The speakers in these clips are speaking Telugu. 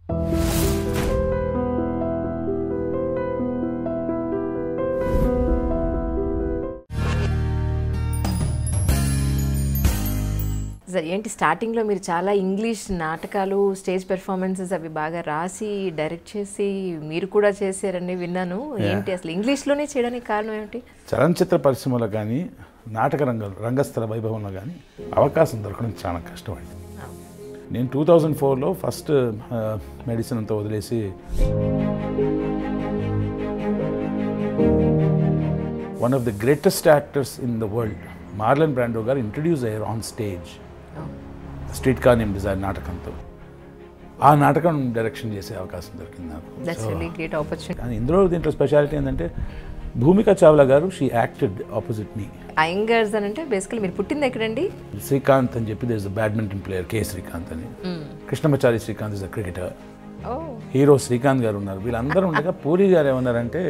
సార్ ఏంటి స్టార్టింగ్లో మీరు చాలా ఇంగ్లీష్ నాటకాలు స్టేజ్ పెర్ఫార్మెన్సెస్ అవి బాగా రాసి డైరెక్ట్ చేసి మీరు కూడా చేశారని విన్నాను ఏంటి అసలు ఇంగ్లీష్లోనే చేయడానికి కారణం ఏమిటి చలనచిత్ర పరిశ్రమలో కానీ నాటక రంగం రంగస్థల వైభవంలో కానీ అవకాశం దొరకడం చాలా కష్టం అండి నేను టూ థౌజండ్ ఫోర్లో ఫస్ట్ మెడిసిన్ అంతా వదిలేసి one of the greatest actors in the world Marlon Brando గారు ఇంట్రడ్యూస్ అయ్యారు on stage streetcar name design నాటకంతో ఆ నాటకం డైరెక్షన్ చేసే అవకాశం దొరికింది నాకు దట్స్ రియలీ గ్రేట్ ఆపర్చునిటీ కానీ ఇందులో దీంట్లో స్పెషాలిటీ ఏంటంటే భూమిక చావ్లా గారు she acted opposite me Iyengars అని అంటే బేసికలీ మీరు పుట్టింది ఎక్కడండి శ్రీకాంత్ అని చెప్పి there's badminton player K Srikanth అని Krishnamachari Srikanth is a cricketer ఓ హీరో శ్రీకాంత్ గారు ఉన్నారు వీళ్ళందరూ ఉండగా పూరి గారు ఏమన్నారంటే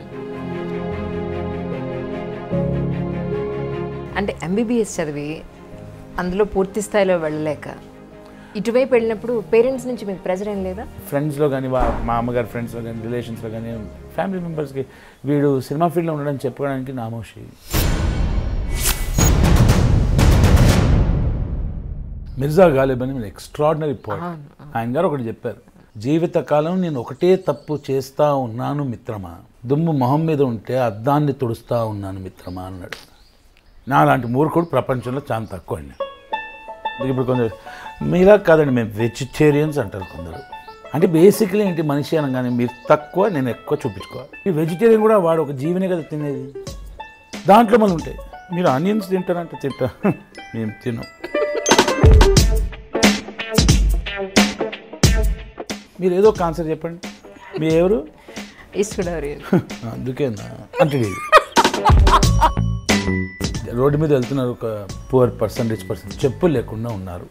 అంటే ఎంబీబీఎస్ చదివి అందులో పూర్తి స్థాయిలో వెళ్ళలేక ఇటువైపు వెళ్ళినప్పుడు పేరెంట్స్ నుంచి మీకు ప్రెజర్ ఏం లేదా ఫ్రెండ్స్లో కానీ వా- మా అమ్మగారి ఫ్రెండ్స్లో కానీ రిలేషన్స్లో కానీ ఫ్యామిలీ మెంబర్స్కి వీడు సినిమా ఫీల్డ్లో ఉండడం చెప్పుకోవడానికి నామోషి మిర్జా గాలిబ్ అని ఎక్స్ట్రాడినరీ పోయిట్ ఆయన గారు ఒకటి చెప్పారు జీవితకాలం నేను ఒకటే తప్పు చేస్తా ఉన్నాను మిత్రమా దుమ్ము మొహం మీద ఉంటే అద్దాన్ని తుడుస్తా ఉన్నాను మిత్రమా అన్నాడు నాలాంటి మూర్ఖుడు ప్రపంచంలో చాలా తక్కువ అండి ఇప్పుడు కొందరు మీలా కాదండి మేము వెజిటేరియన్స్ అంటారు కొందరు అంటే బేసిక్లీ ఏంటి మనిషి అనగానే మీరు తక్కువ నేను ఎక్కువ చూపించుకోవాలి ఈ వెజిటేరియన్ కూడా వాడు ఒక జీవనే కదా తినేది దాంట్లో మళ్ళీ ఉంటాయి మీరు ఆనియన్స్ తింటారంటే తింటా మేము తిన్నాం మీరు ఏదో ఒక ఆన్సర్ చెప్పండి మీ ఎవరు ఈస్ట్ గోదావరి అందుకేనా అంటే ఇది. రోడ్డు మీద వెళ్తున్నారు ఒక పువర్ పర్సన్ రిచ్ పర్సన్ చెప్పులు లేకుండా ఉన్నారు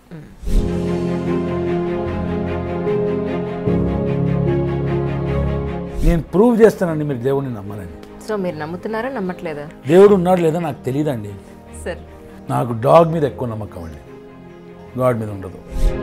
నేను ప్రూవ్ చేస్తానండి మీరు దేవుడిని నమ్మనండి సో మీరు నమ్ముతున్నారా నమ్మట్లేదా దేవుడు ఉన్నాడు లేదా నాకు తెలియదండి సార్ నాకు డాగ్ మీద ఎక్కువ నమ్మకం అండి గాడ్ మీద ఉండదు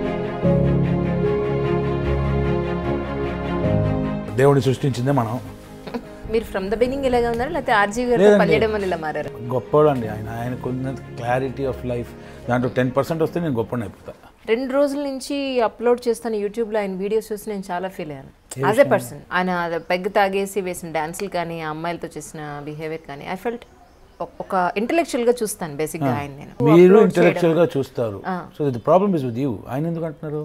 దేవుడిని సృష్టించిందే మనం మీరు ఫ్రమ్ ద బిగినింగ్ ఇలాగే ఉన్నారా లేకపోతే ఆర్జీ గారితో లేదండి. పనిచేయడం వల్ల ఇలా మారారా గొప్పవాడు అండి ఆయన ఆయనకు ఉన్న క్లారిటీ ఆఫ్ లైఫ్ దాంట్లో టెన్ పర్సెంట్ వస్తే నేను గొప్పని అయిపోతా రెండు రోజుల నుంచి అప్లోడ్ చేస్తాను యూట్యూబ్లో ఆయన వీడియోస్ చూసి నేను చాలా ఫీల్ అయ్యాను యాజ్ ఎ పర్సన్ ఆయన అది పెగ్ తాగేసి వేసిన డాన్సులు కానీ ఆ అమ్మాయిలతో చేసిన బిహేవియర్ కానీ ఐ ఫెల్ట్ ఒక intellectual గా చూస్తాను బేసిక్గా ఆయన నేను మీరు Upload చేయడం. ఇంటలెక్చువల్ గా చూస్తారు so the problem is with you ఆయన ఎందుకు అంటున్నారు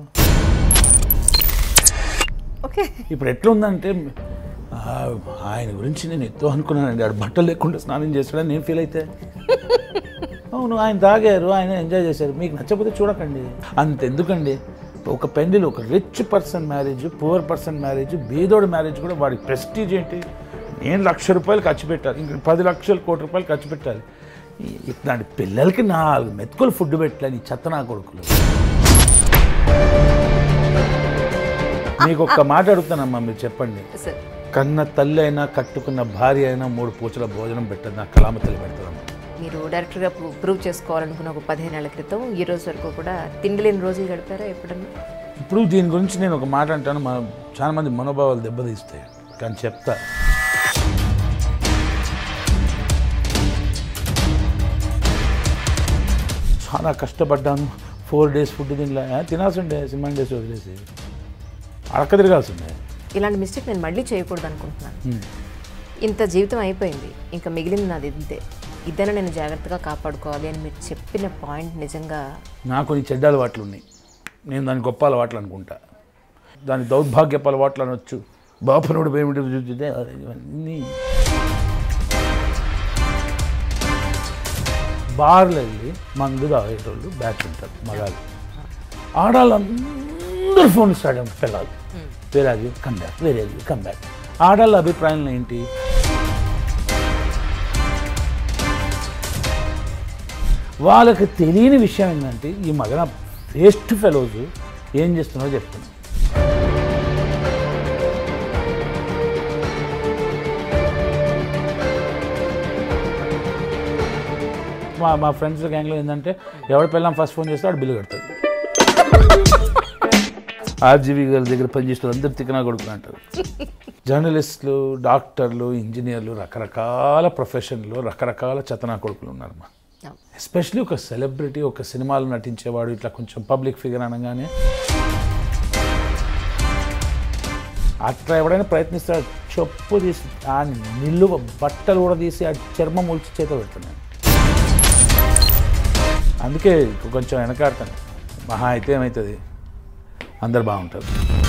ఓకే ఇప్పుడు ఎట్లుందంటే ఆ, ఆయన గురించి నేను ఎంతో అనుకున్నానండి ఆడు బట్టలు లేకుండా స్నానం చేస్తాడని నేను ఫీల్ అయితే అవును ఆయన తాగారు ఆయన ఎంజాయ్ చేశారు మీకు నచ్చకపోతే చూడకండి అంతెందుకండి ఒక పెండిలు ఒక rich person marriage poor person marriage బీదోడు మ్యారేజ్ కూడా వాడి ప్రెస్టీజ్ ఏంటి నేను లక్ష రూపాయలు ఖర్చు పెట్టాలి ఇంక పది లక్షలు కోటి రూపాయలు ఖర్చు పెట్టాలి ఈ- ఇట్లాంటి పిల్లలకి నాలుగు మెతుకులు ఫుడ్ పెట్టాలి ఈ చెత్త నా కొడుకులు మీకు ఒక్క మాట అడుగుతానమ్మా మీరు చెప్పండి సార్ కన్న తల్లి అయినా కట్టుకున్న భార్య అయినా మూడు పూచల భోజనం పెట్టదు నా కలామతల్లి పెడతాను మీరు డైరెక్టర్గా ప్రూవ్ చేసుకోవాలనుకున్న ఒక పదిహేను ఏళ్ల క్రితం ఈ రోజు వరకు కూడా తిండి లేని రోజులు గడిపారా ఎప్పుడన్నా ఇప్పుడు దీని గురించి నేను ఒక మాట అంటాను మా చాలా మంది మనోభావాలు దెబ్బతీస్తాయి కానీ చెప్తా చాలా కష్టపడ్డాను ఫోర్ డేస్ ఫుడ్ తినలే ఆ, తినాల్సిండే సినిమా డేస్ వదిలేసి అడక్క తిరగాల్సిండే ఇలాంటి మిస్టేక్ నేను మళ్ళీ చేయకూడదు అనుకుంటున్నాను ఇంత జీవితం అయిపోయింది ఇంకా మిగిలింది నాది ఇంతే ఇద్దరు నేను జాగ్రత్తగా కాపాడుకోవాలి అని మీరు చెప్పిన పాయింట్ నిజంగా నాకు కొన్ని చెడ్డ అలవాట్లు ఉన్నాయి నేను దాని గొప్ప అలవాట్లు అనుకుంటా దాని దౌర్భాగ్యపు అలవాట్లు అనొచ్చు బాపనుడు ఏమిటి చూస్తే ఇవన్నీ బార్లు వెళ్ళి మందు తాగేటోళ్ళు బ్యాచ్ ఉంటారు మగాళ్ళు ఆడాళ్ళు అందరూ ఫోన్ ఇస్తాడు పిల్లలు వేరే అది కమ్ బ్యాక్ వేరే కమ్ బ్యాక్ ఆడాళ్ళ అభిప్రాయం ఏంటి వాళ్ళకి తెలియని విషయం ఏంటంటే ఈ మగన వేస్ట్ ఫెలోస్ ఏం చేస్తున్నారో చెప్తున్నా మా మా ఫ్రెండ్స్ గ్యాంగ్లో ఏంటంటే ఎవరి పిల్లం ఫస్ట్ ఫోన్ చేస్తే వాడు బిల్లు కడతాడు ఆర్జీవి గారి దగ్గర పనిచేసిన అందరు తిక్కనా కొడుకులు అంటారు జర్నలిస్టులు డాక్టర్లు ఇంజనీర్లు రకరకాల ప్రొఫెషన్లు రకరకాల చతనా కొడుకులు ఉన్నారు మా ఎస్పెషలీ ఒక సెలబ్రిటీ ఒక సినిమాలో నటించేవాడు ఇట్లా కొంచెం పబ్లిక్ ఫిగర్ అనగానే అట్లా ఎవడైనా ప్రయత్నిస్తాడు చెప్పు తీసి ఆ నిల్లు బట్టలు కూడా తీసి ఆ చర్మం ఉల్చి చేత పెడుతున్నాను అందుకే కొంచెం వెనకాడతాను మహా అయితే ఏమవుతుంది అందరు బాగుంటారు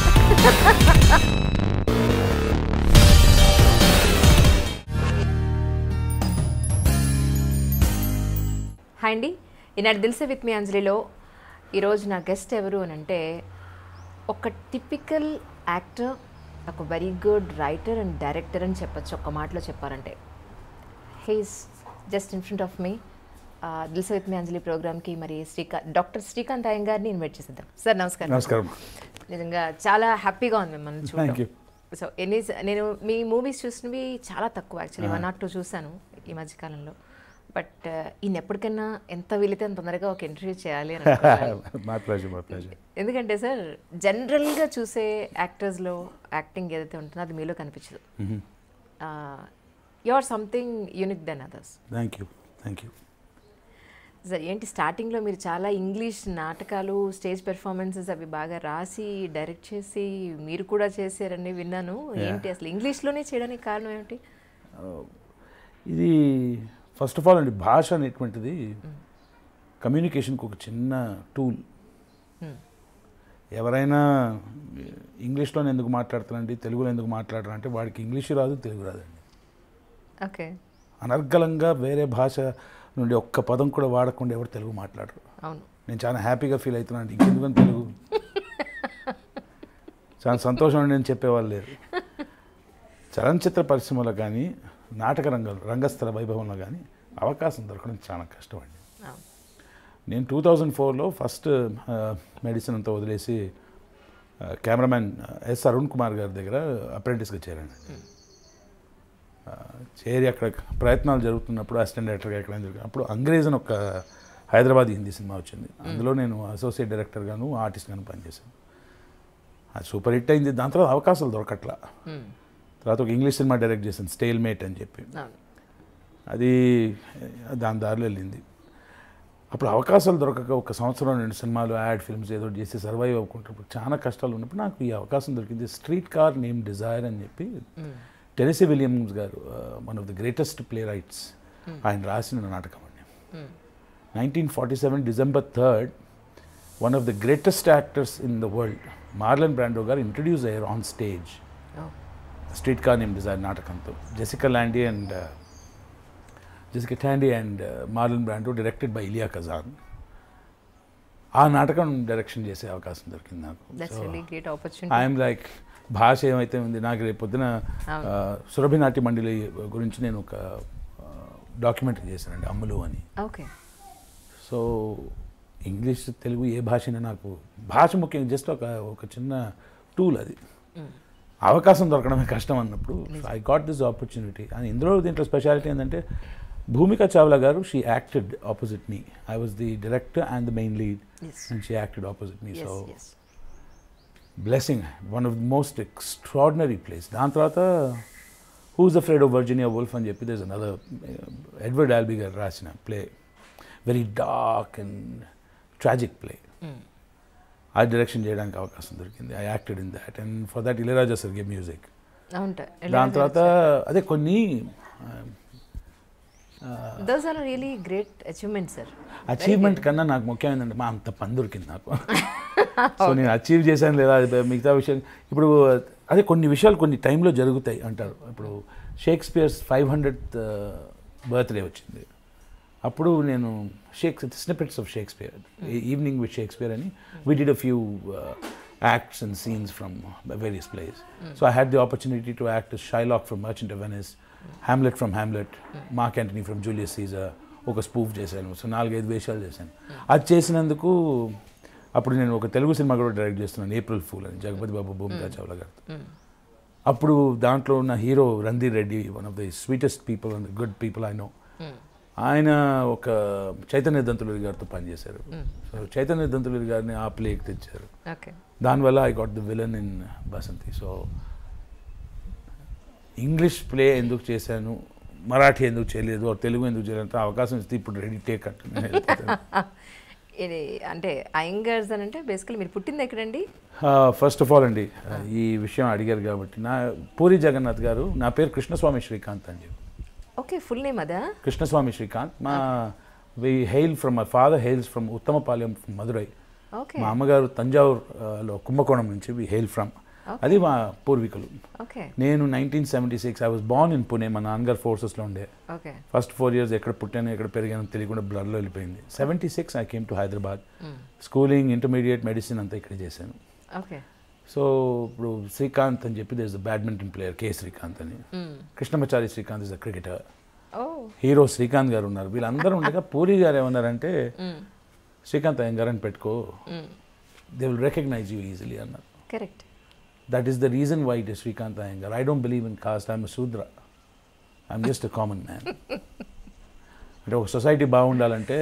హాయ్ అండి ఈనాడు దిల్సే విత్ మీ అంజలిలో ఈరోజు నా గెస్ట్ ఎవరు అని అంటే ఒక టిపికల్ యాక్టర్ ఒక very good writer and director అని చెప్పొచ్చు ఒక్క మాటలో చెప్పారంటే he's just in front of me Dil Se with me Anjali ప్రోగ్రామ్కి మరి శ్రీకాంత్ డాక్టర్ శ్రీకాంత్ అయ్యం గారిని ఇన్వైట్ చేసేద్దాం సార్ నమస్కారం నమస్కారం నిజంగా చాలా హ్యాపీగా ఉంది మిమ్మల్ని థ్యాంక్ యూ చూడడం సో ఎన్ని నేను మీ మూవీస్ చూసినవి చాలా తక్కువ యాక్చువల్లీ వన్ నాట్ టూ చూశాను ఈ మధ్యకాలంలో బట్ ఈయన ఎప్పటికైనా ఎంత వీలైతే అంత తొందరగా ఒక ఇంటర్వ్యూ చేయాలి అని అనుకున్నాను. మా ప్లేజర్ మా ప్లేజర్ ఎందుకంటే సార్ జనరల్గా చూసే యాక్టర్స్లో యాక్టింగ్ ఏదైతే ఉంటుందో అది మీలో కనిపించదు you are something unique then others thank you thank you sir ఏంటి స్టార్టింగ్లో మీరు చాలా ఇంగ్లీష్ నాటకాలు స్టేజ్ పెర్ఫార్మెన్సెస్ అవి బాగా రాసి డైరెక్ట్ చేసి మీరు కూడా చేశారని విన్నాను ఏంటి అసలు ఇంగ్లీష్లోనే చేయడానికి కారణం ఏమిటి ఇది ఫస్ట్ ఆఫ్ ఆల్ అండి భాష అనేటువంటిది కమ్యూనికేషన్కి ఒక చిన్న టూల్ ఎవరైనా ఇంగ్లీష్లోనే ఎందుకు మాట్లాడుతారండి తెలుగులో ఎందుకు మాట్లాడరు అంటే వాడికి ఇంగ్లీష్ రాదు తెలుగు రాదండి ఓకే అనర్గళంగా వేరే భాష నుండి ఒక్క పదం కూడా వాడకుండా ఎవరు తెలుగు మాట్లాడరు అవును నేను చాలా హ్యాపీగా ఫీల్ అవుతున్నాను ఇంకెందుకని తెలుగు చాలా సంతోషం అని నేను చెప్పేవాళ్ళు లేరు చలనచిత్ర పరిశ్రమలో కానీ నాటక రంగంలో రంగస్థల వైభవంలో కానీ అవకాశం దొరకడం చాలా కష్టం అండి అవును నేను టూ థౌజండ్ ఫోర్లో ఫస్ట్ మెడిసిన్ అంతా వదిలేసి ఆ, కెమెరామ్యాన్ ఆ, ఎస్ అరుణ్ కుమార్ గారి దగ్గర అప్రెంటిస్గా చేరాను ఆ, చేరి అక్కడ ప్రయత్నాలు జరుగుతున్నప్పుడు అసిస్టెంట్ డైరెక్టర్గా ఎక్కడ జరిగింది అప్పుడు అంగ్రేజ్ అని ఒక హైదరాబాద్ హిందీ సినిమా వచ్చింది అందులో నేను అసోసియేట్ డైరెక్టర్గాను ఆర్టిస్ట్గాను పనిచేశాను అది సూపర్ హిట్ అయింది దాని తర్వాత అవకాశాలు దొరకట్లా మ్మ్. తర్వాత ఒక ఇంగ్లీష్ సినిమా డైరెక్ట్ చేశాను స్టేల్ మేట్ అని చెప్పి అవును అది దాని దారిలో వెళ్ళింది అప్పుడు అవకాశాలు దొరకక ఒక సంవత్సరం రెండు సినిమాలు యాడ్ ఫిల్మ్స్ ఏదో ఒకటి చేసి సర్వైవ్ అవ్వకుంటున్నప్పుడు చాలా కష్టాలు ఉన్నప్పుడు నాకు ఈ అవకాశం దొరికింది స్ట్రీట్ కార్ నేమ్ డిజైర్ అని చెప్పి టెనెసీ విలియమ్స్ గారు one of the greatest playwrights ఆయన రాసిన నాటకం అండి మ్మ్. Nineteen forty seven December third one of the greatest actors in the world Marlon Brando గారు ఇంట్రడ్యూస్ అయ్యారు ఆన్ స్టేజ్ ఓ స్ట్రీట్ కార్ నేమ్ డిజైన్ నాటకంతో Jessica Landy and Jessica Tandy and Marlon Brando directed by Elia Kazan ఆ నాటకం డైరెక్షన్ చేసే అవకాశం దొరికింది నాకు that's so really great opportunity I'm like భాష ఏమైతే ఉంది నాకు రేపు పొద్దున అవును. ఆ, సురభి నాట్య మండలి గురించి నేను ఒక డాక్యుమెంటరీ చేశానండి అమ్ములు అని ఓకే సో ఇంగ్లీష్ తెలుగు ఏ భాషైనా నాకు భాష ముఖ్యం జస్ట్ ఒక ఒక చిన్న టూల్ అది అవకాశం దొరకడమే కష్టం అన్నప్పుడు ఐ గాట్ దిస్ ఆపర్చునిటీ అని ఇందులో దీంట్లో స్పెషాలిటీ ఏంటంటే భూమిక చావ్లా గారు she acted opposite me I was the director and the main lead yes and she acted opposite me so yes yes blessing one of the most extraordinary plays దాని తర్వాత who's afraid of Virginia Woolf అని చెప్పి దర్స్ అనదర్ ఎడ్వర్డ్ ఆల్బీ గారు రాసిన play very dark and tragic play ఆ డైరెక్షన్ చేయడానికి అవకాశం దొరికింది I acted in that and for that Ilaiyaraaja sir gave music అవుంటా దాని తర్వాత అదే కొన్ని those are really great achievement sir achievement కన్నా నాకు ముఖ్యం ఏంటంటే మా అంత పని దొరికింది నాకు సో నేను అచీవ్ చేశాను లేదా అది మిగతా విషయం ఇప్పుడు అదే కొన్ని విషయాలు కొన్ని టైంలో జరుగుతాయి అంటారు ఇప్పుడు షేక్స్పియర్స్ ఫైవ్ హండ్రెడ్ బర్త్డే వచ్చింది అప్పుడు నేను Shakes snippets of Shakespeare evening with Shakespeare అని we did a few acts and scenes from various plays so I had the opportunity to act Shylock from Merchant of Venice Hamlet from Hamlet Mark Antony from Julius Caesar ఒక స్పూఫ్ చేశాను సో నాలుగైదు వేషాలు చేశాను అది చేసినందుకు అప్పుడు నేను ఒక తెలుగు సినిమా కూడా డైరెక్ట్ చేస్తున్నాను ఏప్రిల్ ఫూల్ అని జగపతి బాబు భూమికా చావ్లా గారు అప్పుడు దాంట్లో ఉన్న hero Randhir Reddy one of the sweetest people and good people I know ఆయన ఒక చైతన్య దంతులూరి గారితో పనిచేశారు సో చైతన్య దంతులూరి గారిని ఆ ప్లేకి తెచ్చారు ఓకే దానివల్ల I got the villain in Basanti so English play ఎందుకు చేశాను మరాఠీ ఎందుకు చేయలేదు or తెలుగు ఎందుకు చేయలేదు అవకాశం ఇస్తే ఇప్పుడు రెడీ టేక్ అట్ ఇది అంటే అయంగర్స్ అని అంటే బేసికలీ మీరు పుట్టింది ఎక్కడండి ఫస్ట్ ఆఫ్ ఆల్ అండి ఈ విషయం అడిగారు కాబట్టి నా పూరి జగన్నాథ్ గారు నా పేరు కృష్ణస్వామి శ్రీకాంత్ అండి ఓకే ఫుల్ నేమ్ అదా కృష్ణస్వామి శ్రీకాంత్ మా we hail from my father hails from Uttamapalem Madurai okay మా అమ్మగారు తంజావూర్ ఆ, లో కుంభకోణం నుంచి వి హెయిల్ ఫ్రమ్ అది మా పూర్వీకులు ఓకే నేను nineteen seventy six I was born in Pune మా నాన్నగారు ఫోర్సెస్లో ఉండే ఓకే ఫస్ట్ ఫోర్ ఇయర్స్ ఎక్కడ పుట్టాను ఎక్కడ పెరిగాను తెలియకుండా బ్లడ్లో వెళ్ళిపోయింది seventy six I came to Hyderabad schooling intermediate medicine అంతా ఇక్కడ చేశాను ఓకే సో ఇప్పుడు శ్రీకాంత్ అని చెప్పి there's the badminton player K Srikanth అని Krishnamachari Srikanth is a cricketer ఓ హీరో శ్రీకాంత్ గారు ఉన్నారు వీళ్ళందరూ ఉండగా పూరి గారు ఏమన్నారంటే శ్రీకాంత్ అయ్యం గారు అని పెట్టుకో they will recognise you easily అన్నారు correct that is the reason why it is Srikanth Iyengar I don't believe in caste I'm Shudra I'm just a common man అంటే ఒక సొసైటీ బాగుండాలంటే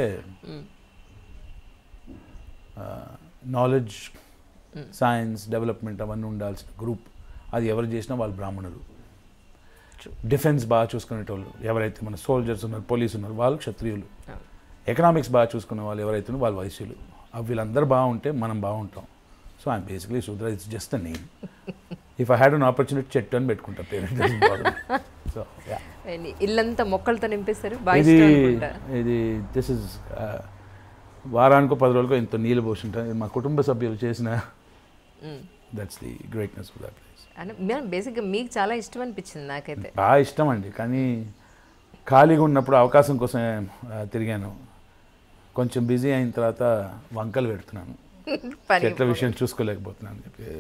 నాలెడ్జ్ సైన్స్ డెవలప్మెంట్ అవన్నీ ఉండాల్సిన గ్రూప్ అది ఎవరు చేసినా వాళ్ళు బ్రాహ్మణులు డిఫెన్స్ బాగా చూసుకునేటోళ్ళు ఎవరైతే మన సోల్జర్స్ ఉన్నారు పోలీసు ఉన్నారు వాళ్ళు క్షత్రియులు ఎకనామిక్స్ బాగా చూసుకునే వాళ్ళు ఎవరైతే ఉన్నారో వాళ్ళు వైశ్యులు అవి వీళ్ళందరూ బాగుంటే మనం బాగుంటాం so I'm basically Shudra it's just a name if I had an opportunity చెట్టు అని పెట్టుకుంటా పేరెంట్ సో ఇల్లంతా మొక్కలతో నింపేస్తారు బాగా ఇది ఇష్టం అనుకుంటా ఇది దిస్ ఇస్ వారానికో పది రోజులకో ఇంత నీళ్ళు పోసింటాం ఇది మా కుటుంబ సభ్యులు చేసిన that's the greatness of that place అంటే మేము బేసిక్గా మీకు చాలా ఇష్టం అనిపించింది నాకైతే బాగా ఇష్టం అండి కానీ ఖాళీగా ఉన్నప్పుడు అవకాశం కోసం ఆ, తిరిగాను కొంచెం బిజీ అయిన తర్వాత వంకలు పెడుతున్నాను పని చెట్ల విషయం చూసుకోలేకపోతున్నాను అని చెప్పి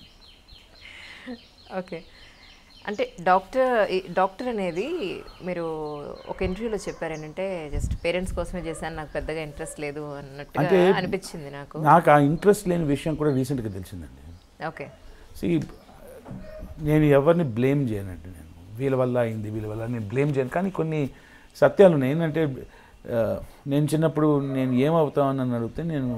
ఓకే అంటే డాక్టర్ ఈ డాక్టర్ అనేది మీరు ఒక ఇంటర్వ్యూలో చెప్పారు ఏంటంటే జస్ట్ పేరెంట్స్ కోసమే చేశాను నాకు పెద్దగా ఇంట్రెస్ట్ లేదు అన్నట్టుగా అంటే అనిపించింది నాకు నాకు ఆ ఇంట్రెస్ట్ లేని విషయం కూడా రీసెంట్గా తెలిసిందండి ఓకే సి నేను ఎవరిని బ్లేమ్ చేయనండి నేను వీళ్ళ వల్ల అయింది వీళ్ళ వల్ల నేను బ్లేమ్ చేయను కానీ కొన్ని సత్యాలు ఉన్నాయి ఏంటంటే ఆ, నేను చిన్నప్పుడు నేను ఏమవుతామని నన్ను అడిగితే నేను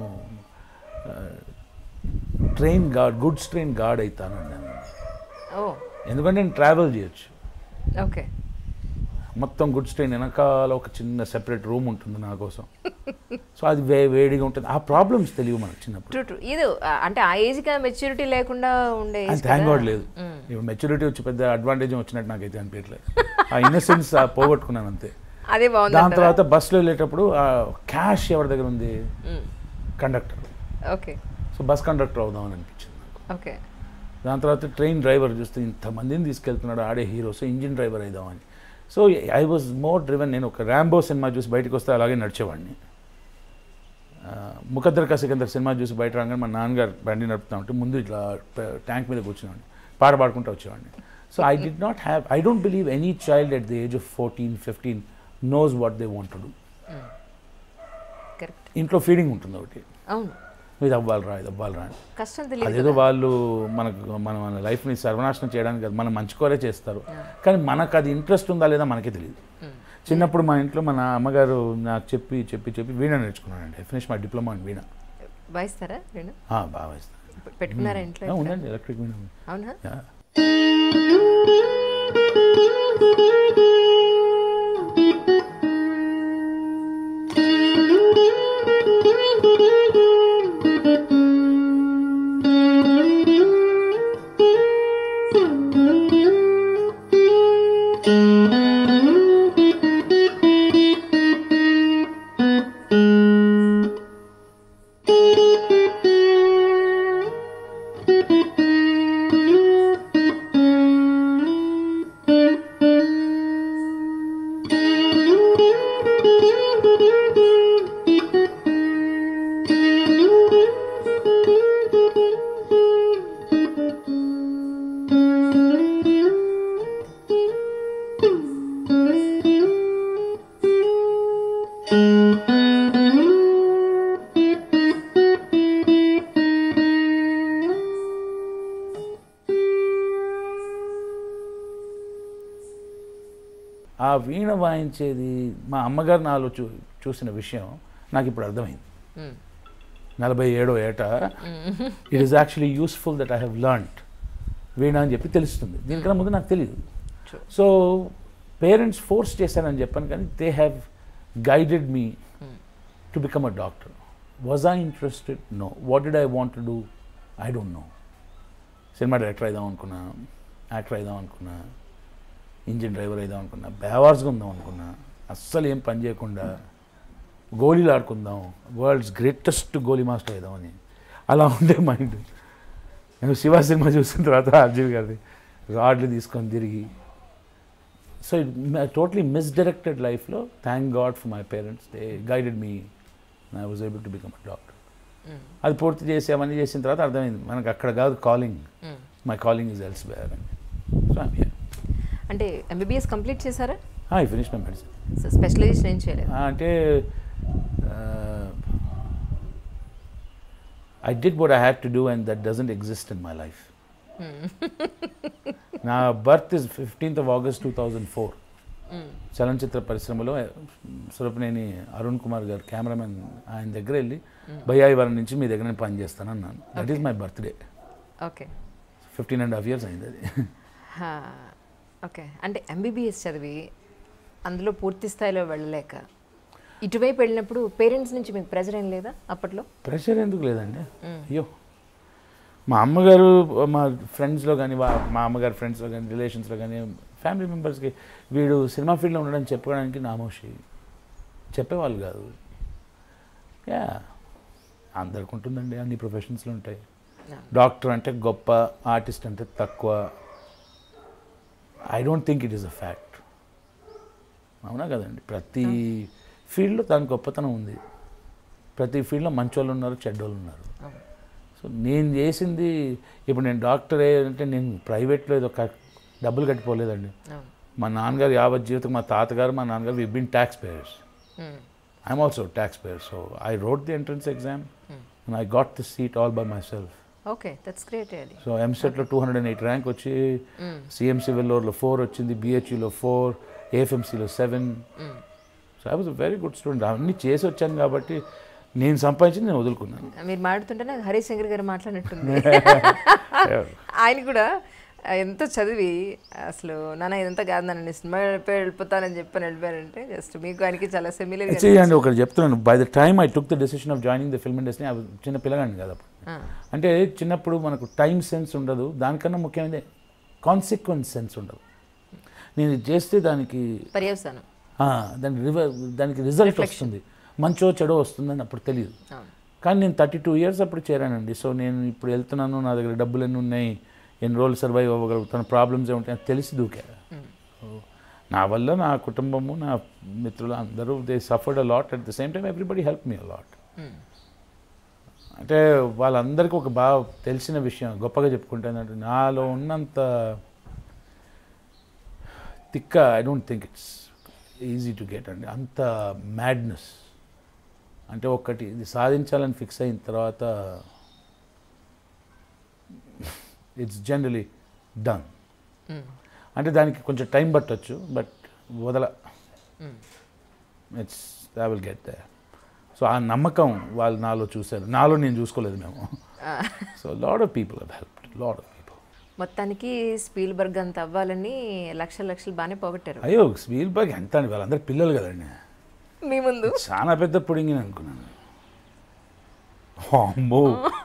train guard goods train guard అవుతానని నేను ఓ ఎందుకంటే నేను ట్రావెల్ చేయొచ్చు ఓకే మొత్తం గుడ్స్ ట్రైన్ వెనకాల ఒక చిన్న సెపరేట్ రూమ్ ఉంటుంది నా కోసం సో అది వే వేడిగా ఉంటుంది ఆ ప్రాబ్లమ్స్ తెలియవు మనకు చిన్నప్పుడు ట్రూ ట్రూ ఇది ఆ, అంటే ఆ ఏజ్గా మెచ్యూరిటీ లేకుండా ఉండే అది age థ్యాంక్ కదా. గాడ్ లేదు ఇప్పుడు మెచ్యూరిటీ వచ్చి పెద్ద అడ్వాంటేజ్ వచ్చినట్టు నాకైతే అనిపించలేదు ఆ ఇన్నసెన్స్ పోగొట్టుకున్నాను అంతే అదే బాగుంది దాని తర్వాత బస్సులో వెళ్ళేటప్పుడు ఆ క్యాష్ ఎవరి దగ్గర ఉంది conductor okay so bus conductor అవుదామని అనిపించింది నాకు ఓకే దాని తర్వాత ట్రైన్ డ్రైవర్ చూస్తే ఇంతమందిని తీసుకెళ్తున్నాడు ఆడే హీరో సో ఇంజిన్ డ్రైవర్ అయిదామని so I was more driven నేను ఒక ర్యాంబో సినిమా చూసి బయటకు వస్తే అలాగే నడిచేవాడిని ఆ, ముఖద్దర్ కా సికందర్ సినిమా చూసి బయట రాగానే మా నాన్నగారు బండి నడుపుతా ఉంటే ముందు ఇట్లా ప- ట్యాంక్ మీద కూర్చునేవాడిని పాట పాడుకుంటూ వచ్చేవాడిని so I did not have I don't believe any child at the age of fourteen fifteen knows what they want to do correct ఇంట్లో ఫీడింగ్ ఉంటుంది ఒకటి అవును ఇది అవ్వాలరా ఇది అవ్వాలరా అని కష్టం తెలియదు అదేదో వాళ్ళు మనకు మన మన లైఫ్ని సర్వనాశనం చేయడానికి కాదు మనం మంచి కోరే చేస్తారు కానీ మనకు అది ఇంట్రెస్ట్ ఉందా లేదా మనకే తెలియదు చిన్నప్పుడు మా ఇంట్లో మన అమ్మగారు నాకు చెప్పి చెప్పి చెప్పి వీణ నేర్చుకున్నానండి finish my diploma in veena వాయిస్తారా నేను ఆ, బాగా వేస్తాను పెట్టుకున్నారా ఇంట్లో ఆ, ఎక్కడ? ఉందండి ఎలక్ట్రిక్ వీణ ఉంది. అవునా యా. ఆ వీణ వాయించేది మా అమ్మగారు నాలో చూ చూసిన విషయం నాకు ఇప్పుడు అర్థమైంది మ్మ్. నలభై ఏడో ఏట it is actually useful that I have learned veena అని చెప్పి తెలుస్తుంది దీనికన్నా ముందు నాకు తెలియదు True. సో పేరెంట్స్ ఫోర్స్ చేశానని చెప్పాను కానీ they have guided me to become a doctor was I interested no what did I want to do I don't know cinema director అయిదాం అనుకున్నా యాక్టర్ అయిదాం అనుకున్నా ఇంజిన్ డ్రైవర్ అయిదాం అనుకున్నా బేవార్స్గా ఉందాం అనుకున్నా అస్సలు ఏం పని చేయకుండా గోళీలు ఆడుకుందాం వరల్డ్స్ గ్రేటెస్ట్ గోలీ మాస్టర్ అయిదామని అలా ఉండే మైండ్ నేను శివ సినిమా చూసిన తర్వాత అర్జున్ గారిది రాడ్లు తీసుకొని తిరిగి సో టోటలీ మిస్డైరెక్టెడ్ లైఫ్లో thank God for my parents they guided me I was able to become a doctor hmm. అది పూర్తి చేసి అవన్నీ చేసిన తర్వాత అర్థమైంది మనకు అక్కడ కాదు calling hmm. My calling is elsewhere అని సో ఐమ్ హియర్ అంటే ఎంబీబీఎస్ కంప్లీట్ చేశారా I finish my medicine so specialisation ఏం చేయలేదు అంటే I did what I had to do and that doesn't exist in my life నా birth is fifteenth of August two thousand four చలనచిత్ర పరిశ్రమలో సురపనేని అరుణ్ కుమార్ గారు కెమెరామెన్ ఆయన దగ్గర వెళ్ళి భయాయివరం నుంచి మీ దగ్గర నేను పని చేస్తాను అన్నాను that is my birthday okay fifteen and half years అయింది అది ఓకే అంటే ఎంబీబీఎస్ చదివి అందులో పూర్తి స్థాయిలో వెళ్ళలేక ఇటువైపు వెళ్ళినప్పుడు పేరెంట్స్ నుంచి మీకు ప్రెజర్ ఏం లేదా అప్పట్లో ప్రెషర్ ఎందుకు లేదండి అయ్యో మా అమ్మగారు మా ఫ్రెండ్స్లో కానీ మా అమ్మగారి ఫ్రెండ్స్లో కానీ రిలేషన్స్లో కానీ ఫ్యామిలీ మెంబర్స్కి వీడు సినిమా ఫీల్డ్లో ఉండడం చెప్పుకోవడానికి నామోషి చెప్పేవాళ్ళు కాదు యా అందరికి ఉంటుందండి అన్ని ప్రొఫెషన్స్లో ఉంటాయి డాక్టర్ అంటే గొప్ప ఆర్టిస్ట్ అంటే తక్కువ I don't think it is a fact అవునా కదండి ప్రతి ఫీల్డ్లో దాని గొప్పతనం ఉంది ప్రతి ఫీల్డ్లో మంచోళ్ళు ఉన్నారు చెడ్డోళ్ళు ఉన్నారు సో నేను చేసింది ఇప్పుడు నేను డాక్టర్ అంటే నేను ప్రైవేట్లో ఏదో క- డబ్బులు కట్టిపోలేదండి మా నాన్నగారు యావత్ జీవితం మా తాతగారు మా నాన్నగారు we been tax payers I'm also tax payer so I wrote the entrance exam and I got the seat all by myself okay that's great అది సో ఎంసెట్లో two hundred and eight rank వచ్చి సిఎంసి వెల్లోర్లో ఫోర్ వచ్చింది బిహెచ్యూలో ఫోర్ ఏఎఫ్ఎంసీలో seven so I was very good student అవన్నీ చేసి వచ్చాను కాబట్టి నేను సంపాదించి నేను వదులుకున్నాను మీరు మాడుతుంటే నాకు హరీష్ శంకర్ గారు మాట్లాడినట్టుంది ఆయన కూడా ఎంతో చదివి అసలు నాన్న ఇదంతా కాదు నన్ను సినిమా వెళ్ళిపోయి వెళ్ళిపోతానని చెప్పని వెళ్ళిపోయారంటే జస్ట్ మీకు ఆయనకి చాలా సిమిలర్ చేయండి ఒకటి చెప్తున్నాను by the time I took the decision of joining the film industry అవి చిన్న పిల్లగాని కదా అప్పుడు అంటే చిన్నప్పుడు మనకు టైం సెన్స్ ఉండదు దానికన్నా ముఖ్యమైనది కాన్సిక్వెన్స్ సెన్స్ ఉండదు నేను ఇది చేస్తే దానికి పర్యవసానం ఆ, దాని రివర్ దానికి రిజల్ట్ వస్తుంది మంచో చెడో వస్తుందని అప్పుడు తెలియదు అవును కానీ నేను థర్టీ టూ ఇయర్స్ అప్పుడు చేరానండి సో నేను ఇప్పుడు వెళ్తున్నాను నా దగ్గర డబ్బులు ఎన్ని ఉన్నాయి ఎన్ని రోజులు సర్వైవ్ అవ్వగలుగుతాను ప్రాబ్లమ్స్ ఏముంటాయి తెలిసి దూకా So, నా వల్ల నా కుటుంబము నా మిత్రులు అందరూ they suffered a lot at the same time everybody help me a lot అంటే వాళ్ళందరికీ ఒక బాగా తెలిసిన విషయం గొప్పగా చెప్పుకుంటానంటే నాలో ఉన్నంత తిక్క I don't think it's easy to get అండి అంత మ్యాడ్నెస్ అంటే ఒక్కటి ఇది సాధించాలని ఫిక్స్ అయిన తర్వాత ఇట్స్ జనరలీ డన్ అంటే దానికి కొంచెం టైం పట్టొచ్చు బట్ వదల it's I will get there so ఆ నమ్మకం వాళ్ళు నాలో చూశారు నాలో నేను చూసుకోలేదు మేము so lot of people have help lot of people మొత్తానికి స్పీల్బర్గ్ అంత అవ్వాలని లక్షల లక్షలు బాగానే పోగొట్టారు అయ్యో స్పీల్బర్గ్ ఎంత అండి వాళ్ళందరూ పిల్లలు కదండి మీ ముందు చాలా పెద్ద పుడింగి అనుకున్నాను అమ్మో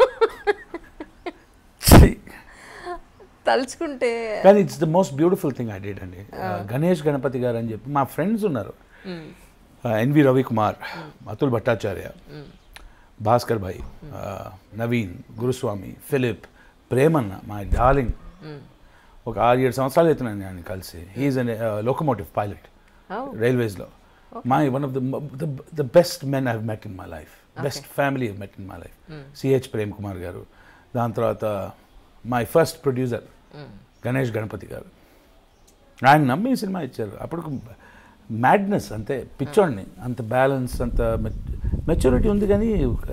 ఛీ. తలుచుకుంటే కానీ it's the most beautiful thing I did అండి గణేష్ గణపతి గారు అని చెప్పి మా ఫ్రెండ్స్ ఉన్నారు ఎన్వి రవికుమార్ అతుల్ భట్టాచార్య భాస్కర్ భాయ్ నవీన్ గురుస్వామి ఫిలిప్ ప్రేమన్న మా డార్లింగ్ ఒక ఆరు ఏడు సంవత్సరాలు అవుతున్నాను నేను కలిసి he is an locomotive pilot Oh. రైల్వేస్లో my one of the the best men I met in my life best family met in my life CH Prem Kumar గారు దాని తర్వాత my first producer Ganesh Ganapathi గారు ఆయన నమ్మి ఈ సినిమా ఇచ్చారు అప్పుడు మ్యాడ్నెస్ అంతే పిచ్చోడిని అంత బ్యాలెన్స్ అంత మెచ్యూరిటీ ఉంది కానీ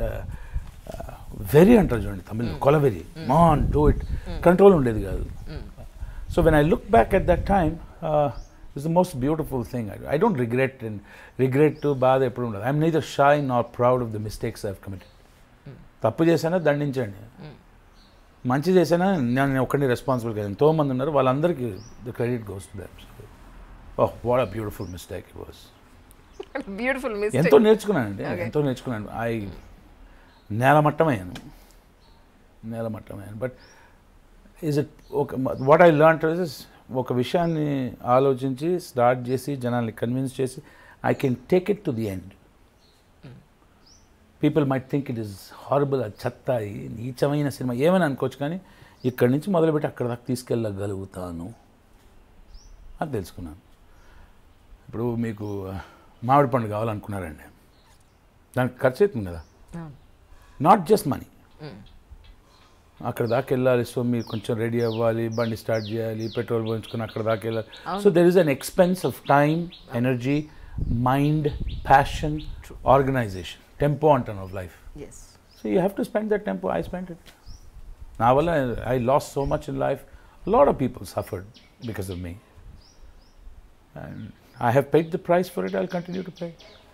వెరీ అంటారు చూడండి Tamil Kolaveri man do it control ఉండేది కాదు so when I look back at that time it's the most beautiful thing I don't regret and regret బాధ ఎప్పుడు ఉండదు I'm neither shy not proud of the mistakes I've committed తప్పు చేశానా దండించండి మంచి చేశానా నేను ఒక్కడిని రెస్పాన్సిబుల్ కాదు ఎంతో మంది ఉన్నారు వాళ్ళందరికీ the credit goes to that oh what a beautiful mistake it was beautiful miss ఎంతో నేర్చుకున్నానండి Okay. ఎంతో నేర్చుకున్నాను ఐ నేలమట్టమయ్యాను నేలమట్టమయ్యాను బట్ ఈజ్ ఇట్ ఒక వాట్ ఐ లర్న్ ఇస్ ఒక విషయాన్ని ఆలోచించి స్టార్ట్ చేసి జనాల్ని కన్విన్స్ చేసి I can take it to the end people might think it is horrible అది చెత్త ఈ నీచమైన సినిమా ఏమైనా అనుకోవచ్చు కానీ ఇక్కడి నుంచి మొదలుపెట్టి అక్కడ దాకా తీసుకెళ్ళగలుగుతాను అది తెలుసుకున్నాను ఇప్పుడు మీకు మామిడి పండు కావాలనుకున్నారండి దానికి ఖర్చు అవుతుంది కదా నాట్ జస్ట్ మనీ అక్కడ దాకా వెళ్ళాలి సో మీరు కొంచెం రెడీ అవ్వాలి బండి స్టార్ట్ చేయాలి పెట్రోల్ పోయించుకొని అక్కడ దాకా వెళ్ళాలి so there is an expense of time energy mind passion organisation tempo అంటాను of life yes so you have to spend that tempo I spend it నా వల్ల I lost so much in life lot of people suffered because of me and I have paid the price for it I continue to pay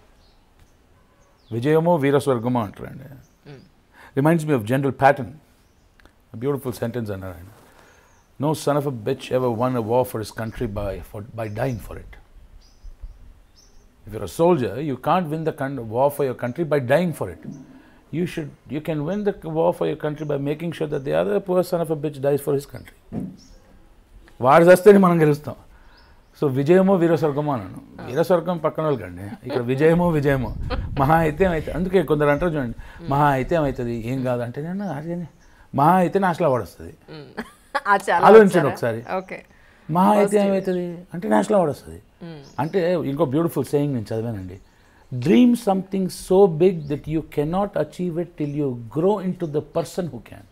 విజయమో వీరస్వర్గమో అంటారండి reminds me of general pattern beautiful sentence అన్నారు ఆయన no sun of a bitch ever won a war for his country by for by dying for it If you're a soldier, you can't win the con- war for your country by dying for it. You should, you can win the war for your country by making sure that the other poor son of a bitch dies for his country. వాడు చస్తేనే మనం గెలుస్తాం సో విజయమో వీరస్వర్గమో అన్నాను వీరస్వర్గం పక్కన వాళ్ళకండి ఇక్కడ విజయమో విజయమో మహా అయితే ఏమైతే అందుకే కొందరు అంటారు చూడండి మహా అయితే ఏమవుతుంది ఏం కాదు అంటే నేను అదే మహా అయితే నాశలా పడొస్తుంది ఆలోచించండి ఒకసారి. ఓకే మహా అయితే ఏమవుతుంది అంటే నేషనల్ అవార్డ్ వస్తుంది అంటే ఇంకో బ్యూటిఫుల్ సేయింగ్ నేను చదివానండి dream something so big that you cannot achieve it till you grow into the person who can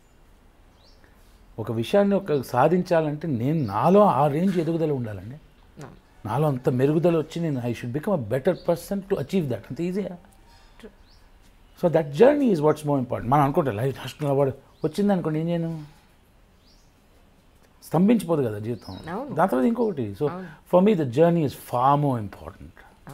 ఒక విషయాన్ని ఒక సాధించాలంటే నేను నాలో ఆ రేంజ్ ఎదుగుదల ఉండాలండి నాలో అంత మెరుగుదల వచ్చి నేను I should become a better person to achieve that అంత ఈజీయా so that journey is what's more important మనం అనుకుంటే లైఫ్ నేషనల్ అవార్డు వచ్చింది అనుకోండి ఏం చేయను స్తంభించిపోదు కదా జీవితం అవును. దాని తర్వాత ఇంకొకటి so for me the journey is far more important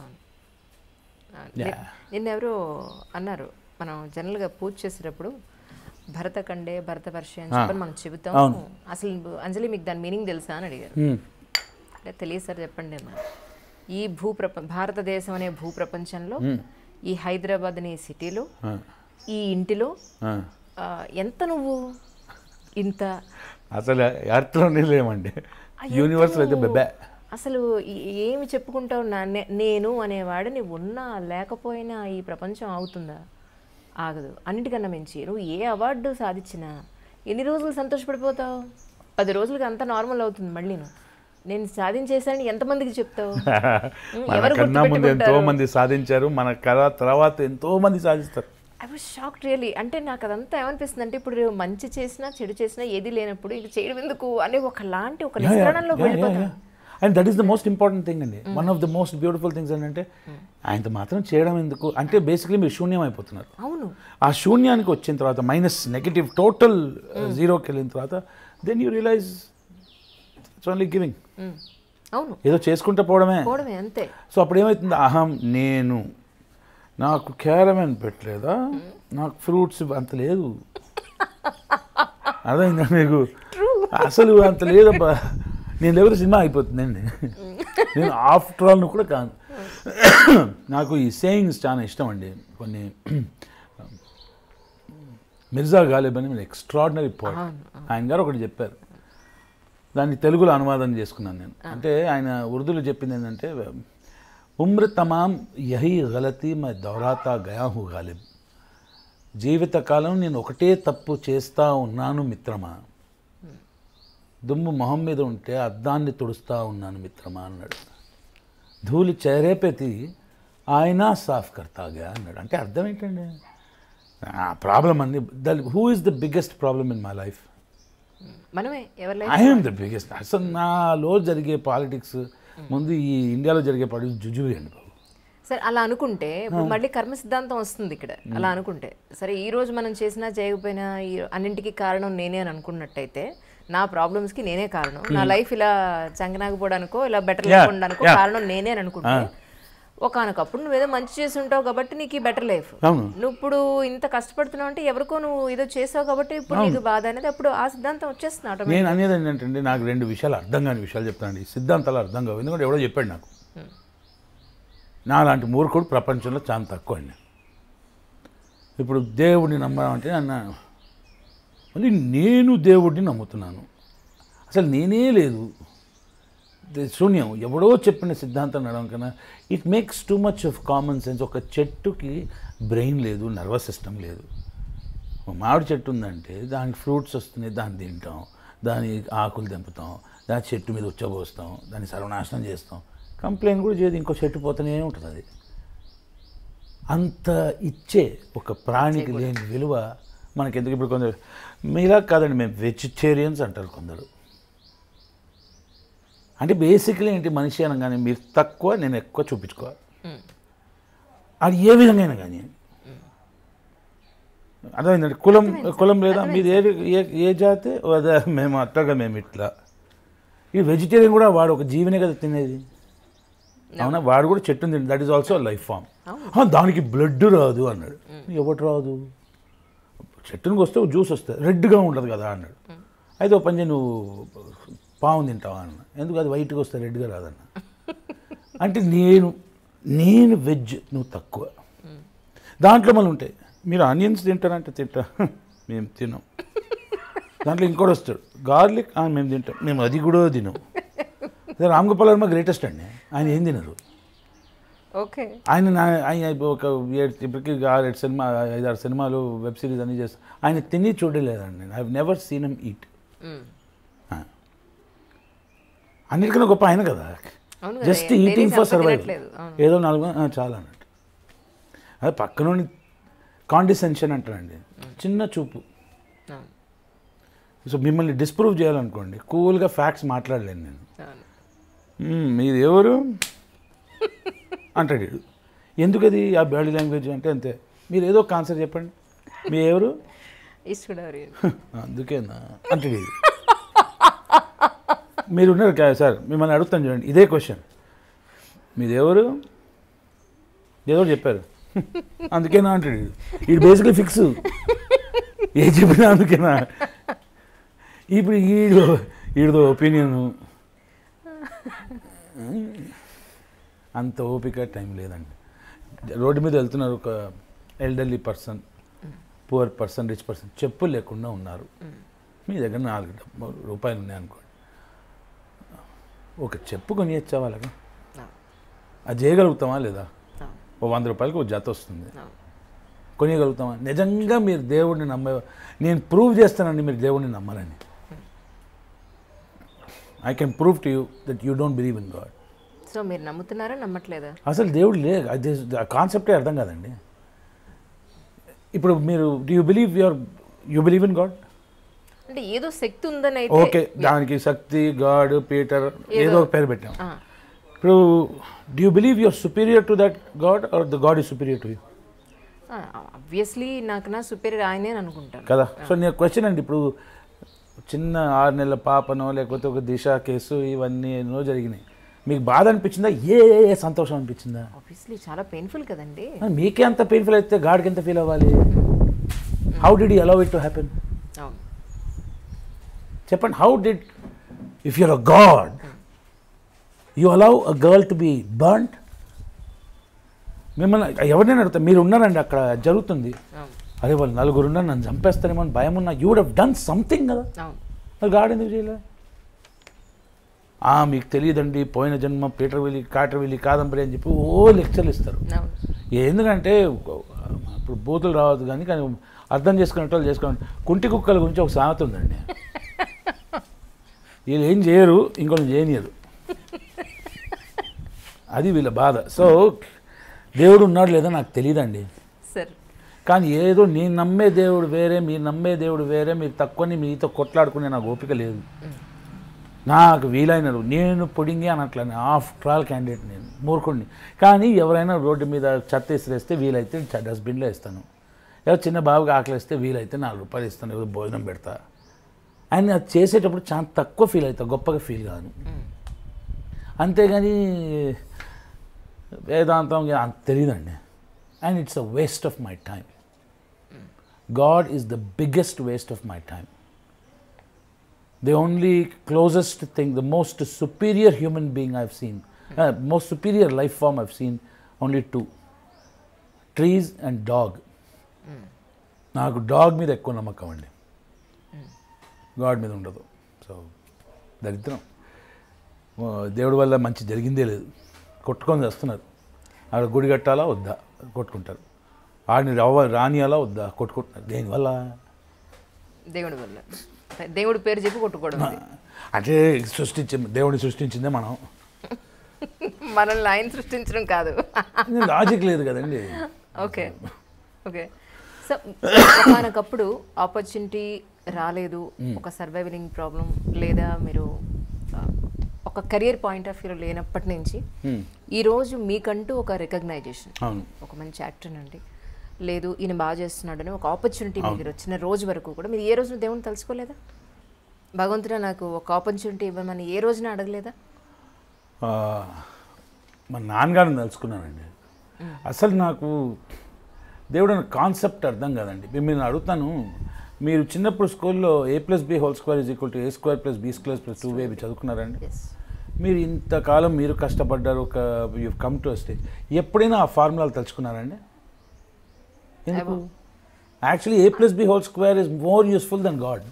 Yeah. నిన్న ఎవరో అన్నారు మనం జనరల్గా పూజ చేసేటప్పుడు భరత కండే భరత వర్షే అని చెప్పని మనం చెబుతాం అవును. అసలు అంజలి మీకు దాని మీనింగ్ తెలుసా అని అడిగారు అంటే తెలియదు సార్ చెప్పండి అన్నారు ఈ భూ ప్రప భారతదేశం అనే భూ ప్రపంచంలో ఈ హైదరాబాద్ అనే సిటీలో ఈ ఇంటిలో ఆ, ఎంత నువ్వు ఇంత అసలు అర్థంలోనే లేమండి యూనివర్స్ అయితే బెబ్బే అసలు ఈ- ఏమి చెప్పుకుంటావు నా నే- నేను అనేవాడిని ఉన్నా లేకపోయినా ఈ ప్రపంచం అవుతుందా ఆగదు అన్నిటికన్నా మించి నువ్వు ఏ అవార్డు సాధించినా ఎన్ని రోజులు సంతోషపడిపోతావు పది రోజులకి అంతా నార్మల్ అవుతుంది మళ్ళీ నేను సాధించేసాను ఎంతమందికి చెప్తావు ఎవరు మనకన్నా ముందు ఎంతో గుర్తుపెట్టుకుంటారు? మంది సాధించారు మన కళ తర్వాత ఎంతో మంది సాధిస్తారు ఐ వాజ్ షాక్ రియలీ అంటే నాకు అదంతా ఏమనిపిస్తుంది అంటే ఇప్పుడు మంచి చేసినా చెడు చేసినా ఏది లేనప్పుడు ఇది చేయడం ఎందుకు అనే ఒకలాంటి ఒక నిస్త్రణంలోకి వెళ్ళిపోతాను and that is the most important thing అండి one of the most beautiful things ఏంటంటే ఆయనతో మాత్రం చేయడం ఎందుకు అంటే బేసిక్లీ మీరు శూన్యం అయిపోతున్నారు అవును ఆ శూన్యానికి వచ్చిన తర్వాత మైనస్ నెగిటివ్ టోటల్ జీరోకి వెళ్ళిన తర్వాత then you realise it's only giving um. అవును ఏదో చేసుకుంటూ పోవడమే పోవడమే అంతే సో అప్పుడు ఏమవుతుంది అహం నేను నాకు క్యారమెన్ పెట్టలేదా నాకు ఫ్రూట్స్ అంత లేదు అర్థమైందా మీకు అసలు అంత లేదబ్బా నేను లేకపోతే సినిమా అయిపోతుందండి నేను ఆఫ్టర్ ఆల్ కూడా కాను నాకు ఈ సేయింగ్స్ చాలా ఇష్టం అండి కొన్ని మిర్జా గాలిబ్ అని ఎక్స్ట్రాడినరీ పోయిట్ ఆయన గారు ఒకటి చెప్పారు దాన్ని తెలుగులో అనువాదం చేసుకున్నాను నేను అంటే ఆయన ఉర్దూలో చెప్పింది ఏంటంటే ఉమ్ర తమాం యహీ గలతీ మే దౌరాతా గయా హూ గాలిబ్ జీవితకాలం నేను ఒకటే తప్పు చేస్తా ఉన్నాను మిత్రమా దుమ్ము మొహం మీద ఉంటే అద్దాన్ని తుడుస్తా ఉన్నాను మిత్రమా అన్నాడు ధూళి చేరేపెతి ఆయన సాఫ్ కర్తాగా అన్నాడు అంటే అర్థం ఏంటండి ఆ ప్రాబ్లం అన్ని the who is the biggest problem in my life మనమే ఎవరి లైఫ్ ఐఎమ్ ద బిగ్గెస్ట్ అసలు నాలో జరిగే పాలిటిక్స్ ముందు ఈ ఇండియాలో జరిగే పాలిటిక్స్ జుజువి అండి బాబు సరే అలా అనుకుంటే ఇప్పుడు మళ్ళీ కర్మ సిద్ధాంతం వస్తుంది ఇక్కడ అలా అనుకుంటే సరే ఈ రోజు మనం చేసినా చేయకపోయినా ఈ అన్నింటికి కారణం నేనే అని అనుకున్నట్టయితే నా ప్రాబ్లమ్స్ కి నేనే కారణం నా లైఫ్ ఇలా చంగనాకపోవడానికో ఇలా బెటర్ Yeah, ఉండడానికో yeah. కారణం నేనే అని అనుకుంటే ఒకనొకప్పుడు నువ్వేదో మంచి చేసి ఉంటావు కాబట్టి నీకు ఈ బెటర్ లైఫ్ అవును నువ్వు ఇప్పుడు ఇంత కష్టపడుతున్నావు అంటే ఎవరికో నువ్వు ఏదో చేసావు కాబట్టి ఇప్పుడు నీకు బాధ అనేది అప్పుడు ఆ సిద్ధాంతం వచ్చేస్తుంది ఆటోమేటిక్ నేను అనేది ఏంటంటే నాకు రెండు విషయాలు అర్థం కాని విషయాలు చెప్తానండి ఈ సిద్ధాంతాలు అర్థం కావు ఎందుకంటే ఎవడో చెప్పాడు నాకు నా లాంటి మూర్ఖుడు ప్రపంచంలో చాలా తక్కువ అండి ఇప్పుడు దేవుడిని నమ్మడం అన్న మళ్ళీ నేను దేవుడిని నమ్ముతున్నాను అసలు నేనే లేదు ఇది శూన్యం ఎవడో చెప్పిన సిద్ధాంతం నడవం కన్నా it makes too much of common sense ఒక చెట్టుకి బ్రెయిన్ లేదు నర్వస్ సిస్టమ్ లేదు ఒక మామిడి చెట్టు ఉందంటే దానికి ఫ్రూట్స్ వస్తున్నాయి దాన్ని తింటాం దాని ఆకులు తెంపుతాం దాని చెట్టు మీద ఉచ్చబోస్తాం దాన్ని సర్వనాశనం చేస్తాం కంప్లైంట్ కూడా చేయదు ఇంకో చెట్టు పోతూనే ఉంటుంది అది అంత ఇచ్చే ఒక ప్రాణికి లేని విలువ మనకి ఎందుకు ఇప్పుడు కొందరు మీలా కాదండి మేము వెజిటేరియన్స్ అంటారు కొందరు అంటే బేసిక్లీ ఏంటి మనిషి అనగానే మీరు తక్కువ నేను ఎక్కువ చూపించుకోవాలి అది ఏ విధంగా అయినా కానీ అర్థమైందండి కులం కులం లేదా మీరు ఏ ఏ ఏ జాతి అదే మేము అట్టగా మేము ఇట్లా ఈ వెజిటేరియన్ కూడా వాడు ఒక జీవనే కదా తినేది అవునా వాడు కూడా చెట్టుని తింది that is also life form దానికి బ్లడ్ రాదు అన్నాడు ఎవరు రాదు చెట్టునికి వస్తే జ్యూస్ వస్తుంది రెడ్గా ఉండదు కదా అన్నాడు అయితే ఓ పని చేయి, నువ్వు పాము తింటావా అన్న ఎందుకు అది వైట్గా వస్తే రెడ్గా రాదన్న అంటే నేను నేను వెజ్ నువ్వు తక్కువ దాంట్లో మళ్ళీ ఉంటాయి మీరు ఆనియన్స్ తింటారంటే తింటా మేము తినాం దాంట్లో ఇంకోటి వస్తాడు గార్లిక్ మేము తింటాం మేము అది కూడా తినాం అదే రామ్ గోపాల్ వర్మ గ్రేటెస్ట్ అండి ఆయన ఏం తినరు ఓకే ఆయన నా ఆయన ఒక ఏడు ఇప్పటికి ఆరు సినిమా ఐదారు సినిమాలు వెబ్ సిరీస్ అన్నీ చేస్తాను ఆయన తిని చూడలేదండి నేను I never seen em eat అన్నిటికన్నా గొప్ప ఆయన కదా అవును కదా, జస్ట్ ఏ- ఈటింగ్ తెలిసి ఫర్ అంత సర్వైవ్ తినట్లేదు. అవును. ఏదో నాలుగు ఆ, చాలా అన్నట్టు అదే పక్కన కాండిసెన్షన్ అంటారండి చిన్న చూపు అవును, సో మిమ్మల్ని డిస్ప్రూవ్ చేయాలనుకోండి కూల్గా ఫ్యాక్ట్స్ మాట్లాడలేను నేను అవును. "మ్మ్, మీది ఎవరు అంటాడు వీడు. ఎందుకు అది ఆ బాడీ లాంగ్వేజ్ అంటే అంతే మీరు ఏదో ఒక ఆన్సర్ చెప్పండి మీ ఎవరు ఈస్ట్ గోదావరి అందుకేనా అంటాడు ఇది మీరు ఉన్నారు కదా సార్ మిమ్మల్ని అడుగుతాను చూడండి ఇదే క్వశ్చన్ మీది ఎవరు ఏదో చెప్పారు అందుకేనా అంటాడు వీడు. వీడు బేసిక్లీ ఫిక్స్ ఏ చెప్పినా అందుకేనా ఇప్పుడు ఈడు ఈడిదో ఒపీనియను అంత ఓపిక టైం లేదండి రోడ్డు మీద వెళ్తున్నారు ఒక elderly person poor person rich person చెప్పులు లేకుండా ఉన్నారు మీ దగ్గర నాలుగు డబ్బు- రూపాయలు ఉన్నాయి అనుకోండి ఒక చెప్పు కొనియచ్చా వాళ్ళకి అవును, అది చేయగలుగుతామా లేదా అవును, ఓ వంద రూపాయలకి ఒక జత వస్తుంది అవును. కొనియగలుగుతామా నిజంగా మీరు దేవుడిని నమ్మే నేను ప్రూవ్ చేస్తానండి మీరు దేవుడిని నమ్మాలని I can prove to you that you don't believe in God so మీరు నమ్ముతున్నారా నమ్మట్లేదా అసలు దేవుడు లే అది ఆ కాన్సెప్టే అర్థం కాదండి ఇప్పుడు మీరు do you believe your you believe in God అంటే ఏదో శక్తి ఉందని అయితే ఓకే దానికి శక్తి గాడ్ పీటర్ ఏదో ఒక పేరు పెట్టాం ఆ, ఇప్పుడు do you believe your superior to that God or the God is superior to you obviously నాకు నా సుపీరియర్ ఆయనే అని అనుకుంటాను కదా సో నేను క్వశ్చన్ అండి ఇప్పుడు చిన్న ఆరు నెలల పాపనో లేకపోతే ఒక దిశ కేసు ఇవన్నీ ఎన్నో జరిగినాయి మీకు బాధ అనిపించిందా ఏ ఏ ఏ సంతోషం అనిపించిందా ఆబ్వియస్లీ చాలా పెయిన్ఫుల్ కదండి మరి మీకే అంత పెయిన్ఫుల్ అయితే గాడ్కి ఎంత ఫీల్ అవ్వాలి how did you allow it to happen అవును చెప్పండి how did if you're a God you allow a girl to be burnt మిమ్మల్ని ఎవరినైనా అడుగుతా మీరు ఉన్నారండి అక్కడ జరుగుతుంది అవును అదే వాళ్ళు నలుగురు ఉన్నారు నన్ను చంపేస్తారేమో అని భయం ఉన్నా you would have done something కదా అవును మరి గాడ్ ఎందుకు చేయలే ఆ మీకు తెలియదండి పోయిన జన్మ పీటర్ వెళ్ళి కాటర్ వెళ్ళి కాదంబరి అని చెప్పి ఓ లెక్చర్లు ఇస్తారు అవును ఎందుకంటే ఇప్పుడు బూతులు రావద్దు కానీ కానీ అర్థం చేసుకునే వాళ్ళు చేసుకోండి కుంటి కుక్కల గురించి ఒక సామెత ఉందండి వీళ్ళు ఏం చేయరు ఇంకొకరు చేయనియరు అది వీళ్ళ బాధ సో దేవుడు ఉన్నాడు లేదో నాకు తెలియదండి సరే కానీ ఏదో నేను నమ్మే దేవుడు వేరే మీరు నమ్మే దేవుడు వేరే మీరు తక్కువని మీతో కొట్లాడుకునే నాకు ఓపిక లేదు నాకు వీలైనడు నేను పొడింగే అనట్లని ఆఫ్టర్ ఆల్ క్యాండిడేట్ నేను మూర్ఖుడిని కానీ ఎవరైనా రోడ్డు మీద చెత్త ఇసిరేస్తే వీలైతే చ- డస్ట్బిన్లో ఇస్తాను ఎవరు చిన్న బాబుకి ఆకలిస్తే వీలైతే నాలుగు రూపాయలు ఇస్తాను ఏదో భోజనం పెడతా అండ్ అది చేసేటప్పుడు చాలా తక్కువ ఫీల్ అవుతా గొప్పగా ఫీల్ కాను అంతేగాని వేదాంతం ఇక అంత తెలియదండి and it's a waste of my time God is the biggest waste of my time the only closest thing, the most superior human being I've seen, uh, most superior life form I've seen, only two trees and dog. నాకు డాగ్ మీద ఎక్కువ నమ్మకం అండి గాడ్ మీద ఉండదు సో దరిద్రం ఓ, దేవుడి వల్ల మంచి జరిగిందే లేదు కొట్టుకొని చేస్తున్నారు ఆడ గుడి కట్టాలా వద్దా కొట్టుకుంటారు ఆడిని రవ్వ రానియాలా వద్దా కొట్టుకుంటున్నారు దేనివల్ల దేవుడి వల్ల దేవుడి పేరు చెప్పి కొట్టుకోవడం అది. అంటే సృష్టించి దేవుడిని సృష్టించిందే మనం మనల్ని ఆయన సృష్టించడం కాదు లాజిక్ లేదు కదండి ఓకే ఓకే సో మనకప్పుడు ఆపర్చునిటీ రాలేదు ఒక సర్వైవలింగ్ ప్రాబ్లం లేదా మీరు ఆ, ఒక కెరియర్ పాయింట్ ఆఫ్ వ్యూ లేనప్పటి నుంచి Hmm. ఈరోజు మీకంటూ ఒక రికగ్నైజేషన్ అవును ఒక మంచి యాక్టర్ అండి లేదు ఈయన బాగా చేస్తున్నాడని ఒక ఆపర్చునిటీ మీకు వచ్చిన రోజు వరకు కూడా మీరు ఏ రోజున దేవుని తెలుసుకోలేదా భగవంతుడా నాకు ఒక ఆపర్చునిటీ ఇవ్వమని ఏ రోజున అడగలేదా ఆ, మా నాన్నగారిని తెలుసుకున్నానండి అసలు నాకు దేవుడు అనే కాన్సెప్ట్ అర్థం కాదండి ఇప్పుడు నేను అడుగుతాను మీరు చిన్నప్పుడు స్కూల్లో A plus B whole square is equal to A square plus B square plus two B చదువుకున్నారండి ఎస్ మీరు ఇంతకాలం మీరు కష్టపడ్డారు ఒక యూ కమ్ టు స్టేజ్ ఎప్పుడైనా ఆ ఫార్ములాలు తెలుసుకున్నారండి ఎందుకు actually A plus B whole square is more useful than God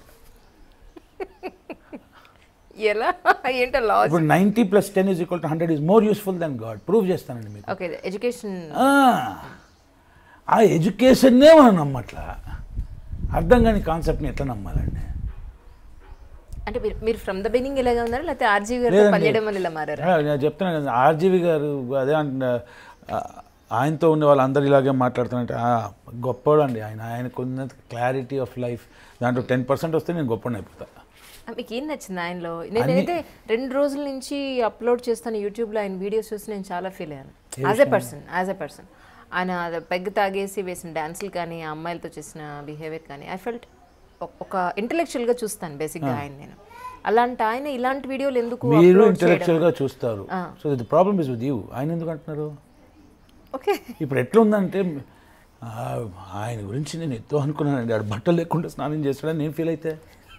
ఎలా ఏంటో లాజ్ ఇప్పుడు ninety plus ten is equal to hundred is more useful than God prove చేస్తానండి మీకు ఓకే ఎడ్యుకేషన్ ఆ, ఆ ఎడ్యుకేషన్నే మనం నమ్మట్లా అర్థం కాని కాన్సెప్ట్ని ఎట్లా నమ్మాలండి అంటే మీరు మీరు ఫ్రమ్ ద బిగినింగ్ ఇలాగే ఉన్నారా లేకపోతే ఆర్జీవి గారితో లేదండి. పనిచేయడం వల్ల ఇలా మారారా ఆ, నేను చెప్తున్నాను కదా ఆర్జీవి గారు అదే అంటున్నా ఆ, ఆయనతో ఉండే వాళ్ళందరూ ఇలాగే మాట్లాడుతున్నట్టు గొప్పవాడు అండి ఆయన ఆయనకు ఉన్నంత క్లారిటీ ఆఫ్ లైఫ్ దాంట్లో టెన్ పర్సెంట్ వస్తే నేను గొప్పని అయిపోతా ఆ, మీకు ఏం నచ్చింది ఆయనలో నేనైతే రెండు రోజుల నుంచి అప్లోడ్ చేస్తాను యూట్యూబ్లో ఆయన వీడియోస్ చూసి నేను చాలా ఫీల్ అయ్యాను as a person as a person ఆయన అది పెగ్ తాగేసి వేసిన డాన్సులు కానీ ఆ అమ్మాయిలతో చేసిన బిహేవియర్ కానీ ఐ ఫెల్ట్ ఒక ఇంటలెక్చువల్గా చూస్తాను బేసిక్గా ఆయన నేను అలాంటి ఆయన ఇలాంటి వీడియోలు ఎందుకు మీరు upload చేయడం? ఇంటలెక్చువల్గా చూస్తారు so the problem is with you ఆయన ఎందుకు అంటున్నారు ఓకే ఇప్పుడు ఎట్లుందంటే ఆ, ఆయన గురించి నేను ఎంతో అనుకున్నానండి ఆడు బట్టలు లేకుండా స్నానం చేస్తాడని నేను ఫీల్ అయితే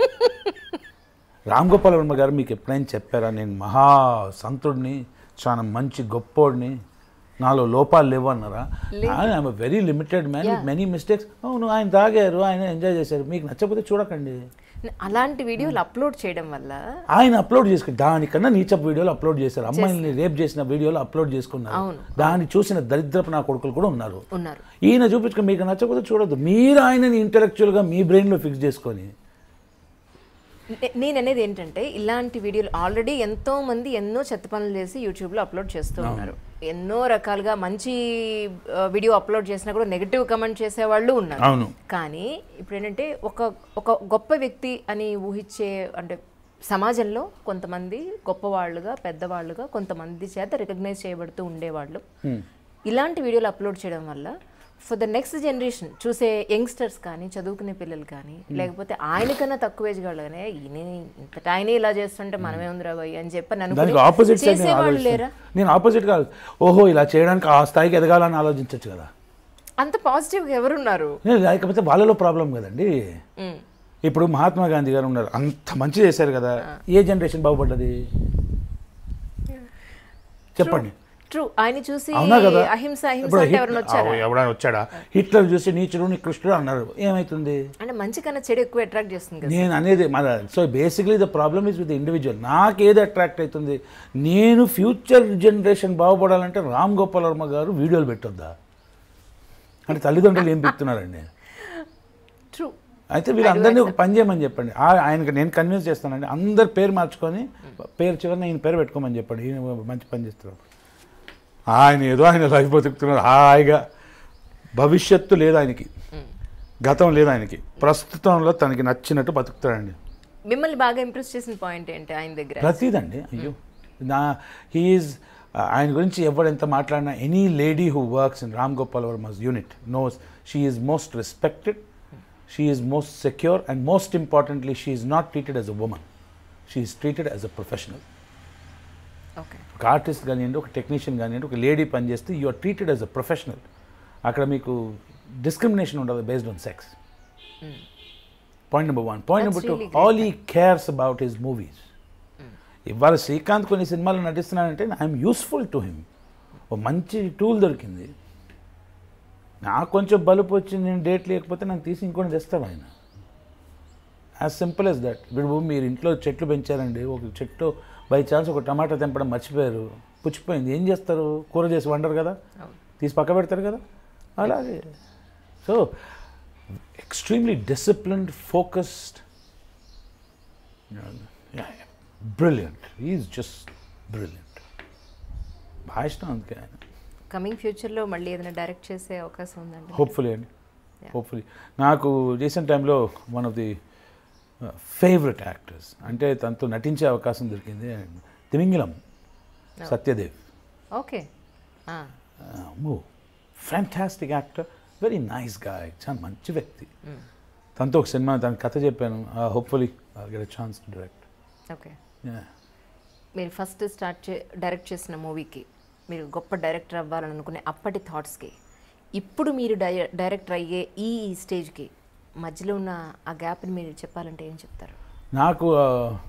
రామ్ గోపాల్ వర్మ గారు మీకు ఎప్పుడైనా చెప్పారా నేను మహా సంతుడిని చాలా మంచి గొప్పోడిని నాలో లోపాలు లేవు అన్నారా I'm very limited man with many mistakes అవును ఆయన తాగారు ఆయన ఎంజాయ్ చేశారు మీకు నచ్చకపోతే చూడకండి అలాంటి వీడియోలు అప్లోడ్ చేయడం వల్ల ఆయన అప్లోడ్ చేసుకుని దానికన్నా నీచప్ వీడియోలు అప్లోడ్ చేశారు అమ్మాయిని రేప్ చేసిన వీడియోలు అప్లోడ్ చేసుకున్నారు అవును. దాన్ని చూసిన దరిద్రపు నా కొడుకులు కూడా ఉన్నారు ఉన్నారు ఈయన చూపించుకుని మీకు నచ్చకపోతే చూడొద్దు మీరు ఆయనని ఇంటలెక్చువల్గా మీ బ్రెయిన్లో ఫిక్స్ చేసుకొని నే- నేను అనేది ఏంటంటే ఇలాంటి వీడియోలు ఆల్రెడీ ఎంతో మంది ఎన్నో చెత్త పనులు చేసి యూట్యూబ్లో అప్లోడ్ చేస్తూ ఉన్నారు ఎన్నో రకాలుగా మంచి ఆ, వీడియో అప్లోడ్ చేసినా కూడా నెగిటివ్ కమెంట్ చేసేవాళ్ళు ఉన్నారు అవును కానీ ఇప్పుడు ఏంటంటే ఒక ఒక గొప్ప వ్యక్తి అని ఊహించే అంటే సమాజంలో కొంతమంది గొప్పవాళ్ళుగా పెద్దవాళ్ళుగా కొంతమంది చేత రికగ్నైజ్ చేయబడుతూ ఉండేవాళ్ళు ఇలాంటి వీడియోలు అప్లోడ్ చేయడం వల్ల ఫర్ ద నెక్స్ట్ జనరేషన్ చూసే యంగ్స్టర్స్ కానీ చదువుకునే పిల్లలు కానీ లేకపోతే ఆయనకన్నా తక్కువ ఏజ్ వాళ్ళు కానీ ఈయన ఇంతట ఆయనే ఇలా చేస్తుంటే మనమే ఉందిరా భయ్ అని చెప్పి నన్ను దానికి ఆపోజిట్ సైడ్ నేను చేసేవాళ్ళు లేరా ఆలోచిస్తాను నేను ఆపోజిట్ కాదు ఓహో ఇలా చేయడానికి ఆ స్థాయికి ఎదగాలని ఆలోచించవచ్చు కదా అంత పాజిటివ్గా ఎవరున్నారు నేను లేకపోతే వాళ్ళలో ప్రాబ్లం కదండి ఉమ్. ఇప్పుడు మహాత్మా గాంధీ గారు ఉన్నారు అంత మంచి చేశారు కదా ఏ జనరేషన్ బాగుపడ్డది చెప్పండి ట్రూ ఆయన చూసి అవునా కదా అహింస అహింస ఇప్పుడు అంటే హిట్- ఎవరైనా వచ్చారా ఆ, ఎవరైనా వచ్చాడా హిట్లర్ చూసి నీచుడు నికృష్టుడు అన్నారు ఏమవుతుంది అంటే మంచి కన్నా చెడు ఎక్కువ అట్రాక్ట్ చేస్తుంది కదా నేను అనేది మన so basically the problem is with individual నాకు ఏది అట్రాక్ట్ అవుతుంది నేను ఫ్యూచర్ జనరేషన్ బాగుపడాలంటే రామ్ గోపాల్ వర్మ గారు వీడియోలు పెట్టొద్దా అంటే తల్లిదండ్రులు ఏం పెడుతున్నారండి ట్రూ అయితే వీళ్ళందరినీ ఒక పని చేయమని చెప్పండి ఆ- ఆయనకి నేను కన్విన్స్ చేస్తానండి అందరు పేరు మార్చుకొని పేరు చివరిన ఈయన పేరు పెట్టుకోమని చెప్పండి ఈయన మంచి పని చేస్తారు ఆయన ఏదో ఆయన లైఫ్ బతుకుతున్నారు హాయిగా భవిష్యత్తు లేదు ఆయనకి గతం లేదు ఆయనకి ప్రస్తుతంలో తనకి నచ్చినట్టు బతుకుతాడండి మిమ్మల్ని బాగా ఇంప్రెస్ చేసిన పాయింట్ ఏంటి ఆయన దగ్గర ప్రతిదండి అయ్యో నా హీఈస్ ఆయన గురించి ఎవరు ఎంత మాట్లాడినా any lady who works in Ram Gopal Varma's unit knows she is most respected she is most secure and most importantly she is not treated as a woman she is treated as a professional okay ఒక ఆర్టిస్ట్ కానివ్వండి ఒక టెక్నీషియన్ కానివ్వండి ఒక లేడీ పనిచేస్తే you are treated as a professional అక్కడ మీకు డిస్క్రిమినేషన్ ఉండదు based on sex point number one point That's number two really great. All he cares about his movies ఇవాళ శ్రీకాంత్ కొన్ని సినిమాలు నటిస్తున్నానంటే ఐఎమ్ యూస్ఫుల్ టు హిమ్ ఓ మంచి టూల్ దొరికింది నాకు కొంచెం బలుపు వచ్చి నేను డేట్ లేకపోతే నాకు తీసి ఇంకొని తెస్తాడు ఆయన యాజ్ సింపుల్ యాజ్ దట్ ఇప్పుడు మీరు ఇంట్లో చెట్లు పెంచారండి ఒక చెట్టు బై ఛాన్స్ ఒక టమాటా తెంపడం మర్చిపోయారు పుచ్చిపోయింది ఏం చేస్తారు కూర చేసి వండరు కదా అవును. తీసి పక్క పెడతారు కదా అలాగే so extremely disciplined focused brilliant is just brilliant బాగా ఇష్టం అందుకే ఆయన కమింగ్ ఫ్యూచర్లో మళ్ళీ ఏదైనా డైరెక్ట్ చేసే అవకాశం ఉందండి హోప్ఫుల్లీ అండి Yeah. హోప్ఫుల్లీ నాకు రీసెంట్ టైంలో one of the favourite actors అంటే తనతో నటించే అవకాశం దొరికింది తిమింగిలం No. Satyadev okay fantastic actor very nice guy చాలా మంచి వ్యక్తి తనతో ఒక సినిమా తన కథ చెప్పాను hopefully get chance to direct okay మీరు ఫస్ట్ స్టార్ట్ చే డైరెక్ట్ చేసిన మూవీకి మీరు గొప్ప డైరెక్టర్ అవ్వాలని అనుకునే అప్పటి థాట్స్కి ఇప్పుడు మీరు డై డైరెక్టర్ అయ్యే ఈ స్టేజ్కి మధ్యలో ఉన్న ఆ గ్యాప్ని మీరు చెప్పాలంటే ఏం చెప్తారు నాకు ఆ,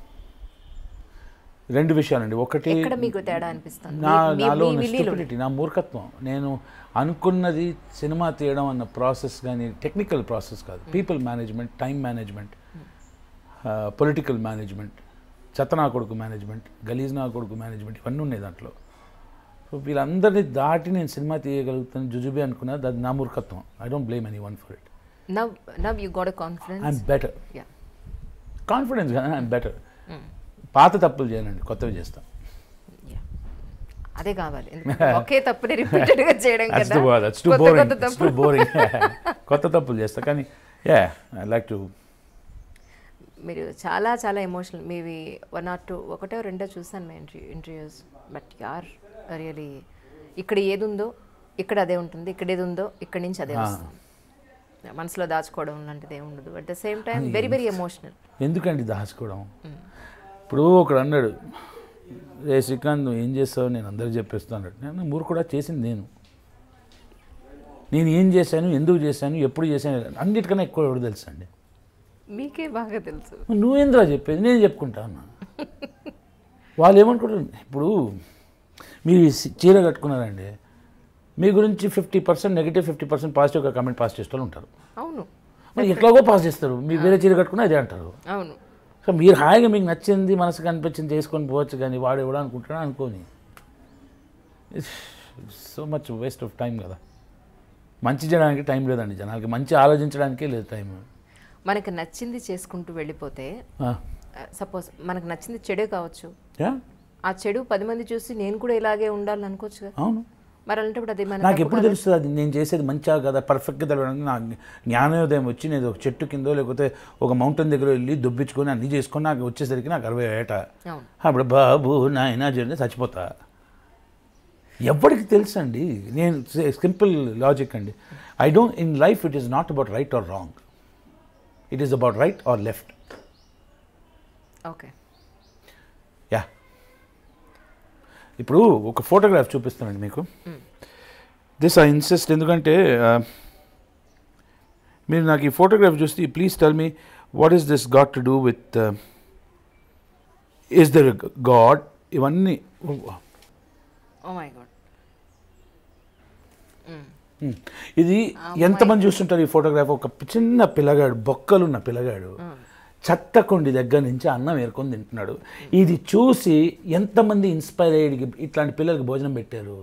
రెండు విషయాలండి ఒకటి ఎక్కడ మీకు తేడా అనిపిస్తుంది నా మీ- మీ- నాలో మీ విలీలో. స్టూపిడిటీ నా మూర్ఖత్వం నేను అనుకున్నది సినిమా తీయడం అన్న ప్రాసెస్ కానీ టెక్నికల్ ప్రాసెస్ కాదు people management time management political management చెత్తనా కొడుకు మేనేజ్మెంట్ గలీజ్ నా కొడుకు మేనేజ్మెంట్ ఇవన్నీ ఉన్నాయి దాంట్లో సో వీళ్ళందరినీ దాటి నేను సినిమా తీయగలుగుతాను జుజుబి అనుకున్నా అది నా మూర్ఖత్వం I don't blame anyone for it now now you got confidence I'm better yeah confidence కానీ ఐఎమ్ బెటర్ పాత తప్పులు చేయనండి కొత్తవి చేస్తాను యా అదే కావాలి ఎందుకంటే ఒకే తప్పుని రిపీటెడ్ గా చేయడం That's కదా the that's too కొత్త boring. కొత్త It's too తప్పులు boring. కొత్త తప్పులు చేస్తా కానీ యా ఐ లైక్ టు మీరు చాలా చాలా ఎమోషనల్ మీవి వన్ ఆర్ టూ ఒకటో రెండో చూసాను మీ ఇంటర్వ్యూ ఇంటర్వ్యూస్ బట్ యార్ రియలీ ఇక్కడ ఏది ఉందో ఇక్కడ అదే ఉంటుంది ఇక్కడ ఏది ఉందో ఇక్కడ నుంచి అదే వస్తుంది మనసులో దాచుకోవడం లాంటిది ఏమి ఉండదు at the same time very very emotional ఎందుకండి దాచుకోవడం ఇప్పుడు ఒకడు అన్నాడు రే శ్రీకాంత్ నువ్వు ఏం చేస్తావు నేను అందరికి చెప్పేస్తాను అన్నాడు నేను మూరు కూడా చేసింది నేను నేను ఏం చేశాను ఎందుకు చేశాను ఎప్పుడు చేశాను అన్నిటికన్నా ఎక్కువ ఎవరు తెలుసు అండి మీకే బాగా తెలుసు నువ్వేంద్రా చెప్పేది నేను చెప్పుకుంటా అన్నా వాళ్ళు ఏమనుకుంటారు ఇప్పుడు మీరు ఈ సి- చీర కట్టుకున్నారండి మీ గురించి fifty percent negative fifty percent పాజిటివ్గా కమెంట్ పాస్ చేస్తూ ఉంటారు అవును మరి ఎట్లాగో పాస్ చేస్తారు మీరు వేరే చీర కట్టుకున్నా అదే అంటారు అవును సో మీరు హాయిగా మీకు నచ్చింది మనసుకు అనిపించింది చేసుకొని పోవచ్చు కానీ వాడు ఎవడో అనుకుంటాడా అనుకోని so much waste of time కదా మంచి చేయడానికి టైం లేదండి జనాలకి మంచి ఆలోచించడానికే లేదు టైం మనకు నచ్చింది చేసుకుంటూ వెళ్ళిపోతే సపోజ్ మనకు నచ్చింది చెడే కావచ్చు యా ఆ చెడు పది మంది చూసి నేను కూడా ఇలాగే ఉండాలని అనుకోవచ్చు కదా అవును మరి అలాంటప్పుడు అది మన నాకు ఎప్పుడు తెలుస్తుంది అది నేను చేసేది మంచిగా కదా పర్ఫెక్ట్గా తెలవడానికి నాకు జ్ఞానోదయం వచ్చి నేను ఒక చెట్టు కిందో లేకపోతే ఒక మౌంటైన్ దగ్గర వెళ్ళి దుబ్బించుకొని అన్నీ చేసుకొని నాకు వచ్చేసరికి నాకు అరవై ఏట అవును అప్పుడు బాబు నాయన జరిగితే చచ్చిపోతా ఎవరికి తెలుసు అండి నేను సింపుల్ లాజిక్ అండి I don't in life it is not about right or wrong it is about right or left okay yeah ఇప్పుడు ఒక ఫోటోగ్రాఫ్ చూపిస్తానండి మీకు దిస్ ఐ ఇన్సిస్ట్ ఎందుకంటే ఆ, మీరు నాకు ఈ ఫోటోగ్రాఫ్ చూస్తే please tell me what is this got to do with is there God ఇవన్నీ ఓ మై గాడ్ Hmm. ఇది ఎంతమంది చూస్తుంటారు ఈ ఫోటోగ్రాఫ్ ఒక చిన్న పిల్లగాడు బొక్కలున్న పిల్లగాడు చెత్త కొండి దగ్గర నుంచి అన్నం ఏరుకొని తింటున్నాడు ఇది చూసి ఎంతమంది ఇన్స్పైర్ అయ్యి ఇట్లాంటి పిల్లలకి భోజనం పెట్టారు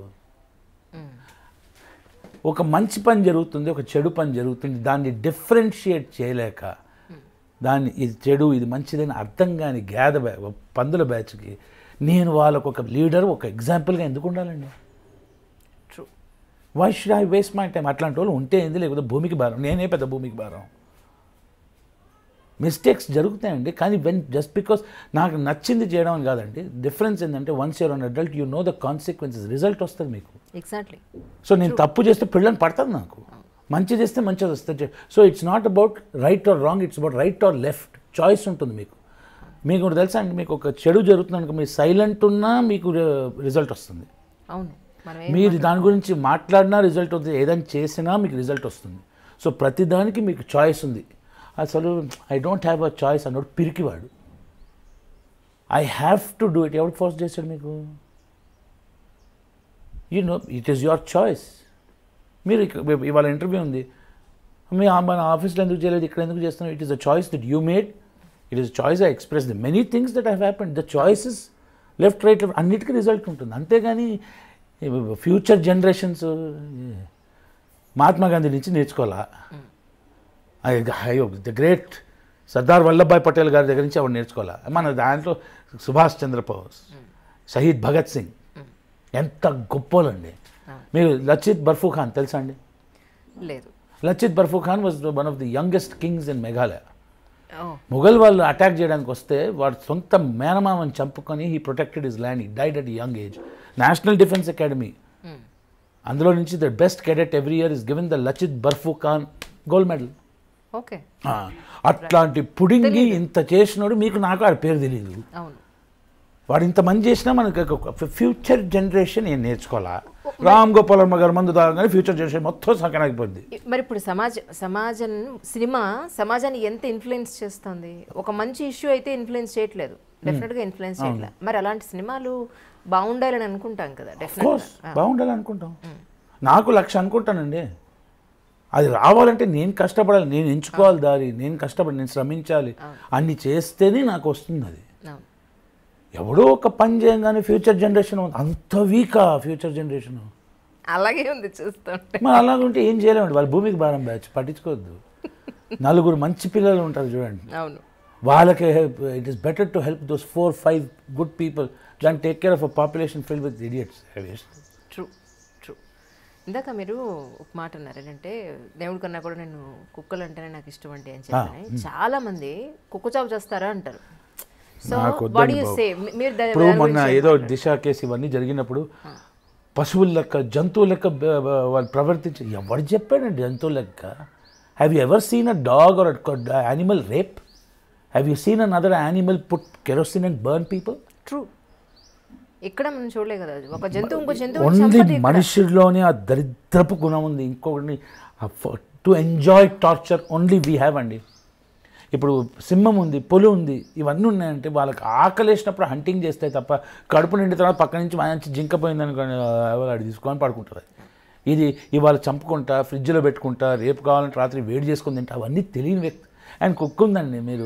ఒక మంచి పని జరుగుతుంది ఒక చెడు పని జరుగుతుంది దాన్ని డిఫరెన్షియేట్ చేయలేక దాన్ని ఇది చెడు ఇది మంచిదని అర్థం కాని గేద బ్యా పందుల బ్యాచ్కి నేను వాళ్ళకు ఒక లీడర్ ఒక ఎగ్జాంపుల్గా ఎందుకు ఉండాలండి true why should I waste my time అట్లాంటి వాళ్ళు ఉంటే ఏంది లేకపోతే భూమికి భారం నేనే పెద్ద భూమికి భారం మిస్టేక్స్ జరుగుతాయండి కానీ వెన్ జస్ట్ బికాస్ నాకు నచ్చింది చేయడం అని కాదండి డిఫరెన్స్ ఏంటంటే once you're an adult you know the consequences result వస్తుంది మీకు ఎగ్జాక్ట్లీ సో నేను తప్పు చేస్తే పిల్లని పడుతుంది నాకు మంచి చేస్తే మంచిగా వస్తుంది so it's not about right or wrong it's about right or left choice ఉంటుంది మీకు మీకు ఒకటి తెలుసా అండి మీకు ఒక చెడు జరుగుతుంది అనుకో మీరు సైలెంట్ ఉన్నా మీకు రిజల్ట్ వస్తుంది అవును మనం ఏ- మీరు దాని గురించి మాట్లాడినా రిజల్ట్ వస్తుంది ఏదైనా చేసినా మీకు రిజల్ట్ వస్తుంది సో ప్రతిదానికి మీకు చాయిస్ ఉంది అసలు I don't have a choice అన్నాడు పిరికివాడు I have to do it ఎవరు ఫోర్స్ చేశాడు మీకు you know it is your choice మీరు ఇక- ఇవాళ ఇంటర్వ్యూ ఉంది మీ ఆ- మన ఆఫీస్లో ఎందుకు చేయలేదు ఇక్కడ ఎందుకు చేస్తున్నాం it is a choice that you made it is choice I express the many things that have happened the choices left right left అన్నిటికీ రిజల్ట్ ఉంటుంది అంతేగాని ఫ్యూచర్ జనరేషన్స్ మహాత్మా గాంధీ నుంచి నేర్చుకోవాలా అయ్యో ద గ్రేట్ సర్దార్ వల్లభాయ్ పటేల్ గారి దగ్గర నుంచి ఆవిడ నేర్చుకోవాలా మన దాంట్లో సుభాష్ చంద్రబోస్ షహీద్ భగత్ సింగ్ ఎంత గొప్పోలండి మీరు లచిత్ బర్ఫూ ఖాన్ తెలుసా అండి లేదు Lachit Borphukan was one of the youngest kings in Meghalaya ఓ ముఘల్ వాళ్ళు అటాక్ చేయడానికి వస్తే వాడు సొంత మేనమామని చంపుకొని he protected his land he died at young age national defence academy అందులో నుంచి the best cadet every year is given the Lachit Borphukan gold medal okay అట్లాంటి పుడింగి ఇంత చేసినోడు మీకు నాకు ఆడ పేరు తెలియదు అవును వాడు ఇంత మంది చేసినా మనకి ఫ్యూచర్ జనరేషన్ ఏం నేర్చుకోవాలా రామ్ గోపాల్ వర్మ గారు మందు తాగగానే ఫ్యూచర్ జనరేషన్ మొత్తం సకనాగిపోద్ది మరి ఇప్పుడు సమాజ సమాజం సినిమా సమాజాన్ని ఎంత ఇన్ఫ్లుయెన్స్ చేస్తుంది ఒక మంచి ఇష్యూ అయితే ఇన్ఫ్లుయెన్స్ చేయట్లేదు డెఫినెట్గా ఇన్ఫ్లుయెన్స్ చేయట్లేదు మరి అలాంటి సినిమాలు బాగుండాలని అనుకుంటాం కదా కోర్స్ డెఫినెట్గా బాగుండాలి అనుకుంటాం నాకు లక్ష అనుకుంటానండి అది రావాలంటే నేను కష్టపడాలి నేను ఎంచుకోవాలి దారి నేను కష్టపడి నేను శ్రమించాలి అన్ని చేస్తేనే నాకు వస్తుంది అది అవును ఎవడో ఒక పని చేయగానే ఫ్యూచర్ జనరేషన్ అంత వీకా ఫ్యూచర్ జనరేషన్ అలాగే ఉంది చూస్తుంటే మరి అలాగుంటే ఏం చేయలేమండి వాళ్ళ భూమికి భారం బ్యాచ్ పట్టించుకోవద్దు నలుగురు మంచి పిల్లలు ఉంటారు చూడండి అవును వాళ్ళకి it is better to help those four five good people than take care of a population fill with idiots true true ఇందాక మీరు ఒక మాట అన్నారు ఏంటంటే దేవుడి కన్నా కూడా నేను కుక్కలు అంటేనే నాకు ఇష్టం అంటే అని చెప్పి చాలా మంది కుక్క చావు చేస్తారా అంటారు సో నాకు వద్దండి వాట్ యు బాబు. సే మీరు దా- ఇప్పుడు దాని మొన్న గురించి ఏదో దిశ కేసు ఇవన్నీ జరిగినప్పుడు పశువుల లెక్క జంతువుల లెక్క బ- బ- వాళ్ళు ప్రవర్తించి ఎవరు చెప్పాడండి జంతువుల లెక్క have you ever seen a dog or animal rape have you seen another animal put kerosene and burn people true ఇక్కడ మనం చూడలే కదా ఒక జంతువు ఇంకో జంతువు ఓన్లీ మనుషుల్లోనే ఆ దరిద్రపు గుణం ఉంది ఇంకొకటి to enjoy torture only we have అండి ఇప్పుడు సింహం ఉంది పులి ఉంది ఇవన్నీ ఉన్నాయంటే వాళ్ళకి ఆకలేసినప్పుడు హంటింగ్ చేస్తాయి తప్ప కడుపు నిండిన తర్వాత పక్క నుంచి మంచి జింక పోయిందని అడి తీసుకొని పడుకుంటుంది ఇది ఇవాళ చంపుకుంటా ఫ్రిడ్జ్లో పెట్టుకుంటా రేపు కావాలంటే రాత్రి వేడి చేసుకుని తింటా అవన్నీ తెలియని వ్యక్తి అండ్ కుక్ ఉందండి మీరు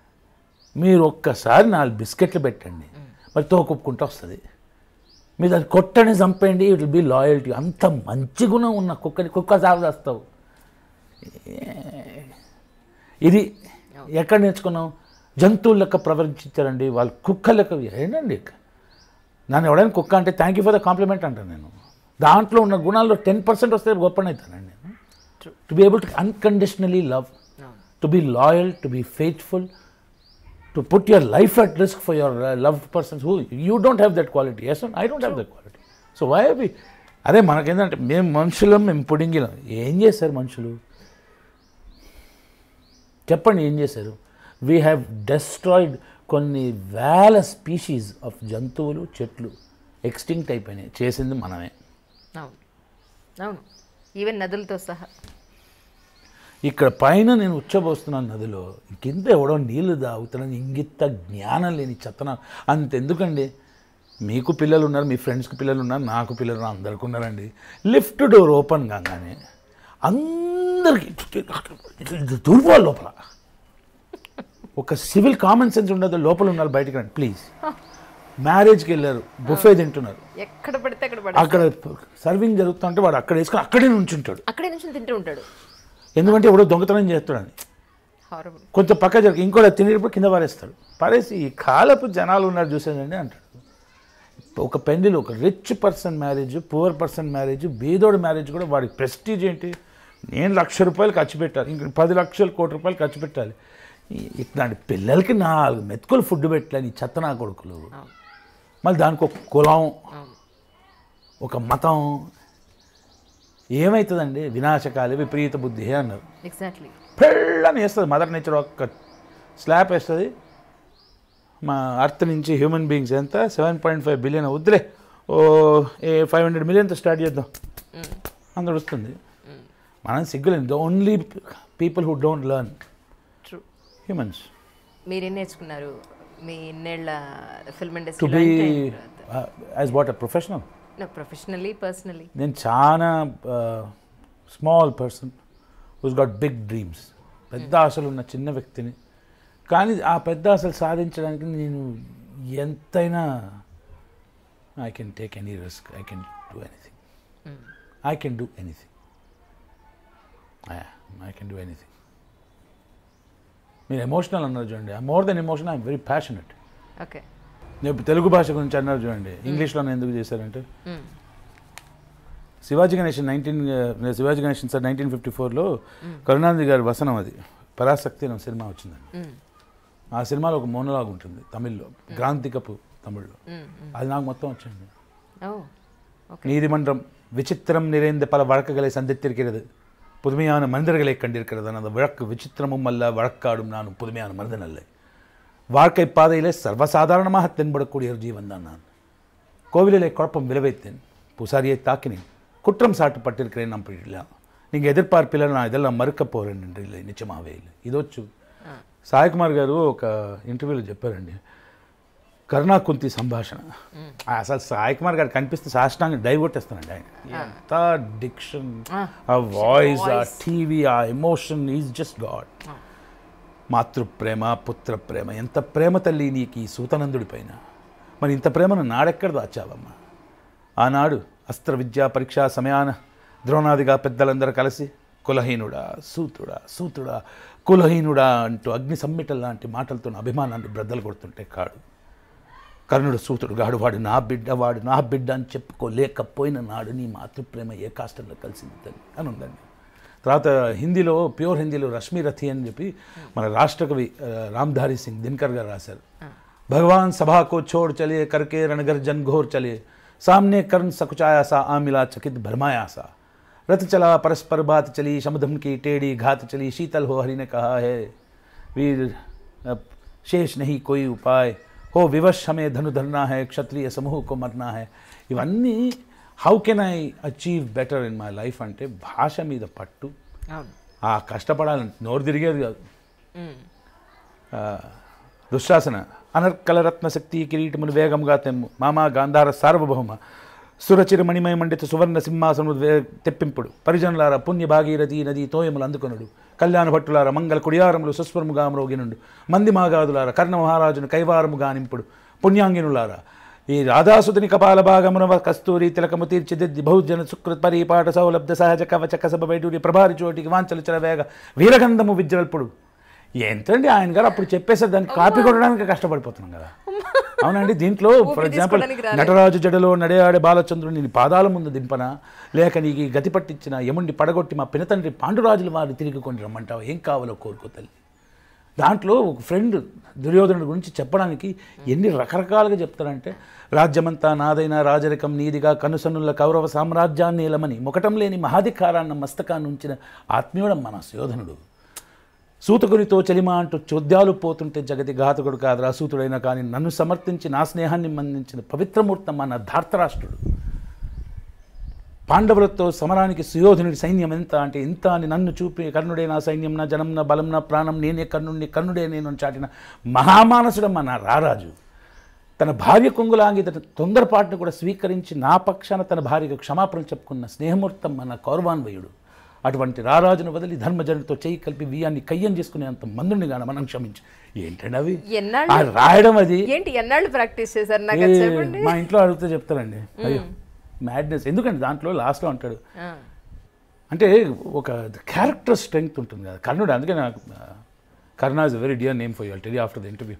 మీరు ఒక్కసారి నాలుగు బిస్కెట్లు పెట్టండి మరి తోకొప్పుకుంటూ వస్తుంది మీరు దాన్ని కొట్టని చంపేయండి ఇట్ విల్ బీ లాయల్టీ అంత మంచి గుణం ఉన్న కుక్కని కుక్క సాగు చేస్తావు ఇది ఎక్కడ నేర్చుకున్నాం జంతువుల లెక్క ప్రవర్తించారండి వాళ్ళు కుక్క లెక్క ఏంటండి నన్ను ఎవడైనా కుక్క అంటే thank you for the compliment అంటాను నేను దాంట్లో ఉన్న గుణాల్లో టెన్ పర్సెంట్ వస్తే గొప్పనవుతానండి నేను to be able to unconditionally love to be loyal to be faithful to put your life at risk for your love persons who you don't have that quality yes I don't have that quality so why be అదే మనకేంటంటే మేము మనుషులం మేము పుడింగిలం ఏం చేశారు మనుషులు చెప్పండి ఏం చేశారు వీ హ్యావ్ డెస్ట్రాయిడ్ కొన్ని వేల స్పీషీస్ ఆఫ్ జంతువులు చెట్లు ఎక్స్టింక్ట్ అయిపోయినాయి చేసింది మనమే అవును అవును ఈవెన్ నదులతో సహా ఇక్కడ పైన నేను ఉచ్చబోస్తున్నాను నదిలో కింద ఎవడో నీళ్లు తాగుతున్నాను ఇంగిత జ్ఞానం లేని చెత్తన అంతెందుకండి మీకు పిల్లలు ఉన్నారు మీ ఫ్రెండ్స్కి పిల్లలు ఉన్నారు నాకు పిల్లలు ఉన్నారు అందరికి ఉన్నారండి లిఫ్ట్ డోర్ ఓపెన్ కాగానే అందరికి దూర్పోవాలి లోపల ఒక సివిల్ కామన్ సెన్స్ ఉండదు లోపల ఉన్నారు బయటకు రండి ప్లీజ్ మ్యారేజ్కి వెళ్ళారు బుఫే తింటున్నారు ఎక్కడ పడితే అక్కడ పడి అక్కడ సర్వింగ్ జరుగుతుంటే వాడు అక్కడ వేసుకొని అక్కడే నుంచుంటాడు అక్కడే నుంచి తింటూ ఉంటాడు ఎందుకంటే ఎవడో దొంగతనం చేస్తాడని హారబుల్ కొంచెం పక్క జరిగి ఇంకోటి తినేటప్పుడు కింద పారేస్తాడు పారేసి ఈ కాలపు జనాలు ఉన్నారు చూసేదండి అంటాడు ఒక పెళ్లిలో ఒక rich person marriage poor person marriage బీదోడు మ్యారేజ్ కూడా వాడి ప్రెస్టీజ్ ఏంటి నేను లక్ష రూపాయలు ఖర్చు పెట్టాలి ఇంక పది లక్షలు కోటి రూపాయలు ఖర్చు పెట్టాలి ఈ- ఇట్లాంటి పిల్లలకి నాలుగు మెతుకులు ఫుడ్ పెట్టాలి ఈ చెత్త నా కొడుకులు మళ్ళీ దానికి ఒక కులం ఒక మతం ఏమవుతుందండి వినాశకాలి విపరీత బుద్ధి అన్నారు ఎగ్జాక్ట్లీ పెళ్ళని వేస్తుంది మదర్ నేచర్ ఒక్క స్లాప్ వేస్తుంది మా అర్త్ నుంచి హ్యూమన్ బీయింగ్స్ ఎంత సెవెన్ పాయింట్ ఫైవ్ బిలియన్ వద్దులే ఓ ఏ ఫైవ్ హండ్రెడ్ మిలియన్తో స్టార్ట్ చేద్దాం అందరు వస్తుంది మనం సిగ్గులేదు the only people who don't learn true humans మీరేం నేర్చుకున్నారు మీ ఇన్నేళ్ల ఫిల్మ్ టు బీ ఇండస్ట్రీలో as what a professional professionally personally నేను చాలా small person who's got big dreams పెద్ద ఆశలు ఉన్న చిన్న వ్యక్తిని కానీ ఆ పెద్ద ఆశలు సాధించడానికి నేను ఎంతైనా I can take any risk I can do anything I can do anything I can do anything మీరు ఎమోషనల్ అన్నారు చూడండి more than emotion I'm very passionate okay నేను తెలుగు భాష గురించి అన్నారు చూడండి ఇంగ్లీష్లో ఎందుకు చేశారంటే Sivaji Ganesan nineteen Sivaji Ganesan sir nineteen fifty ఫోర్లో కరుణానిధి గారి వసనం అది పరాశక్తి అనే సినిమా వచ్చిందండి ఆ సినిమాలో ఒక మోనలాగ్ ఉంటుంది తమిళ్లో క్రాంతికపు తమిళ్లో అది నాకు మొత్తం వచ్చింది ఓ ఓకే நீதிமன்றம் விசித்திரம் நிறைந்த பல வழக்குகளை சந்தித்திருக்கிறது புதுமையான மனிதர்களை கண்டிருக்கிறது அந்த வழக்கு விசித்திரமும் அல்ல வழக்காடும் நானும் புதுமையான மனிதன் அல்ல வாழ்க்கை பாதையிலே சர்வசாதாரணமாக தென்படக்கூடிய ஒரு ஜீவன் தான் நான் கோவிலிலே குழப்பம் விளைவித்தேன் பூசாரியை தாக்கினேன் குற்றம் சாட்டப்பட்டிருக்கிறேன் நம்பிடலாம் நீங்கள் ఎదిర్పార్పిలో నా இதெல்லாம் మరక పోరండి అంటే இல்லை నిజమావే இல்லை ఇదొచ్చు సాయి కుమార్ గారు ఒక ఇంటర్వ్యూలో చెప్పారండి కరుణాకుంతి సంభాషణ అసలు సాయి కుమార్ గారు కనిపిస్తే సాష్టాంగ డైవ్ కొట్టేస్తానండి ఆయన ఎంత డిక్షన్ ఆ వాయిస్ ఆ టీవీ ఆ ఎమోషన్ ఈజ్ జస్ట్ గాడ్ మాతృప్రేమ పుత్ర ప్రేమ ఎంత ప్రేమ తల్లి నీకు ఈ సూతనందుడి పైన మరి ఇంత ప్రేమను నాడెక్కడ దాచావమ్మా ఆనాడు అస్త్ర విద్యా పరీక్షా సమయాన ద్రోణాదిగా పెద్దలందరూ కలిసి కులహీనుడా సూతుడా సూతుడా కులహీనుడా అంటూ అగ్ని సమ్మిటల్ లాంటి మాటలతో నా అభిమానాన్ని బ్రద్దలు కొడుతుంటే కాడు కర్ణుడు సూతుడు గాడు వాడు నా బిడ్డ వాడు నా బిడ్డ అని చెప్పుకోలేకపోయిన నాడు నీ మాతృప్రేమ ఏ కాష్టంలో కలిసింది తల్లి అని ఉందండి తర్వాత హిందీలో ప్యూర్ హిందీలో రశ్మి రథి అని చెప్పి మన రాష్ట్రకవి ఆ, రామ్ధారి సింగ్ దినకర్ గారు రాశారు భగవాన్ సభా కో చోడ్ చలే కర్కే రణగర్ జన్ ఘోర్ చలే సామ్నే కర్ణ సకుచాయా సా ఆమిలా చకిత్ భరమాయా सा रथ चला परस्पर बात चली शमधम की टेढ़ी घात चली शीतल हो हरि ने कहा है वीर अब शेष नहीं कोई उपाय हो विवश हमें धनु धरना है क्षत्रिय समूह को मरना है ఇవన్నీ how can I achieve better in my life అంటే భాష మీద పట్టు అవును ఆ కష్టపడాలంటే నోరు తిరిగేది కాదు మ్మ్. ఆ, దుశ్శాసన అనర్కలరత్న శక్తి కిరీటమును వేగముగా తెమ్ము మామా గాంధార సార్వభౌమ సురచిర మణిమయ మండిత సువర్ణ సింహాసనము వే తెప్పింపుడు పరిజనులార పుణ్య భాగీరథి నది తోయములు అందుకొనుడు కళ్యాణ భట్టులార మంగళ కుడియారములు సుస్వరముగా మ్రోగినుండు మంది మాగాదులార కర్ణ మహారాజును కైవారముగా నింపుడు పుణ్యాంగినులారా ఈ రాధాసుతుని కపాల భాగమున కస్తూరి తిలకము తీర్చిదిద్ది బహుజన సుకృత్ పరిపాట సౌలబ్ధ సహజ కవచ కసబ వైడూరి ప్రభారి చోటికి వాంచలు చెలవేగ వీరగంధము విజ్రల్పుడు ఎంతండి ఆయన గారు అప్పుడు చెప్పేసారు దాన్ని కాపీ కొట్టడానికి కష్టపడిపోతున్నాం కదా అవునండి దీంట్లో ఫర్ ఎగ్జాంపుల్ తీసుకోవడానికి రాలేదు. నటరాజు జడలో నడయాడే బాలచంద్రుని నీ పాదాల ముందు దింపన లేక నీకు ఈ గతి పట్టించిన యముండి పడగొట్టి మా పినతండ్రి పాండురాజుల వారిని తిరిగి కొని రమ్మంటావు ఏం కావాలో కోరుకో తల్లి దాంట్లో ఒక ఫ్రెండ్ దుర్యోధనుడి గురించి చెప్పడానికి ఎన్ని రకరకాలుగా చెప్తారంటే రాజ్యమంతా నాదైన రాజరికం నీదిగా కనుసన్నుల కౌరవ సామ్రాజ్యాన్ని నిలమని ముకటం లేని మహాధికారాన్న మస్తకాన్ని ఉంచిన ఆత్మీయుడం మన సుయోధనుడు సూతకునితో చలిమా అంటూ చోద్యాలు పోతుంటే జగతి ఘాతకుడు కాదురా సూతుడైనా కానీ నన్ను సమర్థించి నా స్నేహాన్ని మందించిన పవిత్రమూర్తం మన ధార్తరాష్ట్రుడు పాండవులతో సమరానికి సుయోధనుడి సైన్యం ఎంత అంటే ఇంత అని నన్ను చూపి కర్ణుడే నా సైన్యం నా జనం నా బలం నా ప్రాణం నేనే కర్ణుడిని కర్ణుడే నేను అని చాటిన మహామానసుడమ్మ నా రారాజు తన భార్య కొంగులాంగి తన తొందరపాటును కూడా స్వీకరించి నా పక్షాన తన భార్యకు క్షమాపణ చెప్పుకున్న స్నేహమూర్తం మన కౌరవాన్వయుడు అటువంటి రారాజును వదిలి ధర్మజనుడితో చేయి కలిపి వియాన్ని కయ్యం చేసుకునేంత మందుని గాన మనం క్షమించి ఏంటండి అవి ఎన్నాళ్ళు ఆ రాయడం అది ఏంటి ఎన్నాళ్ళు ప్రాక్టీస్ చేశారు నాకు అది ఏ, చెప్పండి మా ఇంట్లో అడిగితే చెప్తారండి అయ్యో మ్యాడ్నెస్ ఎందుకంటే దాంట్లో లాస్ట్లో అంటాడు ఆ, అంటే ఒక క్యారెక్టర్ స్ట్రెంగ్త్ ఉంటుంది కదా కర్ణుడు అందుకే నాకు Karna is very dear name for you tell after the interview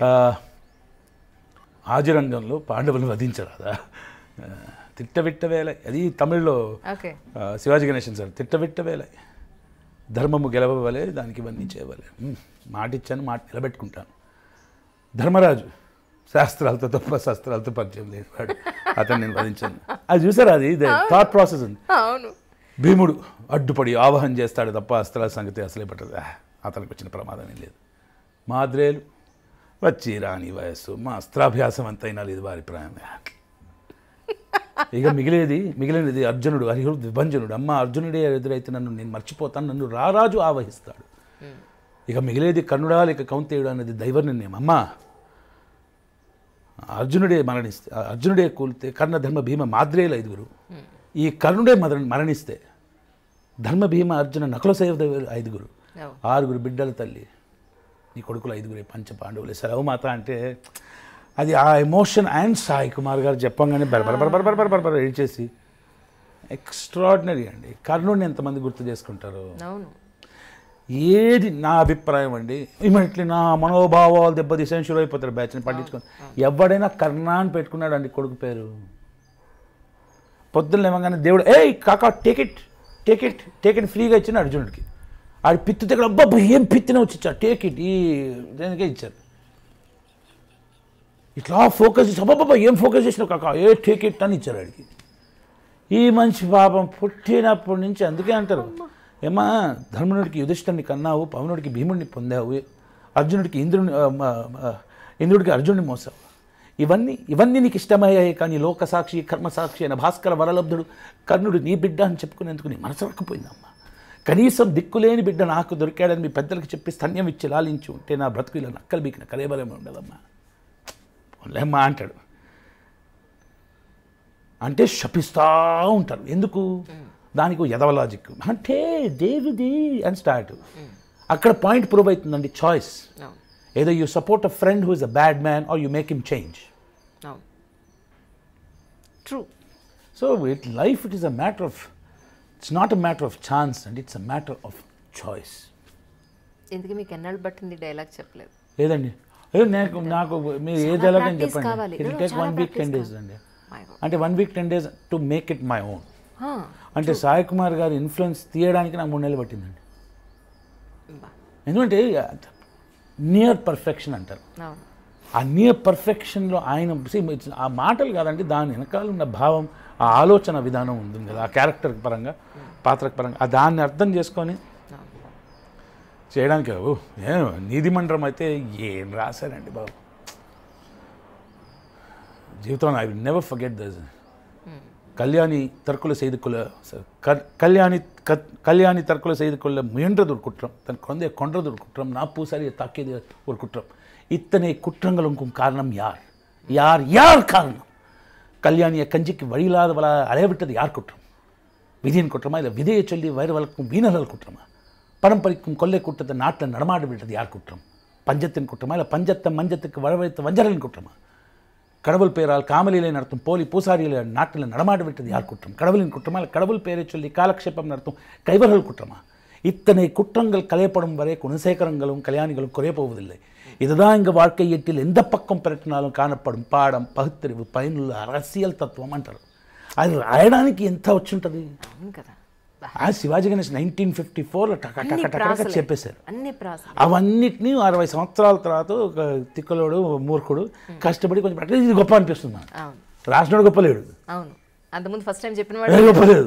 ఆదిరంగంలో పాండవులను వధించరాదా ఆ, తిట్టవిట్ట వేళ అది తమిళ్లో ఓకే ఆ, శివాజీ గణేశన్ సార్ తిట్టవిట్ట వేళ ధర్మము గెలవవలే దానికి ఇవన్నీ చేయవలే మ్, మాట ఇచ్చాను మాట నిలబెట్టుకుంటాను ధర్మరాజు శాస్త్రాలతో తప్ప శస్త్రాలతో పరిచయం లేదు వాడు అతను నేను వధించాను అది చూసారా అది థాట్ ప్రాసెస్ ఉంది అవును భీముడు అడ్డుపడి ఆవాహన చేస్తాడు తప్ప అస్త్రాల సంగతి అసలే పట్టదు ఆ, అతనికి వచ్చిన ప్రమాదం ఏం లేదు మాద్రేలు వచ్చి రాని వయస్సు మా అస్త్రాభ్యాసం అంతైనా లేదు వారి ప్రాయం ఇక మిగిలేది మిగిలినది అర్జునుడు హరిహుడు విభంజనుడు అమ్మ అర్జునుడే ఎదురైతే నన్ను నేను మర్చిపోతాను నన్ను రారాజు ఆవహిస్తాడు ఇక మిగిలేది కర్ణుడా లేక కౌంతేయుడు అనేది దైవ నిర్ణయం అమ్మా అర్జునుడే మరణిస్తే అర్జునుడే కూలితే కర్ణ ధర్మ భీమ మాద్రేయులు ఐదుగురు ఈ కర్ణుడే మర మరణిస్తే ధర్మ భీమ అర్జున నకుల సైవ ఐదుగురు అవును. ఆరుగురు బిడ్డల తల్లి నీ కొడుకులు ఐదుగురే పంచ పాండవులే సెలవు మాత అంటే అది ఆ ఎమోషన్ అండ్ సాయి కుమార్ గారు చెప్పంగానే బర బర బర బర బర బర బర బర ఏడ్చేసి ఎక్స్ట్రాడినరీ అండి కర్ణుడిని ఎంతమంది గుర్తు చేసుకుంటారు అవును ఏది నా అభిప్రాయం అండి ఇమీడియట్లీ నా మనోభావాలు దెబ్బతీసేని షురు అయిపోతారు బ్యాచ్ని పట్టించుకొని ఎవడైనా కర్ణ అని పెట్టుకున్నాడు అండి కొడుకు పేరు పొద్దున్న లేవగానే దేవుడు ఏయ్ కాకా take it take it take it ఫ్రీగా ఇచ్చిన అర్జునుడికి ఆడి పిత్తు దగ్గర అబ్బా ఏం పిత్తిన వచ్చి ఇచ్చారు టేక్ ఇట్ ఈ దేనికే ఇచ్చారు ఇట్లా ఫోకస్ చేసి అబ్బాబ్బా ఏం ఫోకస్ చేసినావు కాకా ఏ టేక్ ఇట్ అని ఇచ్చారు ఆడికి ఈ మనిషి పాపం పుట్టినప్పటి నుంచి అందుకే అంటారు ఏమా ధర్మనుడికి యుధిష్ఠుని కన్నావు పవనుడికి భీముడిని పొందావు అర్జునుడికి ఇంద్రుని ఆ, ఆ, ఆ, ఇంద్రుడికి అర్జునుడిని మోసావు ఇవన్నీ ఇవన్నీ నీకు ఇష్టమయ్యాయి కానీ లోక సాక్షి కర్మ సాక్షి అయిన భాస్కర వరలబ్ధుడు కర్ణుడు నీ బిడ్డ అని చెప్పుకునేందుకు నీ మనసు రక్కపోయిందమ్మా కనీసం దిక్కులేని బిడ్డ నాకు దొరికాడని మీ పెద్దలకు చెప్పి స్తన్యం ఇచ్చి లాలించి ఉంటే నా బ్రతుకు ఇలా నక్కలు బీకిన కలేబలమే ఉండదమ్మా లేమ్మా అంటాడు అంటే శపిస్తూ ఉంటారు ఎందుకు దానికి ఎదవ లాజిక్ అంటే దేవిది అని స్టార్ట్ అక్కడ పాయింట్ ప్రూవ్ అవుతుందండి చాయిస్ అవును ఏదో you support a friend who is a bad man are you make him change అవును true so it life it is a matter of it's not a matter of chance and it's a matter of choice ఎందుకు మీకు ఎన్నాళ్ళు పట్టింది డైలాగ్ చెప్పలేదు లేదండి అయ్యో నాకు నాకు మీరు ఏ చాలా డైలాగ్ అని practice చెప్పండి కావాలి. ఇట్ No, no, టేక్ చాలా one week ten practice days అండి My God. అంటే one week ten days to make it my own Huh. అంటే సాయి కుమార్ గారి ఇన్ఫ్లుయెన్స్ తీయడానికి నాకు మూడు నెలలు పట్టిందండి బా. ఎందుకంటే నియర్ పర్ఫెక్షన్ అంటారు అవును ఆ నియర్ పర్ఫెక్షన్లో ఆయన see, it's- ఆ మాటలు కాదండి దాని వెనకాల ఉన్న భావం ఆ ఆలోచన విధానం ఉంది కదా ఆ క్యారెక్టర్ పరంగా పాత్ర పరంగా ఆ దాన్ని అర్థం చేసుకొని అవును చేయడానికి ఓ ఏం నీతిమండలం అయితే ఏం రాశారండి బాబు జీవితంలో I will never forget this Kalyani தற்கொலை செய்து கொள்ள ச- க- கல்யாணி கத் கல்யாணி தற்கொலை செய்து கொள்ள முயன்றது ஒரு குற்றம் தன் குழந்தையை கொன்றது ஒரு குற்றம் நான் பூசாரியை தாக்கியது ஒரு குற்றம் இத்தனை குற்றங்களுக்கும் காரணம் யார் யார் யார் காரணம் கல்யாணியை கஞ்சிக்கு வழியில்லாதவளா அலையவிட்டது யார் குற்றம் விதியின் குற்றமா இல்லை விதையை சொல்லி வயிறு வளர்க்கும் வீணர்கள் குற்றமா பணம் பறிக்கும் கொள்ளை கூட்டத்தை நாட்டில் நடமாட விட்டது யார் குற்றம் பஞ்சத்தின் குற்றமா இல்லை பஞ்சத்தை மஞ்சத்துக்கு வரவழைத்த வஞ்சரின் குற்றமா கடவுள் பெயரால் காமலிலே நடத்தும் போலி பூசாரிகளை நாட்டில் நடமாட விட்டது யார் குற்றம் கடவுளின் குற்றமா இல்லை கடவுள் பெயரை சொல்லி காலக்ஷேபம் நடத்தும் கைவர்கள் குற்றமா இத்தனை குற்றங்கள் களையப்படும் வரை குணசேகரங்களும் கல்யாணிகளும் குறைய போவதில்லை இதுதான் இங்கே வாழ்க்கை எட்டில் எந்த பக்கம் பிரட்டினாலும் காணப்படும் పాడం పகுత్తறிவு పైనుள்ள அரசியல் తత్వం అంటారు అది రాయడానికి ఎంత వచ్చి ఉంటుంది అవును కదా బా. ఆ శివాజీ గణేష్ నైన్టీన్ ఫిఫ్టీ ఫోర్లో అన్ని ప్రాసలే. చెప్పేశారు అన్ని ప్రాసలు అవన్నిటినీ అరవై సంవత్సరాల తర్వాత ఒక తిక్కలోడు మూర్ఖుడు కష్టపడి కొంచెం పెట్ట ఇది గొప్ప అనిపిస్తుంది నాకు. అవును రాసినోడు గొప్పలేడు అవును అంతకుముందు ఫస్ట్ టైం చెప్పిన ఏ వాడు గొప్పలేదు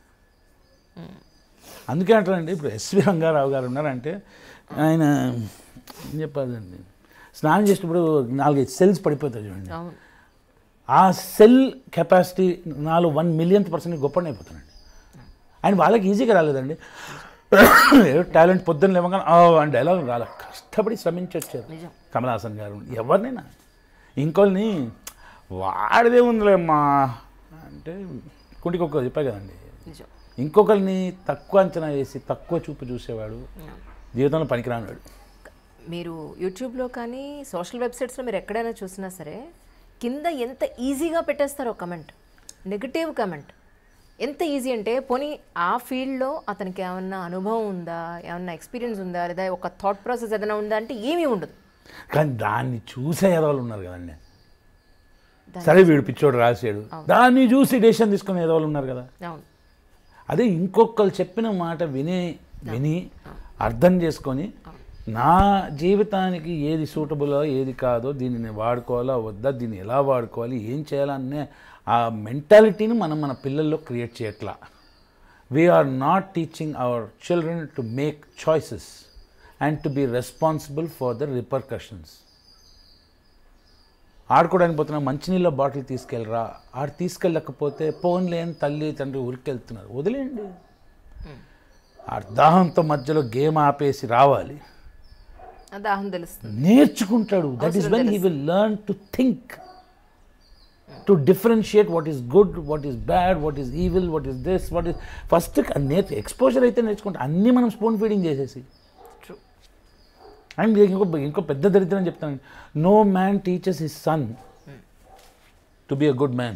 అందుకే అంటారండి ఇప్పుడు ఎస్వి రంగారావు గారు ఉన్నారంటే ఆయన ఏం చెప్పాలండి స్నానం చేసినప్పుడు నాలుగైదు సెల్స్ పడిపోతాయి చూడండి అవును ఆ సెల్ కెపాసిటీ నాలుగు వన్ మిలియన్త్ పర్సెంట్ గొప్పని అయిపోతానండి ఆయన వాళ్ళకి ఈజీగా రాలేదండి ఏదో టాలెంట్ పొద్దున్న లేవగానే "ఆ" అని డైలాగ్ రాలే కష్టపడి శ్రమించి వచ్చారు నిజం కమల్ హాసన్ గారు ఎవరినైనా ఇంకోళ్ళని వాడిదే ఉందిలేమ్మా అంటే కుంటికి ఒక్క చెప్పా కదండి నిజం ఇంకొకరిని తక్కువ అంచనా వేసి తక్కువ చూపు చూసేవాడు అవును. జీవితంలో పనికిరానివాడు మీరు యూట్యూబ్లో కానీ సోషల్ వెబ్సైట్స్లో మీరు ఎక్కడైనా చూసినా సరే కింద ఎంత ఈజీగా పెట్టేస్తారో కమెంట్ నెగటివ్ కమెంట్ ఎంత ఈజీ అంటే పోనీ ఆ ఫీల్డ్లో అతనికి ఏమన్నా అనుభవం ఉందా ఏమన్నా ఎక్స్పీరియన్స్ ఉందా లేదా ఒక థాట్ ప్రాసెస్ ఏదైనా ఉందా అంటే ఏమీ ఉండదు కానీ దాన్ని చూసే ఎదవాళ్ళు ఉన్నారు కదండి దాన్ని- సరే వీడు పిచ్చోడు రాసాడు దాన్ని చూసి డెసిషన్ తీసుకునే ఎదవాళ్ళు ఉన్నారు కదా అవును అదే ఇంకొకరు చెప్పిన మాట విని విని అర్థం చేసుకొని నా జీవితానికి ఏది సూటబులో ఏది కాదో దీన్ని నేను వాడుకోవాలా వద్దా దీన్ని ఎలా వాడుకోవాలి ఏం చేయాలనే ఆ మెంటాలిటీని మనం మన పిల్లల్లో క్రియేట్ చేయట్లా we are not teaching our children to make choices and to be responsible for the repercussions. ఆడుకోవడానికి పోతున్నా మంచినీళ్ళ బాటిల్ తీసుకెళ్ళరా ఆడు తీసుకెళ్ళకపోతే పోన్లే అని తల్లి తండ్రి ఉరికెళ్తున్నారు వదిలేయండి ఆ దాహంతో మధ్యలో గేమ్ ఆపేసి రావాలి ఆ దాహం తెలుస్తుంది నేర్చుకుంటాడు that is when he will learn to think to differentiate what is good what is bad what is evil what is this what is first నేర్చు ఎక్స్పోజర్ అయితే నేర్చుకుంటాం అన్నీ మనం స్పూన్ ఫీడింగ్ చేసేసి ట్రూ అండ్ ఇంకో ఇంకో పెద్ద దరిద్రం చెప్తాను no man teachers his son to be a good man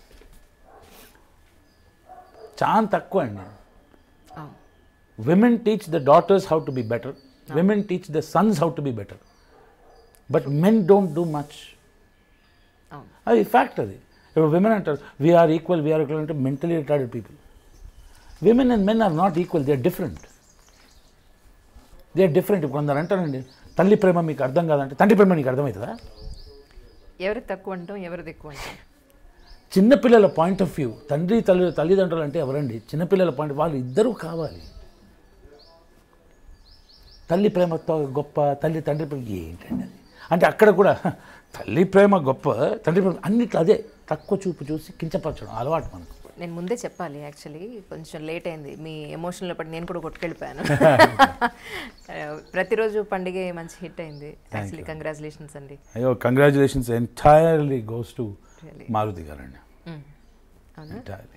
చాలా తక్కువ అండి అవును women teach the daughters how to be better women teach the Sons how to be better but men don't do much అవును అది ఫ్యాక్ట్ అది ఇప్పుడు విమెన్ అంటారు వీఆర్ ఈక్వల్ వీఆర్ ఈక్వల్ అంటే mentally retarded people women and men are not equal they are different they are different ఇప్పుడు కొందరు అంటారండి తల్లి ప్రేమ మీకు అర్థం కాదంటే తండ్రి ప్రేమ నీకు అర్థమవుతుందా ఎవరికి తక్కువ అంటాం ఎవరిది ఎక్కువ అంటాం చిన్నపిల్లల పాయింట్ ఆఫ్ వ్యూ తండ్రి తల్లి తల్లిదండ్రులు అంటే ఎవరండి చిన్నపిల్లల పాయింట్ వాళ్ళు ఇద్దరూ కావాలి తల్లి ప్రేమతో గొప్ప తల్లి తండ్రి ప్రేమ ఏంటండి అది అంటే అక్కడ కూడా హ, తల్లి ప్రేమ గొప్ప తండ్రి ప్రేమ అన్నిట్లో అదే తక్కువ చూపు చూసి కించపరచడం అలవాటు మనకు నేను ముందే చెప్పాలి యాక్చువల్లీ కొంచెం లేట్ అయింది మీ ఎమోషన్లో పడి నేను కూడా కొట్టుకెళ్ళిపోయాను ప్రతిరోజు పండుగ మంచి హిట్ అయింది యాక్చువల్లీ కంగ్రాచులేషన్స్ అండి అయ్యో congratulations entirely goes to Really. Maruti గారండి Mm. అవునా ఎంటైర్లీ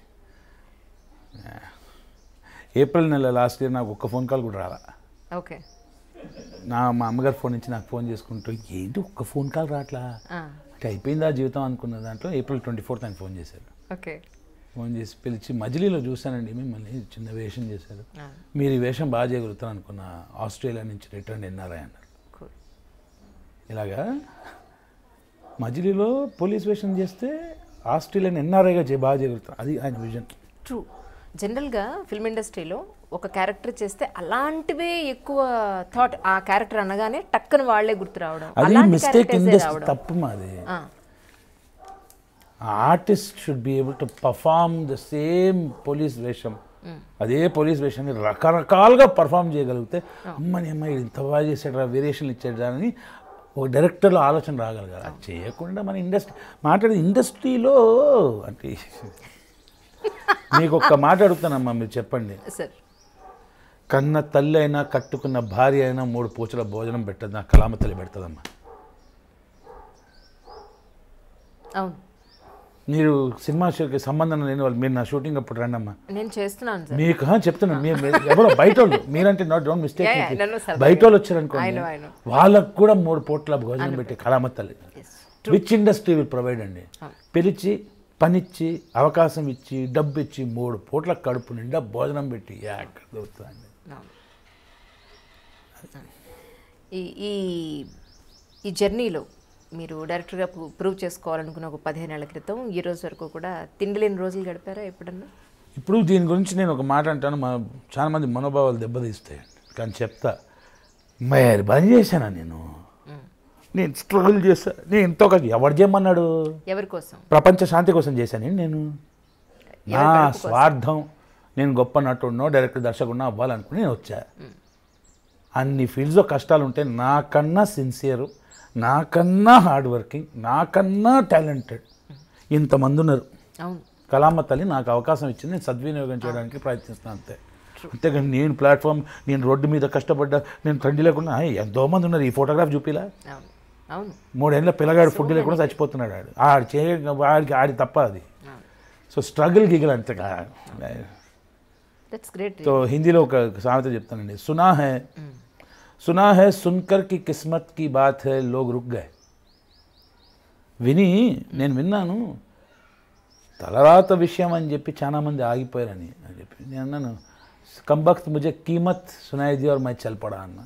ఏప్రిల్ నెల లాస్ట్ ఇయర్ నాకు ఒక్క ఫోన్ కాల్ కూడా రాలా ఓకే నా మా అమ్మగారు ఫోన్ నుంచి నాకు ఫోన్ చేసుకుంటూ ఏంటి ఒక్క ఫోన్ కాల్ రావట్లా అంటే అయిపోయిందా జీవితం అనుకున్న దాంట్లో ఏప్రిల్ ట్వంటీ ఫోర్త్ ఆయన ఫోన్ చేశారు ఓకే ఫోన్ చేసి పిలిచి మజిలీలో చూశానండి మిమ్మల్ని చిన్న వేషం చేశారు మీరు ఈ వేషం బాగా చేయగలుగుతారు అనుకున్న ఆస్ట్రేలియా నుంచి రిటర్న్ ఎన్ఆర్ఐ అన్నారు కూల్ ఇలాగా మజిలీలో పోలీస్ వేషం చేస్తే ఆస్ట్రేలియన్ ఎన్ఆర్ఐగా చే బాగా చేయగలుగుతారు అది ఆయన విజన్ ట్రూ జనరల్గా ఫిల్మ్ ఇండస్ట్రీలో ఒక క్యారెక్టర్ చేస్తే అలాంటివే ఎక్కువ థాట్ ఆ క్యారెక్టర్ అనగానే టక్కన వాళ్ళే గుర్తు రావడం అది అలాంటి మిస్టేక్ characters ఏ ఇండస్ట్రీ రావడం తప్పు మాది ఆ, artist should be able to perform the same police వేషం అదే పోలీస్ వేషాన్ని రకరకాలుగా పర్ఫామ్ చేయగలిగితే అమ్మని అమ్మాయి ఇంత బాగా చేసాడు వేరియేషన్లు ఇచ్చాడు అని ఒక డైరెక్టర్లో ఆలోచన రాగలగాలి అది చేయకుండా మన ఇండస్ట్రీ మాట్లాడే ఇండస్ట్రీలో అంటే మీకు ఒక్క మాట అడుగుతానమ్మా మీరు చెప్పండి సార్ కన్న తల్లి అయినా కట్టుకున్న భార్య అయినా మూడు పూచల భోజనం పెట్టదు నా కలామ తల్లి పెడుతుందమ్మా అవును మీరు సినిమా షోకి సంబంధం లేని వాళ్ళు మీరు నా షూటింగ్ అప్పుడు రండి అమ్మా నేను చేస్తున్నాను సార్ మీకు హా, చెప్తున్నాను మీరు మీరు ఎవరో బయట వాళ్ళు మీరంటే not don't mistake Yeah, yeah, నన్ను sir, బయట వాళ్ళు I వచ్చారనుకోండి know, I know. వాళ్ళకు కూడా మూడు పూట్ల భోజనం పెట్టి కళామత్ తల్లి yes which industry will provide అండి పిలిచి పనిచ్చి అవకాశం ఇచ్చి డబ్బు ఇచ్చి మూడు పూట్ల కడుపు నిండా భోజనం పెట్టి ఎక్కడ దొరుకుతుందండి అవును ఈ ఈ ఈ జర్నీలో మీరు డైరెక్టర్గా ప్రూవ్ చేసుకోవాలనుకున్న ఒక పదిహేను ఏళ్ల క్రితం ఈ రోజు వరకు కూడా తిండి లేని రోజులు గడిపారా ఎప్పుడన్నా ఇప్పుడు దీని గురించి నేను ఒక మాట అంటాను మా చాలా మంది మనోభావాలు దెబ్బతీస్తాయి కానీ చెప్తా మరి బంద్ చేశానా నేను నేను స్ట్రగుల్ చేశా నేను ఎంతో కష్టం ఎవరు చేయమన్నాడు ఎవరి కోసం ప్రపంచ శాంతి కోసం చేశాను నేను నా స్వార్థం నేను గొప్ప నటుడినో డైరెక్టర్ దర్శకుడినో అవ్వాలనుకుని నేను వచ్చా అన్ని ఫీల్డ్స్లో కష్టాలు ఉంటే నాకన్నా సిన్సియరు నాకన్నా హార్డ్ వర్కింగ్ నాకన్నా టాలెంటెడ్ ఇంతమంది ఉన్నారు అవును కలామ తల్లి నాకు అవకాశం ఇచ్చింది నేను సద్వినియోగం చేయడానికి ప్రయత్నిస్తున్నాను అంతే అంతేగాని నేను ప్లాట్ఫామ్ నేను రోడ్డు మీద కష్టపడ్డా నేను తండ్రి లేకుండా "ఆయ్, ఎంతో మంది ఉన్నారు ఈ ఫోటోగ్రాఫ్ చూపిలా అవును అవును మూడేళ్ళ పిల్లగాడు ఫుడ్ లేకుండా చచ్చిపోతున్నాడు ఆడు ఆడు చేయ ఆడికి ఆడి తప్ప అది అవును సో స్ట్రగుల్ గిగల్ అంతే దట్స్ గ్రేట్ तो हिंदी లో ఒక సామెత చెప్తానండి సునా హై సునా హై సున్కర్ కి కిస్మత్ కి బాత్ హై లోగ్ రుక్ గయే విని నేను విన్నాను తలరాత విషయం అని చెప్పి చాలా మంది ఆగిపోయారని అని చెప్పి నేను అన్నాను కంబక్త్ ముజే కీమత్ సునాయి ది और मैं चल पड़ा అన్న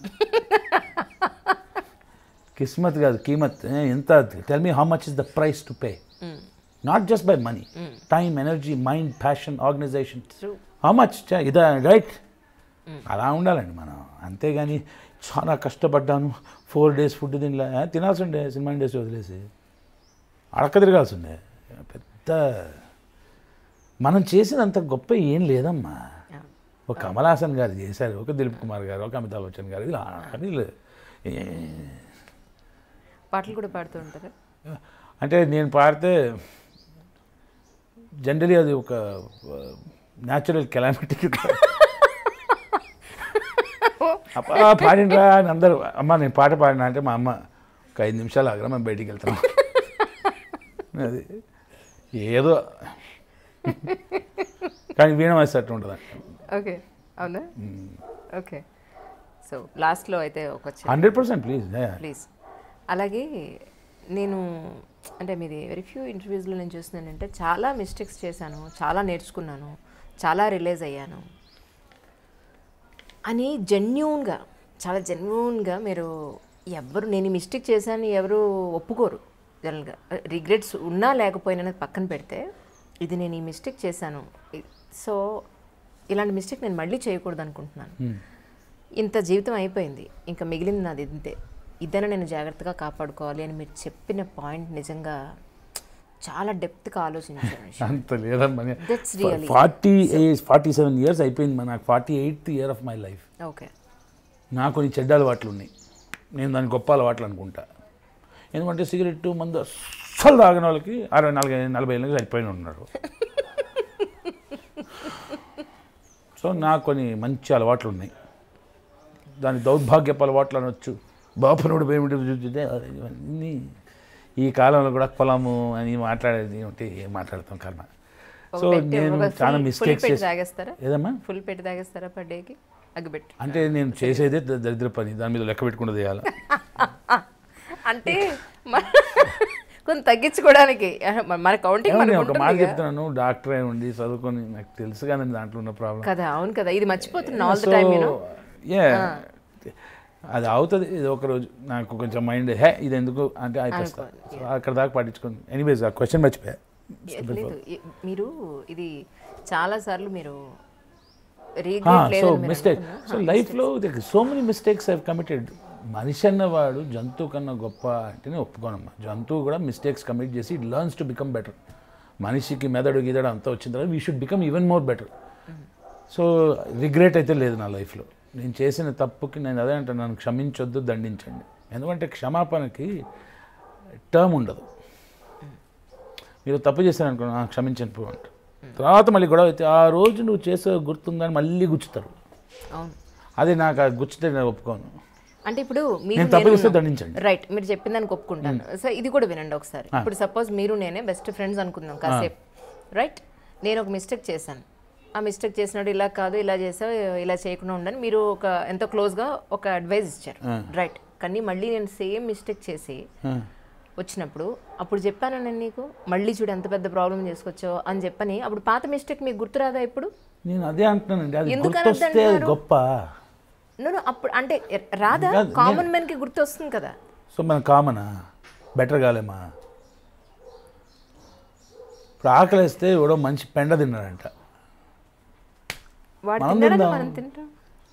కిస్మత్ కాదు కీమత్ ఏ, ఎంత tell me how much is the price to pay not just by money time energy mind passion organization true how much ఇదా రైట్ అలా ఉండాలండి మనం అంతేగాని చాలా కష్టపడ్డాను ఫోర్ డేస్ ఫుడ్ తినలే ఆ, తినాల్సిండే సినిమా ఇండస్ట్రీ వదిలేసి అడక్క తిరగాల్సిండే పెద్ద మనం చేసినంత గొప్ప ఏం లేదమ్మా అవును ఒక కమల్ హాసన్ గారు చేశారు ఒక దిలీప్ కుమార్ గారు ఒక అమితాబ్ బచ్చన్ గారు ఇలా వీళ్ళు ఏ- పాటలు కూడా పాడుతూ ఉంటారా అంటే నేను పాడితే జనరలీ అది ఒక న్యాచురల్ కెలామిటీ అబ్బా పాడినరా అని అందరూ అమ్మ నేను పాట పాడినా అంటే మా అమ్మ ఒక ఐదు నిమిషాలు ఆగరా మేము బయటికి వెళ్తాం అది ఏదో కానీ వీణ వేసేటట్టు ఉంటుంది ఓకే అవునా ఓకే సో లాస్ట్లో అయితే ఒక చిన్న హండ్రెడ్ పర్సెంట్ ప్లీజ్ ప్లీజ్ అలాగే నేను అంటే మీది వెరీ ఫ్యూ ఇంటర్వ్యూస్లో నేను చూస్తున్నానంటే చాలా మిస్టేక్స్ చేశాను చాలా నేర్చుకున్నాను చాలా రిలైజ్ అయ్యాను అని జెన్యున్గా చాలా జెన్యున్గా మీరు ఎవరు నేను ఈ మిస్టేక్ చేశాను ఎవరు ఒప్పుకోరు జనరల్గా రిగ్రెట్స్ ఉన్నా లేకపోయినా అనేది పక్కన పెడితే ఇది నేను ఈ మిస్టేక్ చేశాను సో ఇలాంటి మిస్టేక్ నేను మళ్ళీ చేయకూడదు అనుకుంటున్నాను ఇంత జీవితం అయిపోయింది ఇంకా మిగిలింది నాది ఇంతే ఇదైనా నేను జాగ్రత్తగా కాపాడుకోవాలి అని మీరు చెప్పిన పాయింట్ నిజంగా చాలా డెప్త్గా ఆలోచించాను అంత లేదమ్మా That's really- forty age forty seven years అయిపోయింది మా నాకు forty eighth year of my life okay నాకు కొన్ని చెడ్డ అలవాట్లు ఉన్నాయి నేను దాని గొప్ప అలవాట్లు అనుకుంటా ఎందుకంటే సిగరెట్ మందు అస్సలు తాగిన వాళ్ళకి అరవై నాలుగు నలభై ఏళ్ళకి చనిపోయిన ఉన్నారు సో నాకు కొన్ని మంచి అలవాట్లు ఉన్నాయి దాని దౌర్భాగ్యపు అలవాట్లు అనొచ్చు బాపునుడు ఏమిటి చూస్తే ఇవన్నీ ఈ కాలంలో కూడా పొలము అని మాట్లాడేది ఉంటే ఏం మాట్లాడతాం కర్మ సో నేను చాలా ఫుల్ మిస్టేక్స్ పెట్టి చేసి తాగేస్తారా ఏదమ్మా ఫుల్ పెట్టి తాగేస్తారా పర్ డేకి అగ్గిపెట్టి అంటే నేను చేసేదే ద- దరిద్ర పని దాని మీద లెక్క పెట్టుకుంటూ చేయాలి అంటే మన- కొంచెం తగ్గించుకోవడానికి మన- మన కౌంటింగ్ ఏమని మనకు ఒక ఉంటుంది మాట కదా. చెప్తున్నాను డాక్టర్ అయి ఉండి చదువుకొని నాకు తెలుసు కానీ దాంట్లో ఉన్న ప్రాబ్లం కదా అవును కదా ఇది మర్చిపోతున్నా ఆల్ ద టైమ్ యూనో అది అవుతుంది ఇది ఒక రోజు నాకు కొంచెం మైండ్ హే ఇది ఎందుకు అంటే అయిపోతా సో అక్కడ దాకా పట్టించుకోండి ఎనీవేస్ ఆ క్వశ్చన్ మర్చిపోయా లేదు ఈ- మీరు ఇది చాలా సార్లు మీరు సో రీగ్రెట్ లేదు మిస్టేక్ సో లైఫ్లో so many mistakes have committed మనిషి అన్నవాడు జంతువు కన్నా గొప్ప అంటేనే ఒప్పుకోనమ్మా జంతువు కూడా మిస్టేక్స్ కమిట్ చేసి it learns to become better మనిషికి మెదడు గిదడు అంతా వచ్చిన తర్వాత we should become even more better so regret అయితే లేదు నా లైఫ్లో నేను చేసిన తప్పుకి నేను అదే అంటే నన్ను క్షమించొద్దు దండించండి ఎందుకంటే క్షమాపణకి టర్మ్ ఉండదు మీరు తప్పు చేశారు అనుకో "ఆ, క్షమించండి పో అంటారు తర్వాత మళ్ళీ గొడవ అయితే ఆ రోజు నువ్వు చేసే గుర్తుందని మళ్ళీ గుచ్చుతారు అవును అది నాకు ఆ గుచ్చితే నేను ఒప్పుకోను అంటే ఇప్పుడు మీరు నేను తప్పు నేను చేస్తే ఉన్నాం. దండించండి రైట్ మీరు చెప్పిన దానికి ఒప్పుకుంటాను సో ఇది కూడా వినండి ఒకసారి ఇప్పుడు సపోజ్ మీరు నేనే బెస్ట్ ఫ్రెండ్స్ అనుకుందాం కాసేపు రైట్ నేను ఒక మిస్టేక్ చేశాను ఆ మిస్టేక్ చేసినప్పుడు ఇలా కాదు ఇలా చేసావు ఇలా చేయకుండా ఉండని మీరు ఒక ఎంతో క్లోజ్గా ఒక అడ్వైస్ ఇచ్చారు రైట్ కానీ మళ్ళీ నేను సేమ్ మిస్టేక్ చేసి ఆ. వచ్చినప్పుడు అప్పుడు చెప్పాను నేను నీకు మళ్ళీ చూడు ఎంత పెద్ద ప్రాబ్లం చేసుకొచ్చావు అని చెప్పని అప్పుడు పాత మిస్టేక్ మీకు గుర్తురాదా ఇప్పుడు నేను అదే అంటున్నానండి అది ఎందుకు గుర్తొస్తే అది అనొద్దంటున్నారు? గొప్ప నేను అప్పుడు అంటే రాదా కాదు, కామన్ మ్యాన్కి గుర్తు వస్తుంది కదా సో మన కామనా బెటర్ కాలేమా ఇప్పుడు ఆకలిస్తే ఎవడో మంచి పెండ తిన్నాడంట వాడు మనం తిన్నాడా తిందాం. మనం తింటాం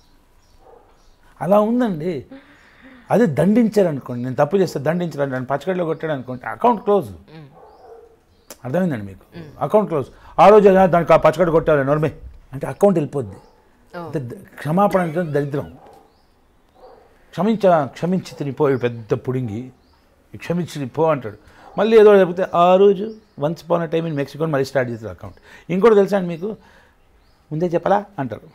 అలా ఉందండి అదే దండించారు అనుకోండి నేను తప్పు చేస్తే దండించారు నన్ను పచ్చగడ్డలో కొట్టాడు అనుకోండి అకౌంట్ క్లోజ్ అర్థమైందండి మీకు అకౌంట్ క్లోజ్ ఆ రోజు "ఆ, దానికి ఆ పచ్చగడ్డ కొట్టాలి నోర్మే అంటే అకౌంట్ వెళ్ళిపోద్ది ఓ. అంటే ద- క్షమాపణ అంటే దరిద్రం క్షమించ క్షమించి తినిపోయాడు పెద్ద పుడింగి క్షమించి నీ పో అంటాడు మళ్ళీ ఏదో చెప్తే ఆ రోజు once upon time in Mexico మళ్ళీ స్టార్ట్ చేస్తారు అకౌంట్ ఇంకోటి తెలుసా అండి మీకు ముందే చెప్పలా అంటారు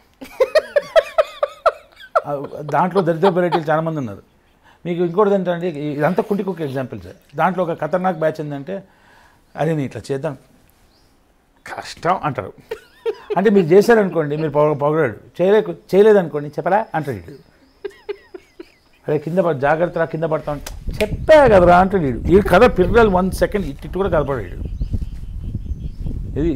ఆ, దాంట్లో దరిద్ర వెరైటీలు చాలా మంది ఉన్నారు మీకు ఇంకోటి ఏంటంటే ఇదంతా కుంటి కుక్క ఎగ్జాంపుల్ సార్ దాంట్లో ఒక ఖతర్నాక్ బ్యాచ్ ఏంటంటే అరే నేను ఇట్లా చేద్దాం కష్టం అంటారు అంటే మీరు చేశారనుకోండి మీరు పొగ పొగడాడు చేయలే చేయలేదనుకోండి చెప్పరా అంటాడు వీడు అరే కింద పడ జాగ్రత్త కింద పడతాం చెప్పా కదరా అంటాడు వీడు ఈ కథ పిల్లలు వన్ సెకండ్ ఇటు ఇటు కూడా కదపడాడు ఇది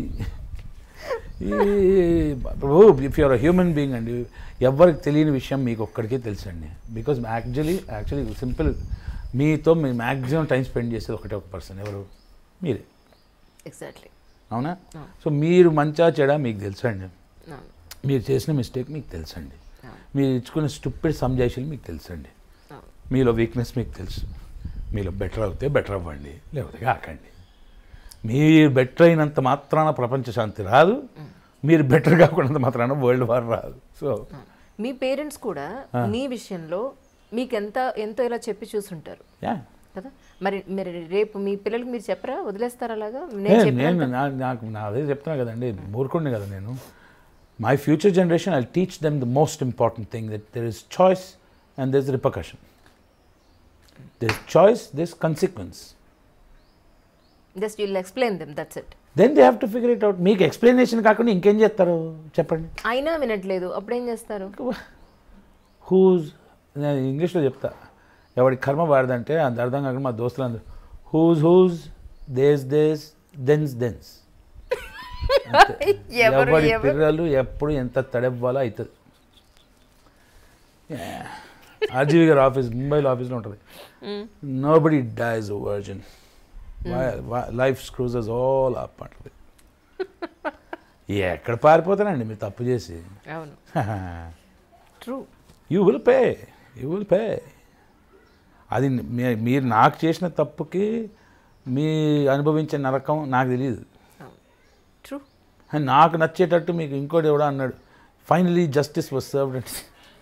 ఈ Prabhu if you're human being అండి ఎవరికి తెలియని విషయం మీకు ఒక్కడికే తెలుసండి బికాజ్ యాక్చువల్లీ యాక్చువల్లీ సింపుల్ మీతో మీ మ్యాక్సిమం టైం స్పెండ్ చేసేది ఒకటే ఒక పర్సన్ ఎవరు మీరే ఎగ్జాక్ట్లీ అవునా సో మీరు మంచా చెడా మీకు తెలుసండి మీరు చేసిన మిస్టేక్ మీకు తెలుసండి మీరు ఇచ్చుకున్న స్టూపిడ్ సంజాయిషులు మీకు తెలుసండి మీలో వీక్నెస్ మీకు తెలుసు మీలో బెటర్ అవుతే బెటర్ అవ్వండి లేకపోతే కాకండి మీరు బెటర్ అయినంత మాత్రాన ప్రపంచ శాంతి రాదు మీరు బెటర్ కాకుండా మాత్రాన వరల్డ్ వార్ రాదు సో మీ పేరెంట్స్ కూడా మీ విషయంలో మీకు ఎంత ఎంతో ఇలా చెప్పి చూసుంటారు యా కదా మరి మరి రేపు మీ పిల్లలకి మీరు చెప్పరా వదిలేస్తారా అలాగా నేను చెప్పిన నేను నా- నాకు నా అదే చెప్తున్నా కదండి మూర్ఖుడిని కదా నేను my future generation I teach them the most important thing that there is choice and there is repercussion there is choice this consequence just will explain them that's it then they have to figure it out మీకు ఎక్స్ప్లెనేషన్ కాకుండా ఇంకేం చేస్తారు చెప్పండి అయినా వినట్లేదు అప్పుడు ఏం చేస్తారు హూజ్ నేను ఇంగ్లీష్లో చెప్తా ఎవడి కర్మ వాడదంటే అంత అర్థం కాకుండా మా దోస్తులు అందరూ whose whose these these thence thence ఎవరు ఎవరి ఎవరు పిల్లలు ఎప్పుడు ఎంత తడవ్వాలో అవుతుంది ఆర్జీవి గారి ఆఫీస్ ముంబైలో ఆఫీస్లో ఉంటుంది nobody dies virgin life screws all up అంటుంది ఎక్కడ పారిపోతానండి మీరు తప్పు చేసి అవును true you will pay you will pay అది మీ- మీరు నాకు చేసిన తప్పుకి మీ అనుభవించే నరకం నాకు తెలియదు ట్రూ అండ్ నాకు నచ్చేటట్టు మీకు ఇంకోటి ఎవడో అన్నాడు ఫైనలీ జస్టిస్ వాజ్ సర్వ్డ్ అంటే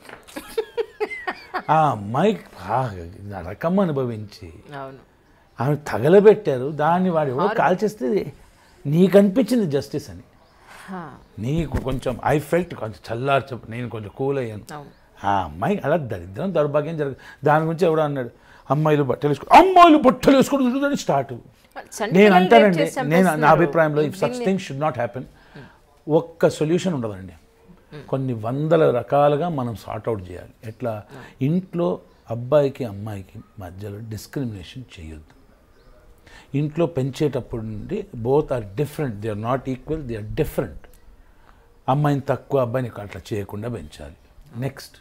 ఆ అమ్మాయి బాగా నరకం అనుభవించి అవును ఆమె తగలబెట్టారు దాన్ని వాడు ఎవడో కాల్చేస్తే నీకు అనిపించింది జస్టిస్ అని హా, నీకు కొంచెం ఐ ఫెల్ట్ కొంచెం చల్లార్చు నేను కొంచెం కూల్ అయ్యాను అవును ఆ అమ్మాయి అలా దరిద్రం దౌర్భాగ్యం జరగదు దాని గురించి ఎవడో అన్నాడు అమ్మాయిలు బట్టలు వేసుకో అమ్మాయిలు బట్టలు వేసుకోవడం స్టార్ట్ చంటి నేను పిల్లల్ని అంటానండి rape చేసి నేను నా చంపేస్తున్నారు. అభిప్రాయంలో ఇఫ్ సచ్ దీన్ని- థింగ్ షుడ్ నాట్ హ్యాపెన్ ఒక్క సొల్యూషన్ ఉండదండి కొన్ని వందల రకాలుగా మనం సార్ట్అవుట్ చేయాలి ఎట్లా ఇంట్లో అబ్బాయికి అమ్మాయికి మధ్యలో డిస్క్రిమినేషన్ చేయొద్దు ఇంట్లో పెంచేటప్పుడు నుండి both are different they are not equal they are different అమ్మాయిని తక్కువ అబ్బాయిని అట్లా చేయకుండా పెంచాలి next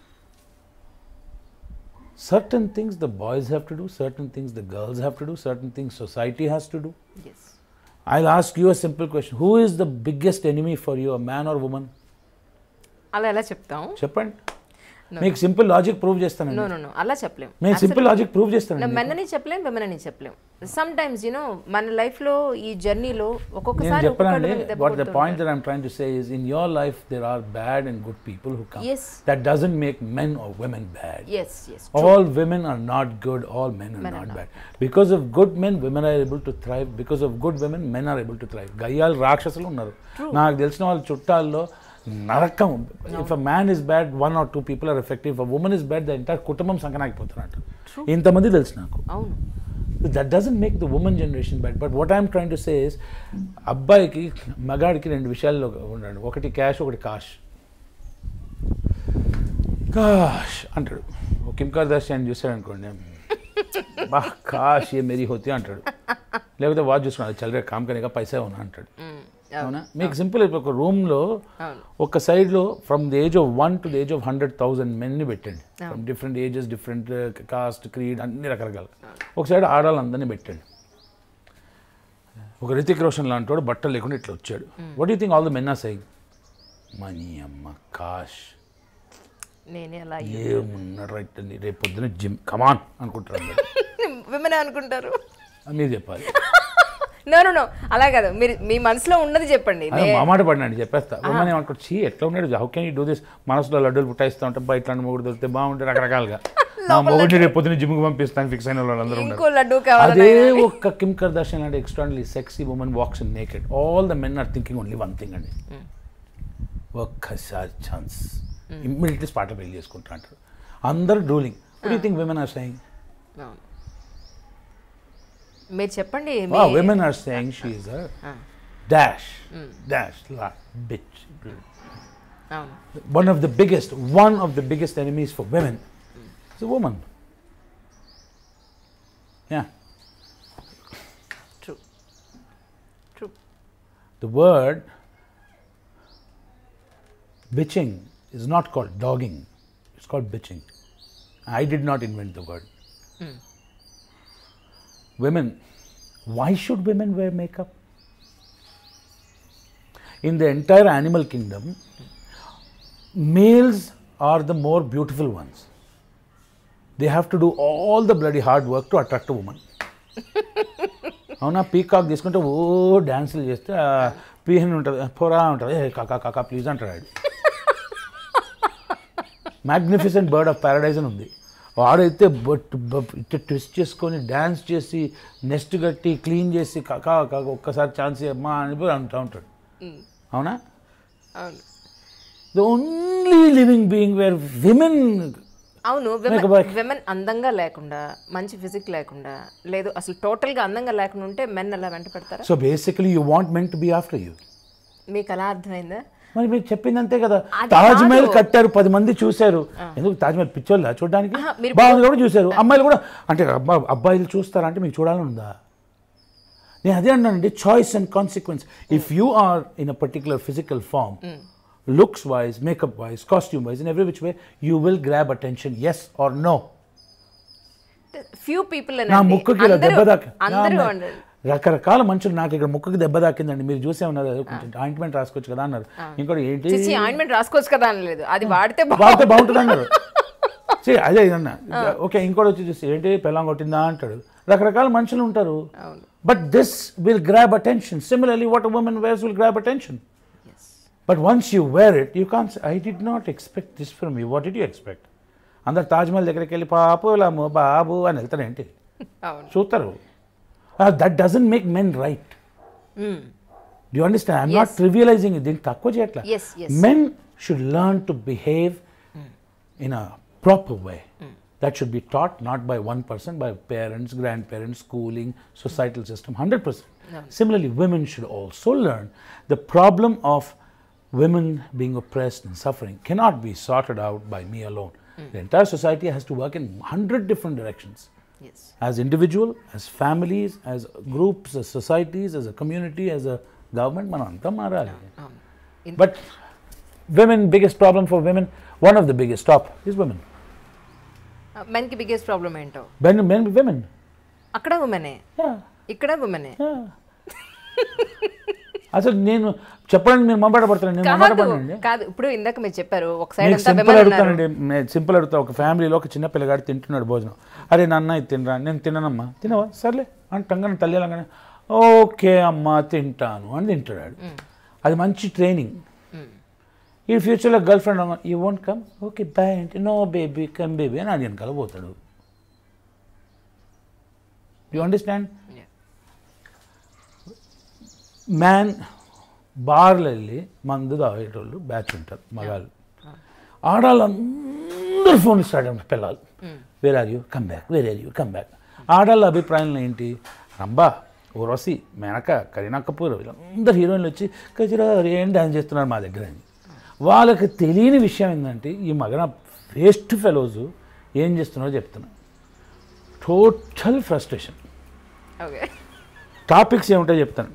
certain things the boys have to do certain things the girls have to do certain things society has to do Yes. i'll ask you a simple question who is the biggest enemy for you a man or woman అలా ఎలా చెప్తాం చెప్పండి మీకు సింపుల్ లాజిక్ ప్రూవ్ చేస్తానండి నో నో నో అలా చెప్పలేం నేను సింపుల్ లాజిక్ ప్రూవ్ చేస్తానండి మెన్ అని చెప్పలేం విమెన్ అని చెప్పలేం సమ్ టైమ్స్ యూనో మన లైఫ్ లో ఈ జర్నీలో నేను ఒక్కొక్కసారి చెప్పనండి ఒక్కొక్కటి దెబ్బ వాట్ ద కొడుతూ point that I'm trying to say is in your life there are bad and good people who come Yes. That doesn't make men are women bad Yes, yes. all women are not good all men are Men are not not bad because of good men women are able to thrive because of good women men are able to thrive గయ్యాలు రాక్షసులు ఉన్నారు నాకు తెలిసిన వాళ్ళ చుట్టాల్లో నరకం if a man is bad one or two people are effective if a woman is bad the entire కుటుంబం సంకనాగిపోతున్నట్టు ఇంతమంది తెలుసు నాకు అవును that doesn't make the woman generation bad but what I'm trying to say is అబ్బాయికి మగాడికి రెండు విషయాల్లో ఉండండి ఒకటి క్యాష్ ఒకటి కాష్ కాష్ అంటాడు ఓ కిమ్ కార్దాషియాన్ని చూసాడు అనుకోండి బా కాష్ ఏ మెరీ హోతి అంటాడు లేకపోతే వాచ్ చూసుకున్నాడు చల్లరే కామ్ కనేగా పైసా ఉన్నా అంటాడు Mm, అవునా మీకు సింపుల్ ఒక రూమ్లో అవును ఒక సైడ్లో from the age of one to the age of hundred thousand మెన్ని పెట్టండి from different ages different caste creed అన్ని రకరకాల ఒక సైడ్ ఆడాలందరినీ పెట్టండి ఒక రితిక్ రోషన్ లాంటి వాడు బట్టలు లేకుండా ఇట్లా వచ్చాడు what you think all the men are సైగ్ మనీ అమ్మ కాష్ నేనే అలా ఏమున్నాడు రైట్ అండి రేపు పొద్దున జిమ్ కమాన్ అనుకుంటారు అందరూ. విమెన్ అనుకుంటారు అది మీరు చెప్పాలి నో నో నో అలా కాదు మీరు మీ మనసులో ఉన్నది చెప్పండి అదే మా మాట పడినండి చెప్పేస్తా ఉమ్మని ఏమనుకో చీ ఎట్లా ఉన్నాడు how can you do this మనసులో లడ్డూలు పుట్టాయిస్తూ ఉంటాం బయట ఇట్లాంటి మొగుడు దొరికితే బాగుంటే రకరకాలుగా నా మొగుడిని రేపు పొద్దున జిమ్కి పంపిస్తాను ఫిక్స్ అయిన వాళ్ళందరూ ఉన్నారు ఇంకో లడ్డు కావాలి అదే ఒక్క కిమ్ కర్దాషన్ లాంటి extremely sexy woman walks in naked all the men are thinking only one thing అండి ఒక్కసారి ఛాన్స్ ఇమ్మీడియట్లీ స్పాట్ పెళ్లి చేసుకుంటా అంటారు అందరు డూలింగ్ you think women are saying అవును. మీరు చెప్పండి women are saying she is dash dash లా బిచ్ అవును one of the biggest, one of the biggest enemies for women is a woman. Yeah. True true The word bitching is not called dogging, it's called bitching. I did not invent the word. Women, why should women wear makeup? In the entire animal kingdom, males are the more beautiful ones. They have to do all the bloody hard work to attract a woman. అవునా పీకాక్ తీసుకుంటే ఓ డ్యాన్సులు చేస్తే ఆ పీహన్ ఉంటుంది పొరా ఉంటుంది ఏ కాకా కాకా ప్లీజ్ అంటాడు వాడు. మ్యాగ్నిఫిసెంట్ బర్డ్ ఆఫ్ ప్యారడైజ్ అని ఉంది వాడైతే బట్ ఇట్లా ట్విస్ట్ చేసుకొని డ్యాన్స్ చేసి నెస్ట్ కట్టి క్లీన్ చేసి కాకా కాకా ఒక్కసారి ఛాన్స్ అమ్మా అని పోయి అంటూ ఉంటాడు అవునా అవును the only living being where women అవును Make a bike. విమెన్ అందంగా లేకుండా మంచి ఫిజిక్ లేకుండా లేదు అసలు టోటల్గా అందంగా లేకుండా ఉంటే మెన్ అలా వెంట పెడతారా so basically you want men to be after you మీకు అలా అర్థమైందా మరి మీరు చెప్పింది అంతే కదా అది తాజ్ మహల్ కాదు. కట్టారు పది మంది చూశారు ఎందుకు తాజ్ మహల్ పిచ్చోళ్ళ చూడడానికి ఆహా, మీరు బాగుంది కూడా చూశారు అమ్మాయిలు కూడా అంటే అబ్బా అబ్బాయిలు చూస్తారా అంటే మీకు చూడాలని ఉందా నేను అదే అన్నానండి choice and consequence if you are in a particular physical form looks wise makeup wise costume wise in every which way you will grab attention yes or no few people నా ముక్కుకి ఇలా దెబ్బ దాకా అందరూ నా- అంటారు. రకరకాల మనుషులు నాకు ఇక్కడ ముక్కుకి దెబ్బ దాకిందండి మీరు చూసే ఉన్నారు కదా, కొంచెం ఆయింట్మెంట్ రాసుకోవచ్చు కదా అన్నారు ఇంకోటి ఏంటి చిచి ఆయింట్మెంట్ రాసుకోవచ్చు కదా అనలేదు అది వాడితే బా- వాడితే బాగుంటుంది అన్నారు See, అదే అన్న ఓకే ఇంకోటి వచ్చి చూసి ఏంటి పెళ్ళం కొట్టిందా అంటాడు రకరకాల మనుషులు ఉంటారు అవును but this will grab attention similarly what woman wears will grab attention Yes. But once you wear it you can't I did not expect this from you what did you expect అందరు తాజ్మహల్ దగ్గరికి వెళ్ళి పాపు లాము బాబు అని వెళ్తారు ఏంటి అవును చూస్తారు that doesn't make men right Mm. You understand I'm not trivialising దీన్ని తక్కువ చేయట్లా Yes, yes. men should learn to behave in a proper way that should be taught not by one person by parents grandparents schooling societal system 100% similarly women should also learn the problem of women being oppressed and suffering cannot be sorted out by me alone the entire society has to work in 100 different directions Yes. as individual, as families, as groups, as societies, as a community, as a government, మనం అంతా మారాలి అవును In- but women biggest problem for women one of the biggest top is women men కి బిగ్గెస్ట్ ప్రాబ్లం ఏంటో మెన్ మెన్ విమెన్ అక్కడ ఉమెనే ఇక్కడ ఉమెనే అసలు నేను చెప్పడానికి మీరు మొబైల్ పడతాను నేను మొబైల్ కాదు పడనండి కాదు ఇప్పుడు ఇందాక మీరు చెప్పారు ఒక సైడ్ మీకు అంతా సింపుల్ women ఉన్నారు అడుగుతానండి నేను సింపుల్ అడుగుతా ఒక ఫ్యామిలీలో ఒక చిన్న పిల్లగాడు తింటున్నాడు భోజనం అరే నాన్న ఇది తినరా నేను తిననమ్మా తినవా సర్లే అంటంగానే తల్లి అనగానే ఓకే అమ్మా తింటాను అని తింటాడు అది మంచి ట్రైనింగ్ ఈ ఫ్యూచర్లో గర్ల్ ఫ్రెండ్ అమ్మ you won't come okay boy అంటే నో బేబీ కమ్ బేబీ అని అది వెనకాల పోతాడు యూ అండర్స్టాండ్ Yeah. మ్యాన్ బార్లు వెళ్ళి మందు తాగేటోళ్ళు బ్యాచ్ ఉంటారు మగాళ్ళు ఆడాళ్ళు అందరూ ఫోన్ ఇస్తాడు పిల్లలు where are you come back where are you come back ఆడాళ్ళ అభిప్రాయం ఏంటి రంబా ఊరవసి మేనక కరీనా కపూర్ వీళ్ళందరూ హీరోయిన్లు వచ్చి కజిరా ఏం డ్యాన్స్ చేస్తున్నారు మా దగ్గర అని వాళ్ళకి తెలియని విషయం ఏంటంటే ఈ మగన వేస్ట్ ఫెలోస్ ఏం చేస్తున్నారో చెప్తున్నా టోటల్ ఫ్రస్ట్రేషన్ ఓకే టాపిక్స్ ఏమిటో చెప్తాను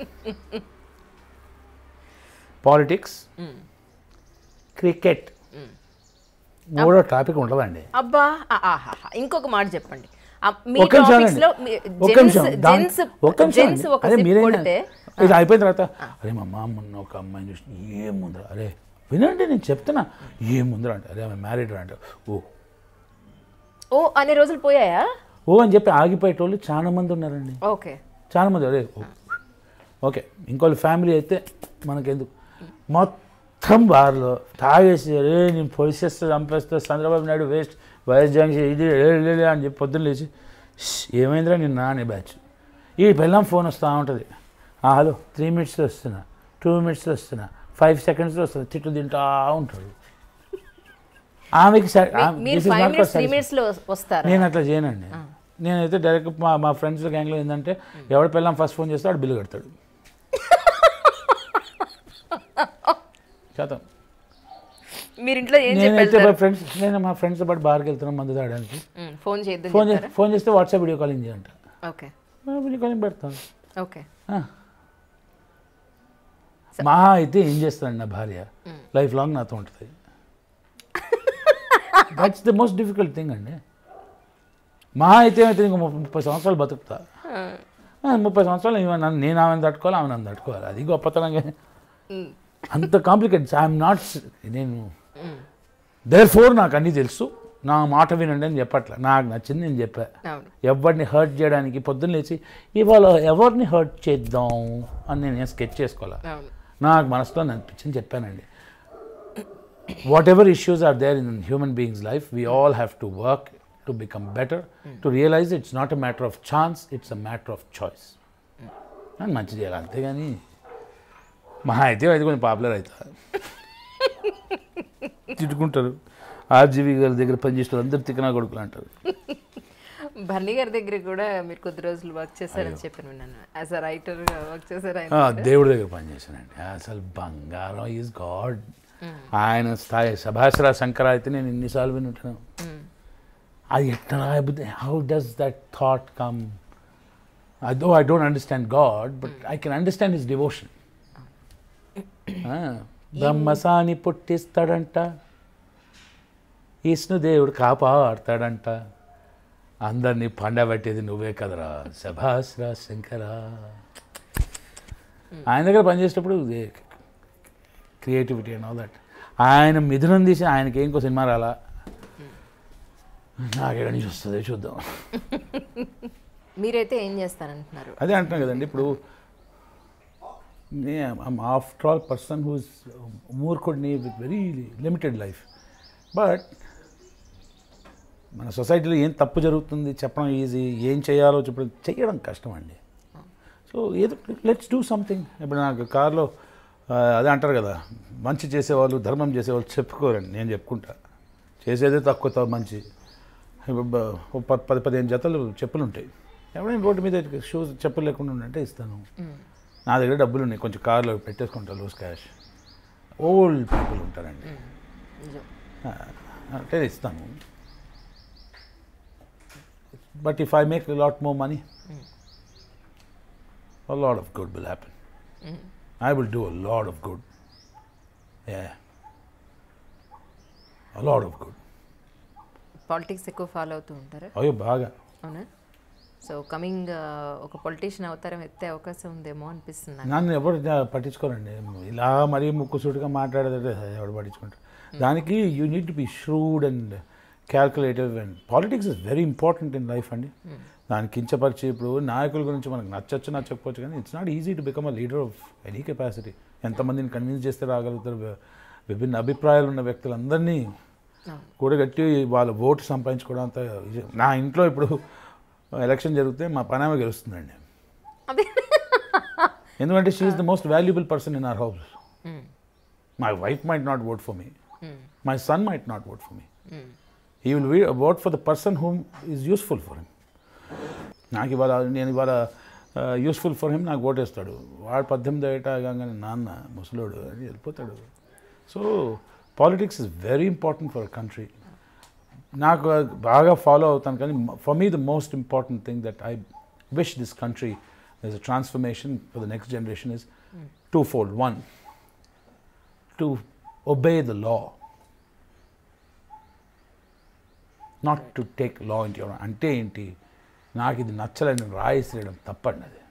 పాలిటిక్స్ క్రికెట్ మూడో టాపిక్ ఉండదండి అబ్బా ఆ, ఆహాహా. ఇంకొక మాట చెప్పండి ఆ, మీ ఒక్క నిమిషం టాపిక్స్ అండి లో మీ- ఒక్క జెంట్స్ నిమిషం దాన్- జెంట్స్ ఒక్క నిమిషం జెంట్స్ అండి. ఒక అదే సిప్ మీరేం కొడితే ఇది అయిపోయిన తర్వాత అరే మా అమ్మ మొన్న ఒక అమ్మాయిని చూసి ఏముందిరా అరే వినండి నేను చెప్తున్నా ఏముందిరా అంటే అరే ఆమె మ్యారీడ్ అంటే ఓ ఓ అనే రోజులు పోయాయా ఓ అని చెప్పి ఆగిపోయేటోళ్ళు చాలా మంది ఉన్నారండి ఓకే చాలా మంది అరే ఓ. ఓకే ఇంకోళ్ళ ఫ్యామిలీ అయితే మనకెందుకు మొత్తం బార్లో తాగేసి అరే నేను పొలిసేస్తే చంపేస్తే Chandrababu Naidu waste YS junction ఇది ఏ, లే, లే అని చెప్పి పొద్దున్న లేచి "ష్, ఏమైందిరా నిన్న అనే బ్యాచ్ ఈ పిల్లం ఫోన్ వస్తూ ఉంటుంది "ఆ, హలో త్రీ మినిట్స్లో వస్తున్నా టూ మినిట్స్లో వస్తున్నా ఫైవ్ సెకండ్స్లో వస్తుంది తిట్టు తింటా ఉంటాడు ఆమెకి స- మీ- ఆమె- మీరు this is five not for minutes three satisfaction. Minutes లో వస్తారా నేను అట్లా చేయనండి నేనైతే డైరెక్ట్ మా మా ఫ్రెండ్స్ గ్యాంగ్లో ఏంటంటే ఎవడ పిల్లం ఫస్ట్ ఫోన్ చేస్తే వాడు బిల్లు కడతాడు శాతం మీరు ఇంట్లో ఏం నేనైతే చెప్పారు మా ఫ్రెండ్స్ నేను మా ఫ్రెండ్స్తో పాటు బార్కి వెళ్తున్నాం మందు తాగడానికి ఫోన్ చేద్దాం ఫోన్ చేసి ఫోన్ చేస్తే వాట్సాప్ వీడియో కాలింగ్ చేయంట ఓకే వీడియో కాలింగ్ పెడతాను ఓకే ఆ. మా అయితే ఏం చేస్తానండి నా భార్య లైఫ్ లాంగ్ నాతో ఉంటుంది that's the most difficult thing అండి మా అయితే ఏమైతే ఇంకో ముప్పై ముప్పై సంవత్సరాలు బతుకుతా ఆ, ముప్పై సంవత్సరాలు ఈమె నన్ను నేను ఆమెను తట్టుకోవాలి ఆమె నన్ను తట్టుకోవాలి అది గొప్పతనంగా అంత కాంప్లికేట్ ఐఎమ్ నాట్ నేను దేర్ ఫోర్ నాకు అన్నీ తెలుసు నా మాట వినండి అని చెప్పట్లే నాకు నచ్చింది నేను చెప్పా అవును ఎవరిని హర్ట్ చేయడానికి పొద్దున్న లేచి ఇవాళ ఎవరిని హర్ట్ చేద్దాం అని నేను స్కెచ్ చేసుకోవాలా అవును నాకు మనసులో అనిపించింది చెప్పానండి whatever issues are there in human beings life we all have to work to become better to realise it's not a matter of chance it's a matter of choice అని మంచి చేయాలి అంతేగాని మహా అయితే అది కొంచెం పాపులర్ అవుతారు తిట్టుకుంటారు ఆర్జీవి గారి దగ్గర పనిచేస్తారు అందరు తిక్కనా కొడుకులు అంటారు బన్నీ గారి దగ్గర కూడా మీరు కొద్ది రోజులు వర్క్ చేశారని చెప్పాను విన్నాను యాజ్ అ రైటర్ వర్క్ చేశారు ఆయన ఆ, దేవుడి దగ్గర పనిచేశానండి అసలు బంగారం ఈజ్ గాడ్ ఆయన స్థాయి సభాసరా శంకర అయితే నేను ఎన్నిసార్లు వినుంటాను అది ఎట్లా రాయబుద్ది how does that thought come though I don't understand God but I can understand his devotion బ్రహ్మసాని పుట్టిస్తాడంట విష్ణుదేవుడు కాపాడతాడంట అందరినీ పండబెట్టేది నువ్వే కదరా సభాస్రా శంకరా ఆయన దగ్గర పనిచేసేటప్పుడు క్రియేటివిటీ అండ్ ఆల్ దట్ ఆయన మిథునం తీసి ఆయనకి ఇంకో సినిమా రాలా నాకెక్కడి నుంచి వస్తుంది చూద్దాం మీరైతే ఏం చేస్తారంటున్నారు అదే అంటున్నాను కదండి ఇప్పుడు ఆఫ్టర్ ఆల్ పర్సన్ హూస్ మూర్ఖుడిని with very limited life but మన సొసైటీలో ఏం తప్పు జరుగుతుంది చెప్పడం ఈజీ ఏం చేయాలో చెప్పడం చేయడం కష్టం అండి సో ఏదో లెట్స్ డూ సంథింగ్ ఇప్పుడు నాకు కార్లో ఆ, అదే అంటారు కదా మంచి చేసేవాళ్ళు ధర్మం చేసేవాళ్ళు చెప్పుకోరండి నేను చెప్పుకుంటా చేసేదే తక్కువ త- మంచి ఇప్పుడు బ- ఓ ప- పది పదిహేను జతలు చెప్పులు ఉంటాయి ఎవరైనా రోడ్డు మీద షూస్ చెప్పులు లేకుండా ఉండంటే ఇస్తాను నా దగ్గర డబ్బులు ఉన్నాయి కొంచెం కార్లో పెట్టేసుకుంటా లూజ్ క్యాష్ ఓల్డ్ పీపుల్ ఉంటారండి నిజం ఆ, అంటే ఇస్తాను but if I make lot more money a lot of good will happen. I will do a lot of good. Yeah. A lot of good. Politics ఎక్కువ ఫాలో అవుతూ ఉంటారా అయ్యో బాగా అవునా సో కమింగ్ ఒక పొలిటీషియన్ అవతారం ఎత్తే అవకాశం ఉందేమో అనిపిస్తుంది నాకు. నన్ను ఎవరు జా- పట్టించుకోరండి ఇలా మరీ ముక్కుసూటిగా మాట్లాడేదంటే ఎవడు పట్టించుకుంటారు దానికి you need to be shrewd and calculative and politics is very important in life అండి దాన్ని కించపరిచి ఇప్పుడు నాయకుల గురించి మనకు నచ్చచ్చు నచ్చకపోవచ్చు కానీ it's not easy to become a leader of any capacity ఎంతమందిని కన్విన్స్ చేస్తే రాగలుగుతారు వి- విభిన్న అభిప్రాయాలు ఉన్న వ్యక్తులందరినీ అవును. కూడగట్టి వాళ్ళ ఓటు సంపాదించుకోవడం అంత ఈజీ. నా ఇంట్లో ఇప్పుడు ఎలక్షన్ జరిగితే మా పనామ గెలుస్తుందండి అదే ఎందుకంటే she is the most valuable person in our house hmm. My wife might not vote for me hmm. My son might not vote for me hmm. He will vote for the person whom is useful for him నాకు ఇవాళ నేను ఇవాళ యూస్ఫుల్ ఫర్ హిమ్ నాకు ఓటేస్తాడు వాడు పద్దెనిమిది ఏట కాగానే నాన్న ముసలోడు అని వెళ్ళిపోతాడు so politics is very important for country నాకు బాగా ఫాలో అవుతాను కానీ for me the most important thing that I wish this country there's a transformation for the next generation is twofold. One, to obey the law, not to take law into your అంటే ఏంటి నాకు ఇది నచ్చలని రాయిసేయడం తప్పండి అది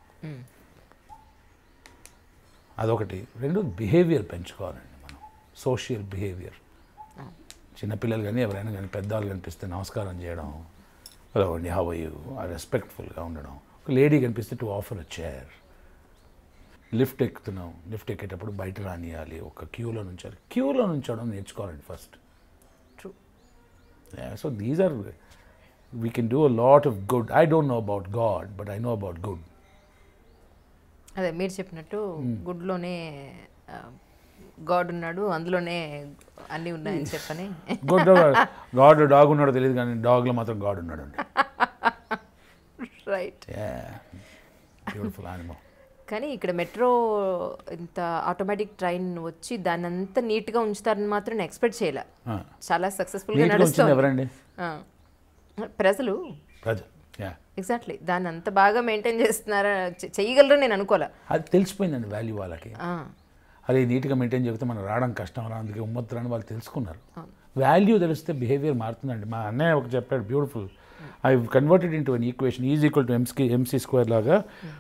అదొకటి రెండు బిహేవియర్ పెంచుకోవాలండి మనం సోషల్ బిహేవియర్ చిన్నపిల్లలు కానీ ఎవరైనా కానీ పెద్దవాళ్ళు కనిపిస్తే నమస్కారం చేయడం హలో అండి హవ్ యూ రెస్పెక్ట్ఫుల్గా ఉండడం ఒక లేడీ కనిపిస్తే to offer a chair lift ఎక్కుతున్నాం లిఫ్ట్ ఎక్కేటప్పుడు బయట రానియాలి ఒక క్యూలో నుంచాలి క్యూలో నుంచోవడం నేర్చుకోవాలండి first true so these are we can do a lot of good I don't know about God but I know about good అదే మీరు చెప్పినట్టు గుడ్లోనే గాడ్ ఉన్నాడు అందులోనే అన్నీ ఉన్నాయని చెప్పని గుడ్ గాడ్ డాగ్ ఉన్నాడో తెలియదు కానీ డాగ్లో మాత్రం గాడ్ ఉన్నాడు అండి రైట్ బ్యూటిఫుల్ యానిమల్ కానీ ఇక్కడ మెట్రో ఇంత ఆటోమేటిక్ ట్రైన్ వచ్చి దాన్ని అంతా నీట్గా ఉంచుతారని మాత్రం నేను ఎక్స్పెక్ట్ చేయలే చాలా సక్సెస్ఫుల్గా నీట్గా వచ్చింది నడుస్తుంది ఎవరండి ఆ. ప్రజలు ప్రజలు యా ఎగ్జాక్ట్లీ దాన్ని అంత బాగా మెయింటైన్ చేస్తున్నారా చె- చెయ్యగలరు నేను అనుకోలే అది తెలిసిపోయిందండి వాల్యూ వాళ్ళకి ఆ, అరే నీట్గా మెయింటైన్ చేస్తే మనం రావడం కష్టం రా అందుకే ఉమ్మత్తు అని వాళ్ళు తెలుసుకున్నారు వాల్యూ తెలిస్తే బిహేవియర్ మారుతుందండి మా అన్నయ్య ఒక చెప్పాడు beautiful I converted in to an equation is equal to ఎంస్కి ఎంసీ స్క్వేర్ లాగా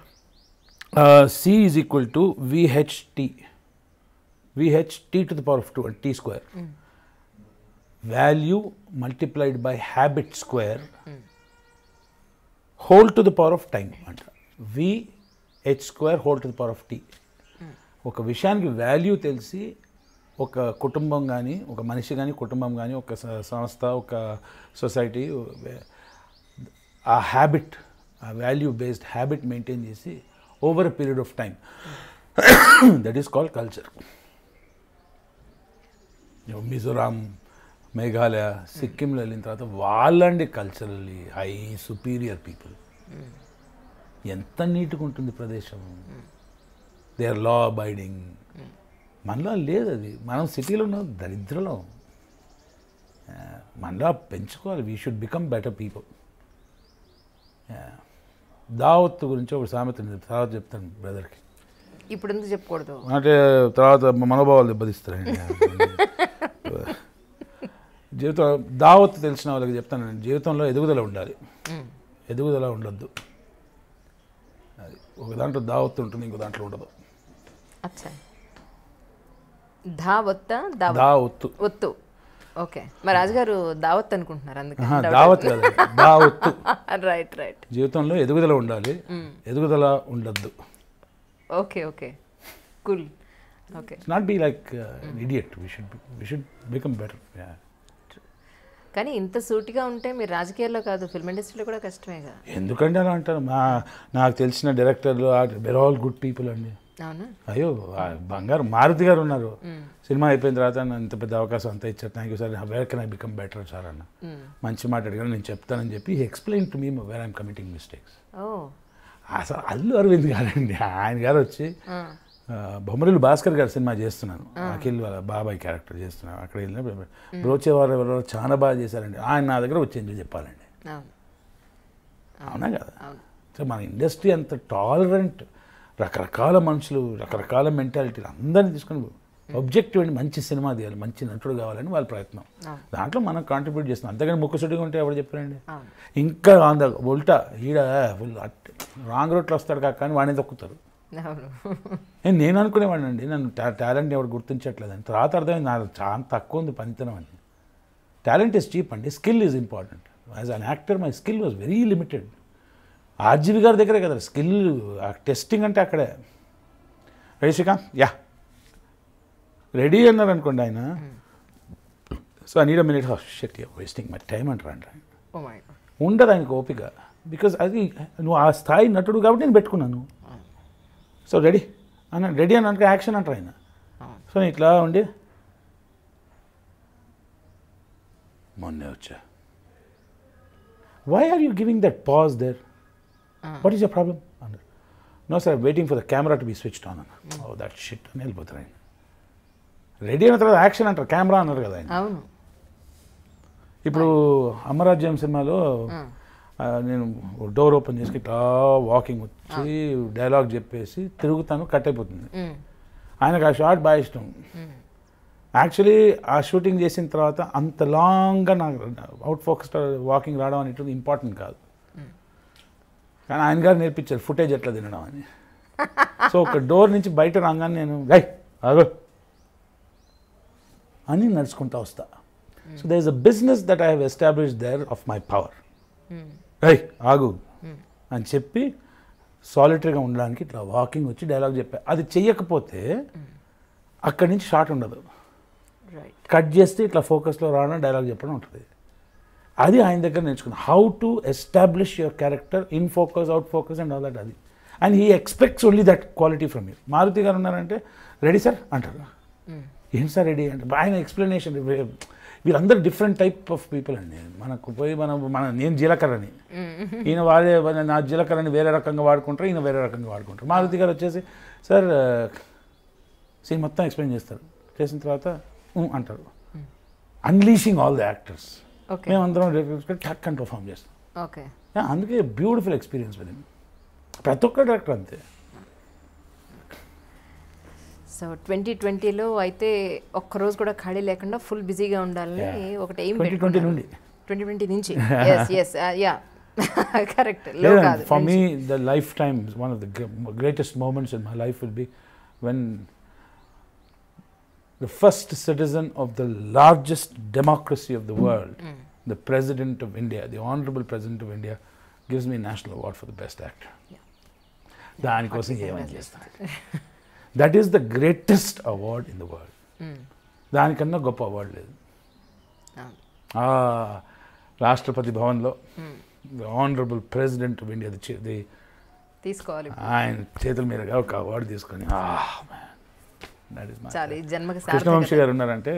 C is equal to VHT VHT to the power of two T square value multiplied by habit square whole to the power of time అంట V H square whole to the power of T ఒక విషయానికి వాల్యూ తెలిసి ఒక కుటుంబం కానీ ఒక మనిషి కానీ కుటుంబం కానీ ఒక స- సంస్థ ఒక సొసైటీ ఆ హ్యాబిట్ ఆ వాల్యూ బేస్డ్ హ్యాబిట్ మెయింటైన్ చేసి over a period of time that is called culture Mizoram Meghalaya సిక్కింలో వెళ్ళిన తర్వాత వాళ్ళండి కల్చరల్లీ హై సుపీరియర్ పీపుల్ ఎంత నీట్గా ఉంటుంది ప్రదేశం దే ఆర్ లా అబైడింగ్ మనలో లేదు అది మనం సిటీలో ఉన్న దరిద్రలో ఆ, మనలో పెంచుకోవాలి we should become better people దావత్ గురించి ఒక సామెత ఉంది. తర్వాత చెప్తాను బ్రదర్కి ఇప్పుడు ఎందుకు చెప్పకూడదు అంటే తర్వాత మనోభావాలు దెబ్బతీస్తారండి జీవితం దావత్ తెలిసిన వాళ్ళకి చెప్తాను నేను జీవితంలో ఎదుగుదల ఉండాలి మ్మ్. ఎదుగుదల ఉండొద్దు అది ఒక దాంట్లో దావత్ ఉంటుంది ఇంకో దాంట్లో ఉండదు అచ్చా ధా వత్తా దావత్ దావత్తు ఒత్తు ఓకే మరి రాజుగారు దావత్ అనుకుంటున్నారు అందుకే ఆహా, దావత్ కదా దావత్తు రైట్ రైట్ జీవితంలో ఎదుగుదల ఉండాలి ఎదుగుదల ఉండొద్దు okay okay cool okay not be like idiot we should we should become better కానీ ఇంత సూటిగా ఉంటే మీరు రాజకీయాల్లో కాదు ఫిల్మ్ ఇండస్ట్రీలో కూడా కష్టమే కదా ఎందుకంటే అలా అంటారు మా నాకు తెలిసిన డైరెక్టర్లు వెర్ ఆల్ గుడ్ పీపుల్ అండి అవునా అయ్యో ఆ బంగారు మారుతి గారు ఉన్నారు సినిమా అయిపోయిన తర్వాత నన్ను ఇంత పెద్ద అవకాశం అంతా ఇచ్చారు thank you sir where can I become better sir అన్న మ్మ్. మంచి మాట అడిగాను నేను చెప్తానని చెప్పి explain to me where I'm committing mistakes ఓ అసలు అల్లు అరవింద్ గారండి ఆయన గారు వచ్చి ఆ, ఆ, బొమ్మరిల్లు భాస్కర్ గారి సినిమా చేస్తున్నాను అఖిల్ వాళ్ళ బాబాయ్ క్యారెక్టర్ చేస్తున్నాను అక్కడ వెళ్ళినప్పుడు బ్రోచేవారు ఎవరో చాలా బాగా చేశారండి ఆయన నా దగ్గర వచ్చి ఎంజాయ్ చెప్పాలండి అవును అవునా కదా అవును సో మన ఇండస్ట్రీ అంత టాలరెంట్ రకరకాల మనుషులు రకరకాల మెంటాలిటీలు అందరినీ తీసుకొని ఆబ్జెక్టివ్ అండి మంచి సినిమా తీయాలి మంచి నటుడు కావాలని వాళ్ళ ప్రయత్నం అవును. దాంట్లో మనం కాంట్రిబ్యూట్ చేస్తున్నాం అంతేగాని ముక్కుసుడిగా ఉంటే ఎవరు చెప్పారండి అవును ఇంకా ఆన్ ద ఉల్టా ఈడ ఫుల్ రాంగ్ రూట్లో వస్తాడు కాక కానీ వాడిని తొక్కుతారు అవును నేను నేను అనుకునేవాడిని అండి నన్ను టా- టాలెంట్ ఎవరు గుర్తించట్లేదని తర్వాత అర్థమైంది నా చాలా తక్కువ ఉంది పనితనం అని టాలెంట్ ఇస్ చీప్ అండి skill is important as an actor my skill was very limited RGV గారి దగ్గరే కదా స్కిల్ టెస్టింగ్ అంటే అక్కడే రెడీ శ్రీకాంత్ యా రెడీ అన్నారు అనుకోండి ఆయన so I need a minute shit wasting my time అంటారు అంట ఓ మై ఉండదు ఆయనకు ఓపిక బికాజ్ అది నువ్వు ఆ స్థాయి నటుడు కాబట్టి నేను పెట్టుకున్నాను సో రెడీ అన్న రెడీ అని అనుకో యాక్షన్ అంటారు ఆయన అవును సో నేను ఇట్లా ఉండి మొన్నే వచ్చా why are you giving that pause there what is your problem అన్నారు no sir waiting for the camera to be switched on అన్న ఓ దట్ షిట్ అని వెళ్ళిపోతారు ఆయన రెడీ అయిన తర్వాత యాక్షన్ అంటారు కెమెరా అన్నారు కదా ఆయన అవును ఇప్పుడు అమరాజ్యం సినిమాలో ఆ, నేను డోర్ ఓపెన్ చేసి ఇట్లా వాకింగ్ వచ్చి డైలాగ్ చెప్పేసి తిరుగుతాను కట్ అయిపోతుంది మ్మ్. ఆయనకు ఆ షాట్ బాగా ఇష్టం యాక్చువల్లీ ఆ షూటింగ్ చేసిన తర్వాత అంత లాంగ్గా నాకు అవుట్ ఫోకస్ వాకింగ్ రావడం అనేటువంటి ఇంపార్టెంట్ కాదు కానీ ఆయన గారు నేర్పించారు ఫుటేజ్ ఎట్లా తినడం అని సో ఒక డోర్ నుంచి బయట రాగానే నేను గై ఆగో అని నడుచుకుంటా వస్తా so they is a business that I have establish there of my power hmm. రై ఆగు అని చెప్పి సాలిటరీగా ఉండడానికి ఇట్లా వాకింగ్ వచ్చి డైలాగ్ చెప్పా అది చెయ్యకపోతే అక్కడి నుంచి షార్ట్ ఉండదు రైట్ కట్ చేస్తే ఇట్లా ఫోకస్లో రావడం డైలాగ్ చెప్పడం ఉంటుంది అది ఆయన దగ్గర నేర్చుకున్నాను how to establish your character in focus out focus and all that అది and he expects only that quality from you Maruthi గారు ఉన్నారంటే రెడీ సార్ అంటారు ఏంటి సార్ రెడీ అంటే ఆయన ఎక్స్ప్లెనేషన్ వీళ్ళందరూ డిఫరెంట్ టైప్ ఆఫ్ పీపుల్ అండి మనకు పోయి మనం మన నేను జీలకర్రని ఈయన వాడే నా జీలకర్రని వేరే రకంగా వాడుకుంటారు ఈయన వేరే రకంగా వాడుకుంటారు మారుతి గారు వచ్చేసి సార్ సీన్ మొత్తం ఎక్స్ప్లెయిన్ చేస్తారు చేసిన తర్వాత "ఉమ్" అంటారు unleashing all the actors okay మేమందరం టక్ అని పర్ఫామ్ చేస్తాం ఓకే Yeah, అందుకే బ్యూటిఫుల్ ఎక్స్పీరియన్స్ విత్ ప్రతి ఒక్క డైరెక్టర్ అంతే సో ట్వంటీ ట్వంటీలో అయితే ఒక్క రోజు కూడా ఖాళీ లేకుండా ఫుల్ బిజీగా ఉండాలని Yeah. ఒకటి ఏం 2020 నుండి. ట్వంటీ ట్వంటీ నుంచి ఎస్ ఎస్ యా కరెక్ట్ లో కాదు for me the lifetime one of the greatest moments in my life will be when the first citizen of the largest democracy of the world, the President of India, the Honorable President of India, gives me national award for the best actor. Yeah. దానికోసం ఏమని చేస్తాను that is the greatest award in the world దానికన్నా గొప్ప అవార్డు లేదు అవును. ఆ రాష్ట్రపతి భవన్లో the honourable president of India the తీసుకోవాలి ఆయన చేతుల మీదుగా ఒక అవార్డు తీసుకొని దట్ ఇస్ చాలు ఈ జన్మకి కృష్ణవంశీ సార్థకత. గారు ఉన్నారంటే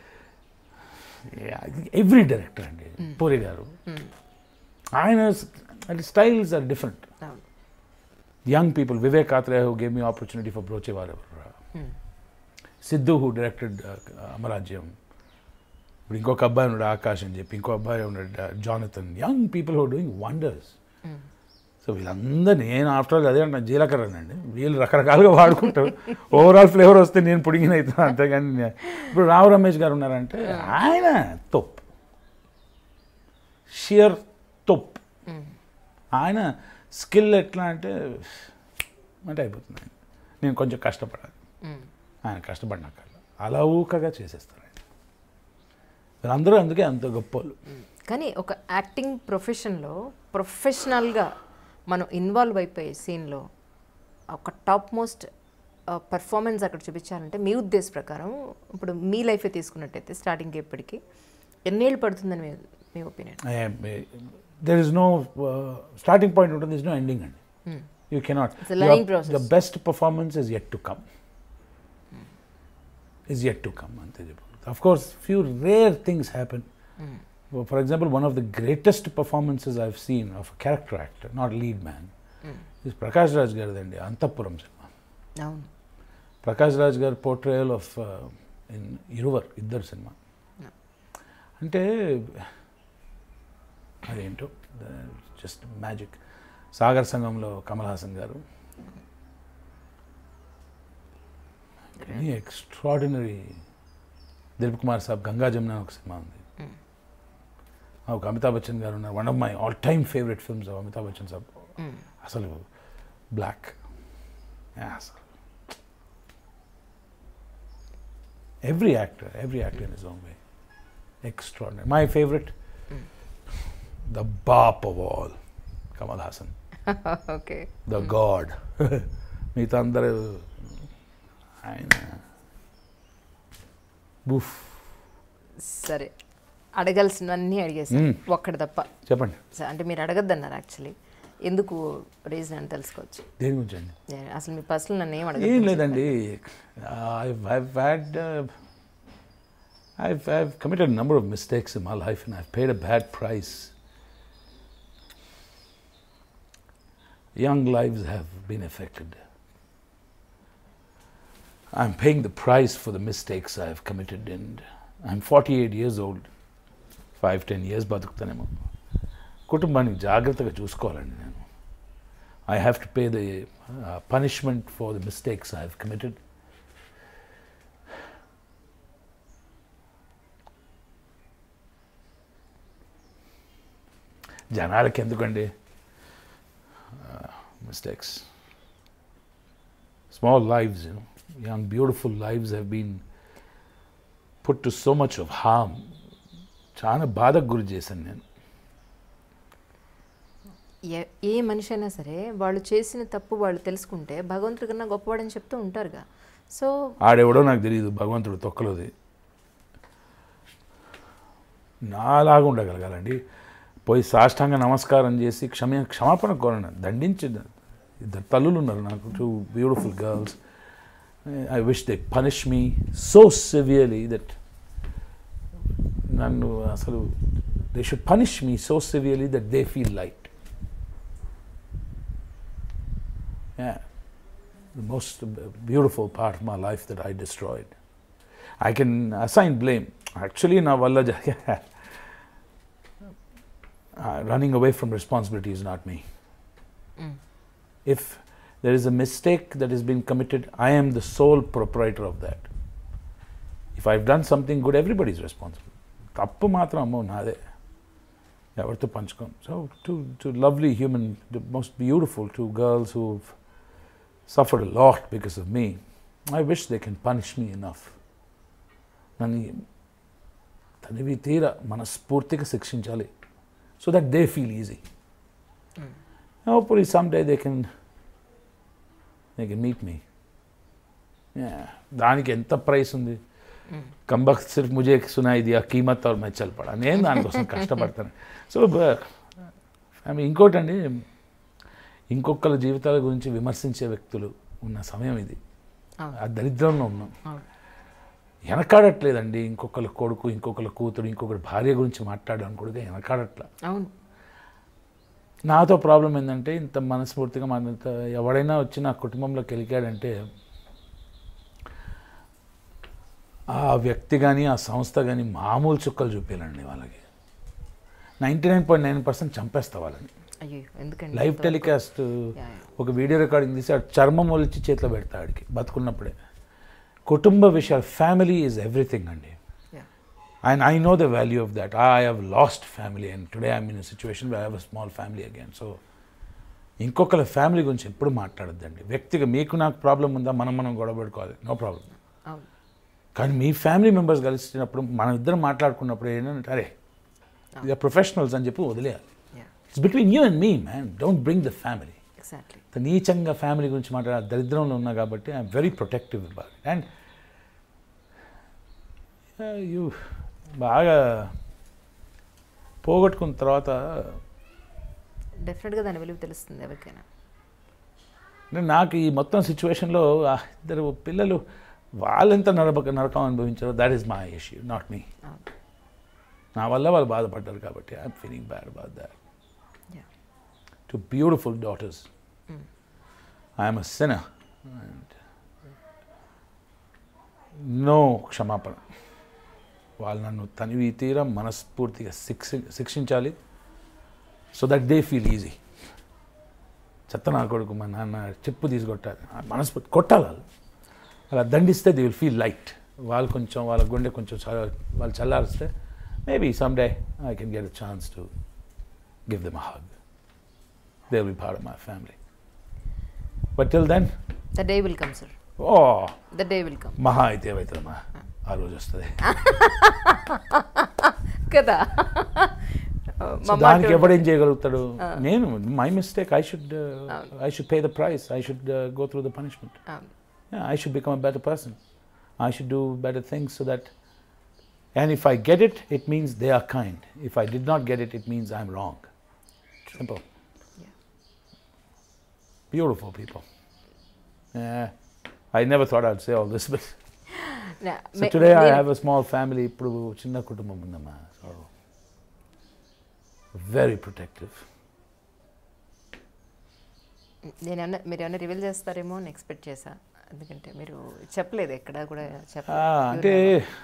ఎవ్రీ డైరెక్టర్ అండి పూరి గారు ఆయన స్టైల్స్ ఆర్ డిఫరెంట్ అవును. Young people Vivek Athreya who gave me opportunity for Broche Varu Hmm. Siddhu who directed అమరాజ్యం ఇప్పుడు ఇంకొక అబ్బాయి ఉన్నాడు ఆకాష్ అని చెప్పి ఇంకో అబ్బాయి ఉన్నాడు Jonathan young people who doing wonders Hmm. So వీళ్ళందరినీ నేను ఆఫ్టర్ ఆల్ అదే అంటాను జీలకర్రనండి వీళ్ళు రకరకాలుగా వాడుకుంటారు ఓవరాల్ ఫ్లేవర్ వస్తే నేను పుడిగిన అవుతాను అంతేగాని నే- ఇప్పుడు రావు రమేష్ గారు ఉన్నారంటే ఆయన తొప్ షియర్ తొప్ Hmm. ఆయన స్కిల్ ఎట్లా అంటే అంటే అయిపోతుంది ఆయన. నేను కొంచెం కష్టపడాలి Hmm. ఆయన కష్టపడినాక అలా ఊకగా చేసేస్తారు ఆయన వీళ్ళందరూ అందుకే అంత గొప్పలు కానీ ఒక యాక్టింగ్ ప్రొఫెషన్లో ప్రొఫెషనల్గా మనం ఇన్వాల్వ్ అయిపోయే సీన్లో ఒక టాప్ మోస్ట్ పర్ఫార్మెన్స్ అక్కడ చూపించాలంటే మీ ఉద్దేశ ప్రకారం ఇప్పుడు మీ లైఫే తీసుకున్నట్టయితే స్టార్టింగ్కి ఎప్పటికీ ఎన్నేళ్ళు పడుతుందని మీ మీ opinion there is no starting point ఉంటుంది ఇస్ నో ఎండింగ్ అండి you cannot It's a learning process. The best performance is yet to come is yet to come అంతే చెప్పు of course few rare things happen for example one of the greatest performances I've seen of character actor not lead man is Prakash Raj గారిదండి అంతఃపురం సినిమా అవును ప్రకాష్ రాజ్ గారి పోర్ట్రేయల్ ఆఫ్ ఇన్ ఇరువర్ ఇద్దరు సినిమా అంటే అదేంటో జస్ట్ మ్యాజిక్ సాగర్ సంఘంలో కమల్ హాసన్ గారు ఎక్స్ట్రాడినరీ దిలీప్ కుమార్ సాబ్ గంగా జమున ఒక సినిమా ఉంది ఒక అమితాబ్ బచ్చన్ గారు ఉన్నారు one of my all time favourite films Amitabh Bachchan Saab అసలు బ్లాక్ అసలు every actor, every actor in his own way. Extraordinary. My favorite, the Bap of all, Kamal Hassan, okay the God. మిగతా అందరూ ఆయన బుఫ్ సరే అడగాల్సినవన్నీ అడిగేసాను మ్మ్. ఒక్కటి తప్ప చెప్పండి స- అంటే మీరు అడగద్దన్నారు యాక్చువల్లీ ఎందుకు రీజన్ అని తెలుసుకోవచ్చు దేని గురించి అండి ఏ- అసలు మీ పర్సనల్ నన్ను ఏం ఏం అడగదు లేదండి I've had I've, I've committed a number of mistakes in my life and I've paid a bad price. Young lives have been affected. I'm paying the price for the mistakes I've committed and I'm 48 years old. Five ten years బతుకుతానేమో కుటుంబానికి జాగ్రత్తగా చూసుకోవాలండి నేను I have to pay the uh, punishment for the mistakes I have committed. జనాలకి ఎందుకండి mistakes small lives you young beautiful lives have been put to so much of harm చాలా బాధకు గురి చేశాను నేను ఏ- ఏ మనిషి అయినా సరే వాళ్ళు చేసిన తప్పు వాళ్ళు తెలుసుకుంటే భగవంతుడి కన్నా గొప్పవాడని చెప్తూ ఉంటారుగా సో ఆడెవడో నాకు తెలియదు భగవంతుడు తొక్కలోది నాలాగా ఉండగలగాలండి పోయి సాష్టాంగ నమస్కారం చేసి క్షమ క్షమాపణ కోరండి దండించి ఇద్దరు తల్లులు ఉన్నారు నాకు two beautiful girls I wish they punish me so severely that నన్ను అసలు they should punish me so severely that they feel light the most beautiful part of my life that I destroyed. I can assign blame. Actually, na valla ja- uh, running away from responsibility is not me. If there is a mistake that has been committed, I am the sole proprietor of that. If I've done something good, everybody is responsible. తప్పు మాత్రం అమ్మో నాదే ఎవరితో పంచుకోం so two two lovely human the most beautiful two girls who suffered a lot because of me. I wish they can punish me enough నన్ను తనివి తీర మనస్ఫూర్తిగా శిక్షించాలి so that they feel easy hopefully some day they can they can meet me దానికి ఎంత ప్రైస్ ఉంది కంబక్ సిర్ఫ్ ముజే సునాయి దియా కీమత్ और मैं चल पड़ा నేను దానికోసం కష్టపడతాను సో ఐ మీన్ ఇంకోటండి ఇంకొకరి జీవితాల గురించి విమర్శించే వ్యక్తులు ఉన్న సమయం ఇది అవును. ఆ దరిద్రంలో ఉన్నాం అవును వెనకాడట్లేదండి ఇంకొకరి కొడుకు ఇంకొకరి కూతురు ఇంకొకరి భార్య గురించి మాట్లాడడానికి కూడా వెనకాడట్ల అవును నాతో ప్రాబ్లం ఏంటంటే ఇంత మనస్ఫూర్తిగా మన ఎవడైనా వచ్చి నా కుటుంబంలోకి వెళ్ళికాడంటే ఆ వ్యక్తి కానీ ఆ సంస్థ కానీ మామూలు చుక్కలు చూపించాలండి వాళ్ళకి ninety nine point nine percent చంపేస్తా వాళ్ళని అయ్యో ఎందుకండి లైవ్ టెలికాస్ట్ యా, ఒక వీడియో రికార్డింగ్ తీసి ఆ చర్మం ఒలిచి చేతిలో పెడతా ఆడికి బతుకున్నప్పుడే కుటుంబ విషయాలు ఫ్యామిలీ ఈజ్ ఎవ్రీథింగ్ అండి yeah. And I know the value of that. I have lost family, and today I'm in a situation where I have a small family again. So, ఇంకొకరి ఫ్యామిలీ గురించి ఎప్పుడు మాట్లాడద్దండి వ్యక్తిగా మీకు నాకు ప్రాబ్లం ఉందా మనం మనం గొడవ పెట్టుకోవాలి నో ప్రాబ్లం అవును కానీ మీ ఫ్యామిలీ మెంబర్స్ కలిసినప్పుడు మనం ఇద్దరం మాట్లాడుకున్నప్పుడు ఏంటంటే అరే ఇక ప్రొఫెషనల్స్ అని చెప్పి వదిలేయాలి yeah it's between you and me man don't bring the family exactly ఇంత నీచంగా ఫ్యామిలీ గురించి మాట్లాడే దరిద్రంలో ఉన్నా కాబట్టి I'm very protective about and you బాగా పోగొట్టుకున్న తర్వాత డెఫినెట్గా దాని విలువ తెలుస్తుంది ఎవరికైనా నేను నాకు ఈ మొత్తం సిచ్యువేషన్లో ఆ ఇద్దరు పిల్లలు వాళ్ళెంత నరక నరకం అనుభవించారో that is my issue not me అవును నా వల్ల వాళ్ళు బాధపడ్డారు కాబట్టి I'm feeling bad about that yeah two beautiful daughters I'm a sinner and no క్షమాపణ వాళ్ళు నన్ను తనివి తీర మనస్ఫూర్తిగా శిక్ష శిక్షించాలి so that they feel easy చెత్త నా కొడుకు మా నాన్న చెప్పు తీసుకొట్టాలి ఆ మనస్ఫూర్తి కొట్టాలి వాళ్ళు అలా దండిస్తే దే విల్ ఫీల్ లైట్ వాళ్ళు కొంచెం వాళ్ళ గుండె కొంచెం చల్ల వాళ్ళు చల్లారిస్తే maybe some day I can get a chance to give them a hug they will be part of my family but till then the day will come sir oh the day will come మహా అయితే ఏమవుతుందమ్మా ఆ రోజు వస్తుంది కదా సో మా దానికి మాట ఎవడేం చేయగలుగుతాడు నేను my mistake I should I should pay the price I should go through the punishment అవును. I should become a better person I should do better things so that and if I get it it means they are kind if I did not get it it means I'm wrong simple Yeah. Beautiful people I never thought I'd say all this but నా- సో మే- టుడే ఐ నేను- హ్యావ్ అ స్మాల్ ఫ్యామిలీ ఇప్పుడు చిన్న కుటుంబం ఉందమ్మా సో వెరీ ప్రొటెక్టివ్ నేను ఏమన్నా మీరు ఏమన్నా రివీల్ చేస్తారేమో అని ఎక్స్పెక్ట్ చేశా ఎందుకంటే మీరు చెప్పలేదు ఎక్కడ కూడా చెప్పలేదు అంటే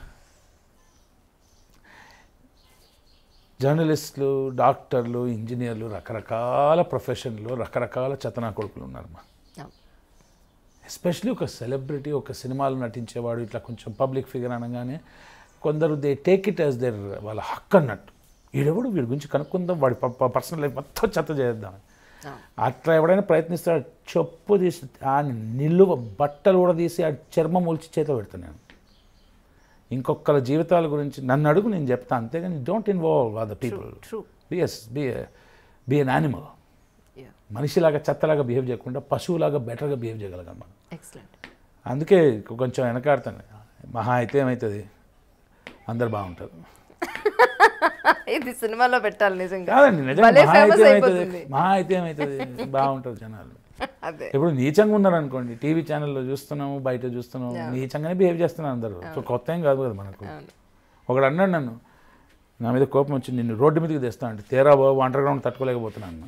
జర్నలిస్టులు డాక్టర్లు ఇంజనీర్లు రకరకాల ప్రొఫెషన్లు రకరకాల చెతనా కొడుకులు ఉన్నారమ్మా అవును. ఎస్పెషలీ ఒక సెలబ్రిటీ ఒక సినిమాలో నటించేవాడు ఇట్లా కొంచెం పబ్లిక్ ఫిగర్ అనగానే కొందరు they take it as their వాళ్ళ హక్కు అన్నట్టు వీడెవడు వీడి గురించి కనుక్కుందాం వాడి పర్సనల్ లైఫ్ మొత్తం చెత్త చేద్దాం అవును. అట్లా ఎవడైనా ప్రయత్నిస్తాడు చెప్పు తీసి ఆ నిలువ బట్టలు కూడా తీసి ఆ చర్మం ఒలిచి చేతిలో పెడుతున్నాను ఇంకొకరి జీవితాల గురించి నన్ను అడుగు నేను చెప్తాను అంతేగాని don't involve other people true BS be be an animal yeah మనిషిలాగా చెత్తలాగా బిహేవ్ చేయకుండా పశువులాగా బెటర్గా బిహేవ్ చేయగలగాలి మనం ఎక్సలెంట్ అందుకే కొంచెం వెనకాడుతాను మహా అయితే ఏమవుతుంది అందరు బాగుంటారు ఇది సినిమాలో పెట్టాలి నిజంగా కాదండి నిజంగా భలే మహా famous అయితే ఏమవుతుంది అయిపోతుంది. మహా అయితే ఏమవుతుంది బాగుంటారు జనాలు అదే ఇప్పుడు నీచంగా ఉన్నారనుకోండి టీవీ ఛానల్లో చూస్తున్నాము బయట చూస్తున్నాము నీచంగానే బిహేవ్ చేస్తున్నారు అందరూ సో కొత్త ఏం కాదు కదా మనకు అవును ఒకడు అన్నాడు నన్ను నా మీద కోపం వచ్చి నిన్ను రోడ్డు మీదకి తెస్తా అంటే తేరా బాబు అండర్ గ్రౌండ్ తట్టుకోలేకపోతున్నాను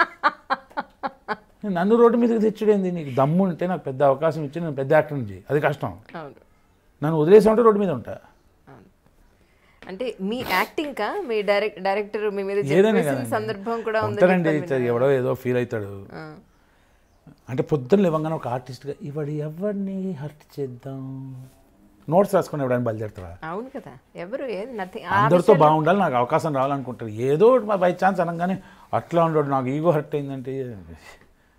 నేను నన్ను రోడ్డు మీదకి తెచ్చుడేంది నీకు దమ్ము ఉంటే నాకు పెద్ద అవకాశం ఇచ్చి నేను పెద్ద యాక్టర్ చేయి అది కష్టం అవును నన్ను వదిలేసామంటే రోడ్డు మీద ఉంటా అవును అంటే మీ యాక్టింగ్ కా మీ డైరెక్ట్ డైరెక్టర్ మీ మీద ఏదైనా చెప్పేసిన కదండి. సందర్భం కూడా ఉంది ఉంటారండి ఎవడో ఏదో ఫీల్ అవుతాడు ఆ, అంటే పొద్దున్న లేవగానే ఒక ఆర్టిస్ట్గా ఇవాడు ఎవరిని హర్ట్ చేద్దాం నోట్స్ రాసుకుని ఎవడని బయలుదేరుతారా అవును కదా ఎవరు ఏది నథింగ్ అందరితో బాగుండాలి నాకు అవకాశం రావాలనుకుంటారు ఏదో బై ఛాన్స్ అనగానే అట్లా ఉండడు నాకు ఈగో హర్ట్ అయిందంటే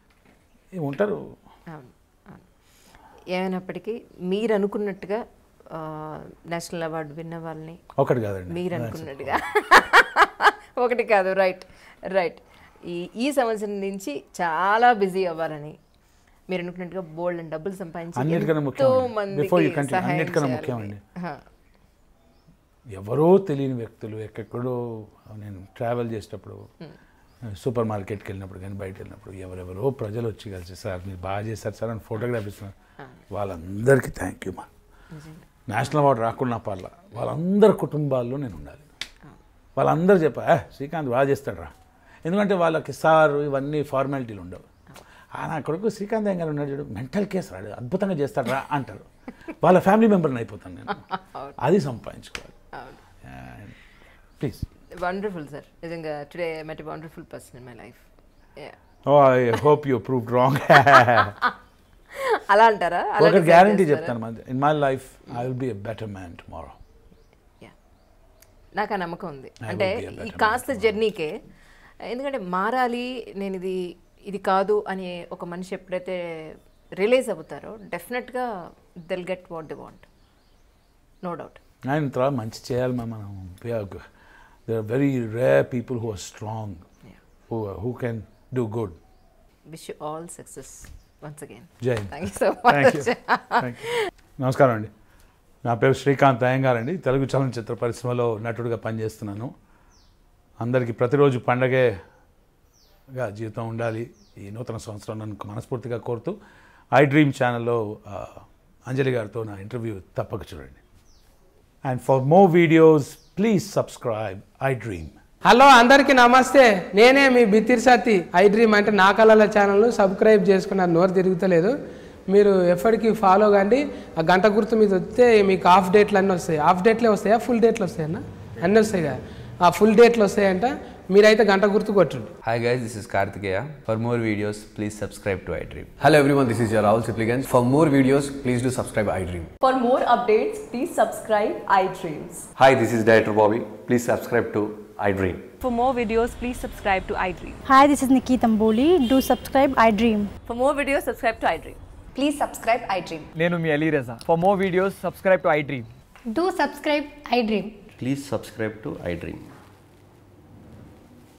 ఏ ఉంటారు అవును అవును ఏమైనప్పటికీ మీరు అనుకున్నట్టుగా నేషనల్ అవార్డు విన్న వాళ్ళని ఒకటి కాదండి మీరు అనుకున్నట్టుగా ఒకటి కాదు రైట్ రైట్ ఈ ఈ సంవత్సరం నుంచి చాలా బిజీ అవ్వాలని మీరు అనుకున్నట్టుగా బోల్డ్ అండ్ డబ్బులు సంపాదించి అన్నిటికన్నా ఎంతో ముఖ్యం అండి. మందికి Before you continue, సహాయం అన్నిటికన్నా చేయాలని. ముఖ్యం అండి. హా. ఎవరో తెలియని వ్యక్తులు ఎక్కడెక్కడో నేను ట్రావెల్ చేసేటప్పుడు సూపర్ మార్కెట్కి వెళ్ళినప్పుడు కానీ బయట వెళ్ళినప్పుడు ఎవరెవరో ప్రజలు వచ్చి కలిసి సార్ మీరు బాగా చేశారు సార్ అని ఫోటోగ్రాఫ్ ఇస్తున్నారు వాళ్ళందరికీ థ్యాంక్ యూ మా నిజంగా. నేషనల్ అవార్డు రాకుండా పర్ల వాళ్ళందరి కుటుంబాల్లో నేను ఉండాలి వాళ్ళందరూ చెప్పా "ఏ, శ్రీకాంత్ బాగా చేస్తాడు రా ఎందుకంటే వాళ్ళకి సార్ ఇవన్నీ ఫార్మాలిటీలు ఉండవు ఆ నా కొడుకు శ్రీకాంత్ అయ్య గారు ఉన్నాడు చూడు మెంటల్ కేసు రాడు అద్భుతంగా చేస్తాడు రా అంటారు వాళ్ళ ఫ్యామిలీ మెంబర్ని అయిపోతాను నేను అది సంపాదించుకోవాలి ప్లీజ్ వండర్ఫుల్ సార్ నిజంగా today met wonderful person in my life oh I hope you prove wrong అలా అంటారా ఒక అలాగే గ్యారంటీ చేస్తారా? చెప్తాను in my life I will be a better man tomorrow Yeah. నాకు ఆ నమ్మకం ఉంది I అంటే would be a ఈ better కాస్త జర్నీకే ఎందుకంటే మారాలి నేను ఇది ఇది కాదు అని ఒక మనిషి ఎప్పుడైతే రిలీజ్ అవుతారో డెఫినెట్గా they'll get what they want no doubt ఆయన తర్వాత మంచి చేయాలి మా మనం they are very rare people who are strong who who can do good wish you all success once again Jai Hind. Thank you so thank you much thank you నమస్కారం అండి నా పేరు శ్రీకాంత్ అయ్యంగార్ అండి తెలుగు చలనచిత్ర పరిశ్రమలో నటుడిగా పనిచేస్తున్నాను అందరికీ ప్రతిరోజు పండగేగా జీవితం ఉండాలి ఈ నూతన సంవత్సరం నన్ను మనస్ఫూర్తిగా కోరుతూ ఐ డ్రీమ్ ఛానల్లో ఆ, అంజలి గారితో నా ఇంటర్వ్యూ తప్పక చూడండి and for more videos please subscribe iDream hello అందరికీ నమస్తే నేనే మీ బిత్తిరి సత్తి ఐ డ్రీమ్ అంటే నా కళల ఛానల్ను సబ్స్క్రైబ్ చేసుకున్నారు నోరు తిరుగుతలేదు మీరు ఎప్పటికీ ఫాలో కండి ఆ గంట గుర్తు మీద వస్తే మీకు హాఫ్ డేట్లు అన్నీ వస్తాయి హాఫ్ డేట్లే వస్తాయా ఫుల్ డేట్లు వస్తాయన్న అన్నీ వస్తాయి కదా ఆ ఫుల్ డేట్లు వస్తాయంట మీరైతే గంట గుర్తు కొట్టండి Hi guys, this is Kartikeya. For more videos, please subscribe to iDream. Hello everyone, this is your Rahul Sipligans. For more videos, please do subscribe iDream. For more updates, please subscribe iDreams. Hi, this is Director Bobby. Please subscribe to iDream. For more videos, please subscribe to iDream. Hi, this is Nikki Tamboli. Do subscribe I Dream. For more videos, subscribe to iDream. Please subscribe iDream. నేను మీ Ali Raza for more videos subscribe to iDream Do subscribe I Dream. Please subscribe to iDream.